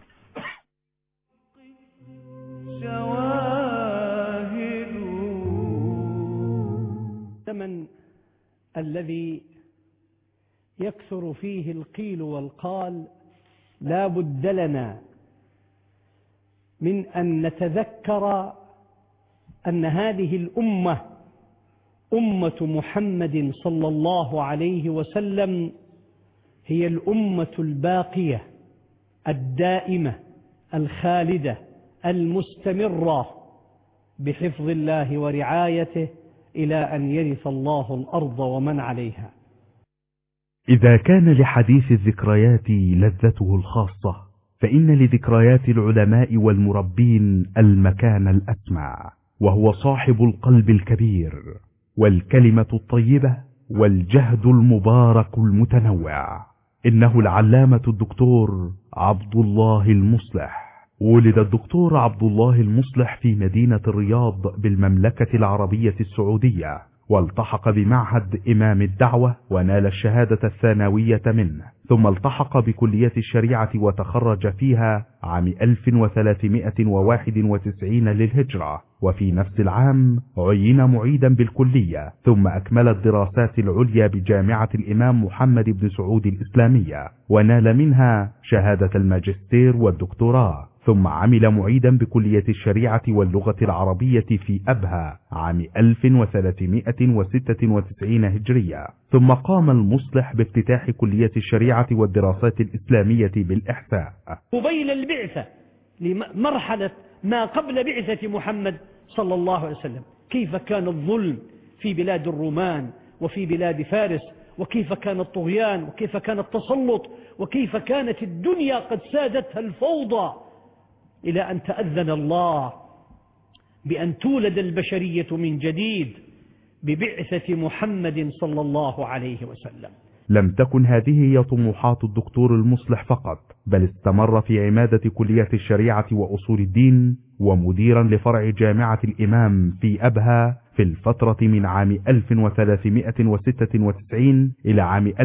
الزمن الذي يكثر فيه القيل والقال لا بد لنا من أن نتذكر أن هذه الأمة أمة محمد صلى الله عليه وسلم هي الأمة الباقية الدائمة الخالدة المستمرة بحفظ الله ورعايته إلى أن يرث الله الأرض ومن عليها إذا كان لحديث الذكريات لذته الخاصة فإن لذكريات العلماء والمربين المكان الأسمى وهو صاحب القلب الكبير والكلمة الطيبة والجهد المبارك المتنوع إنه العلامة الدكتور عبد الله المصلح ولد الدكتور عبد الله المصلح في مدينة الرياض بالمملكة العربية السعودية والتحق بمعهد إمام الدعوة ونال الشهادة الثانوية منه ثم التحق بكلية الشريعة وتخرج فيها عام 1391 للهجرة وفي نفس العام عين معيدا بالكلية ثم أكمل الدراسات العليا بجامعة الإمام محمد بن سعود الإسلامية ونال منها شهادة الماجستير والدكتوراه ثم عمل معيدا بكلية الشريعة واللغة العربية في أبها عام 1396 هجرية ثم قام المصلح بافتتاح كلية الشريعة والدراسات الإسلامية بالإحساء قبيل البعثة لمرحلة ما قبل بعثة محمد صلى الله عليه وسلم كيف كان الظلم في بلاد الرومان وفي بلاد فارس وكيف كان الطغيان وكيف كان التسلط وكيف كانت الدنيا قد سادتها الفوضى إلى أن تأذن الله بأن تولد البشرية من جديد ببعثة محمد صلى الله عليه وسلم لم تكن هذه هي طموحات الدكتور المصلح فقط بل استمر في عمادة كلية الشريعة وأصول الدين ومديرا لفرع جامعة الإمام في أبها في الفترة من عام 1396 إلى عام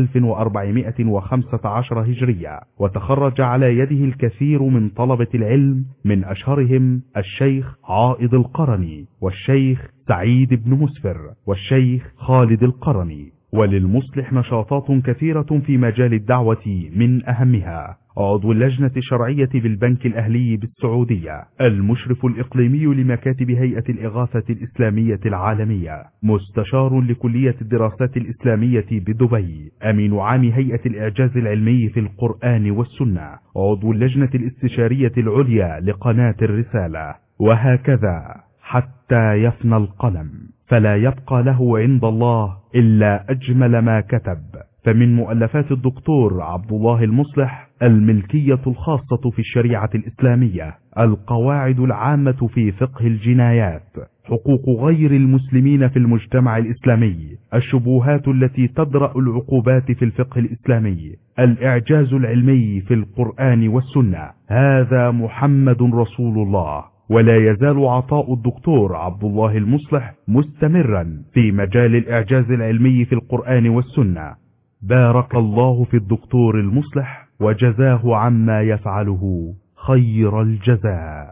1415 هجرية وتخرج على يده الكثير من طلبة العلم من أشهرهم الشيخ عائض القرني والشيخ سعيد بن مسفر والشيخ خالد القرني وللمصلح نشاطات كثيرة في مجال الدعوة من أهمها عضو اللجنة الشرعية بالبنك الأهلي بالسعودية المشرف الإقليمي لمكاتب هيئة الإغاثة الإسلامية العالمية مستشار لكلية الدراسات الإسلامية بدبي أمين عام هيئة الإعجاز العلمي في القرآن والسنة عضو اللجنة الاستشارية العليا لقناة الرسالة وهكذا حتى يفنى القلم فلا يبقى له عند الله إلا أجمل ما كتب فمن مؤلفات الدكتور عبد الله المصلح الملكية الخاصة في الشريعة الإسلامية القواعد العامة في فقه الجنايات حقوق غير المسلمين في المجتمع الإسلامي الشبهات التي تدرأ العقوبات في الفقه الإسلامي الإعجاز العلمي في القرآن والسنة هذا محمد رسول الله ولا يزال عطاء الدكتور عبد الله المصلح مستمرا في مجال الإعجاز العلمي في القرآن والسنة بارك الله في الدكتور المصلح وجزاه عما يفعله خير الجزاء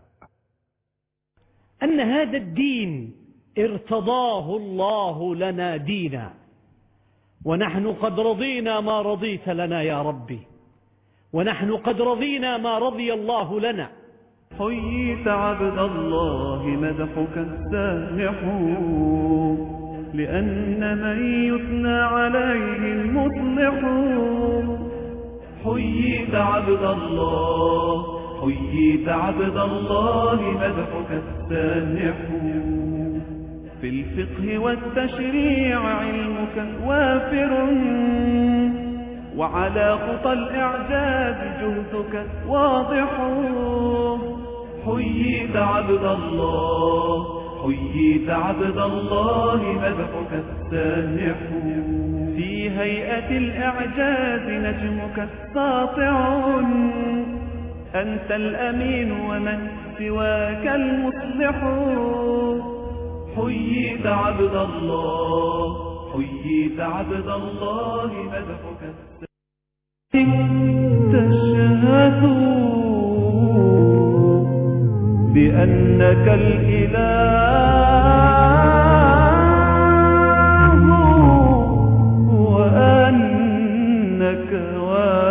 أن هذا الدين ارتضاه الله لنا دينا ونحن قد رضينا ما رضيت لنا يا ربي ونحن قد رضينا ما رضي الله لنا حييت عبد الله مدحك السامح لأن من يثنى عليه المصلح حييت عبد الله حييت عبد الله مدحك السامح في الفقه والتشريع علمك وافر وعلى خطى الإعجاز جهدك واضح حييت عبد الله حييت عبد الله مدحك السانح في هيئة الإعجاز نجمك ساطع أنت الأمين ومن سواك المصلح حييت عبد الله حييت عبد الله مدحك السانح تشهد بأنك الإله وأنك واحد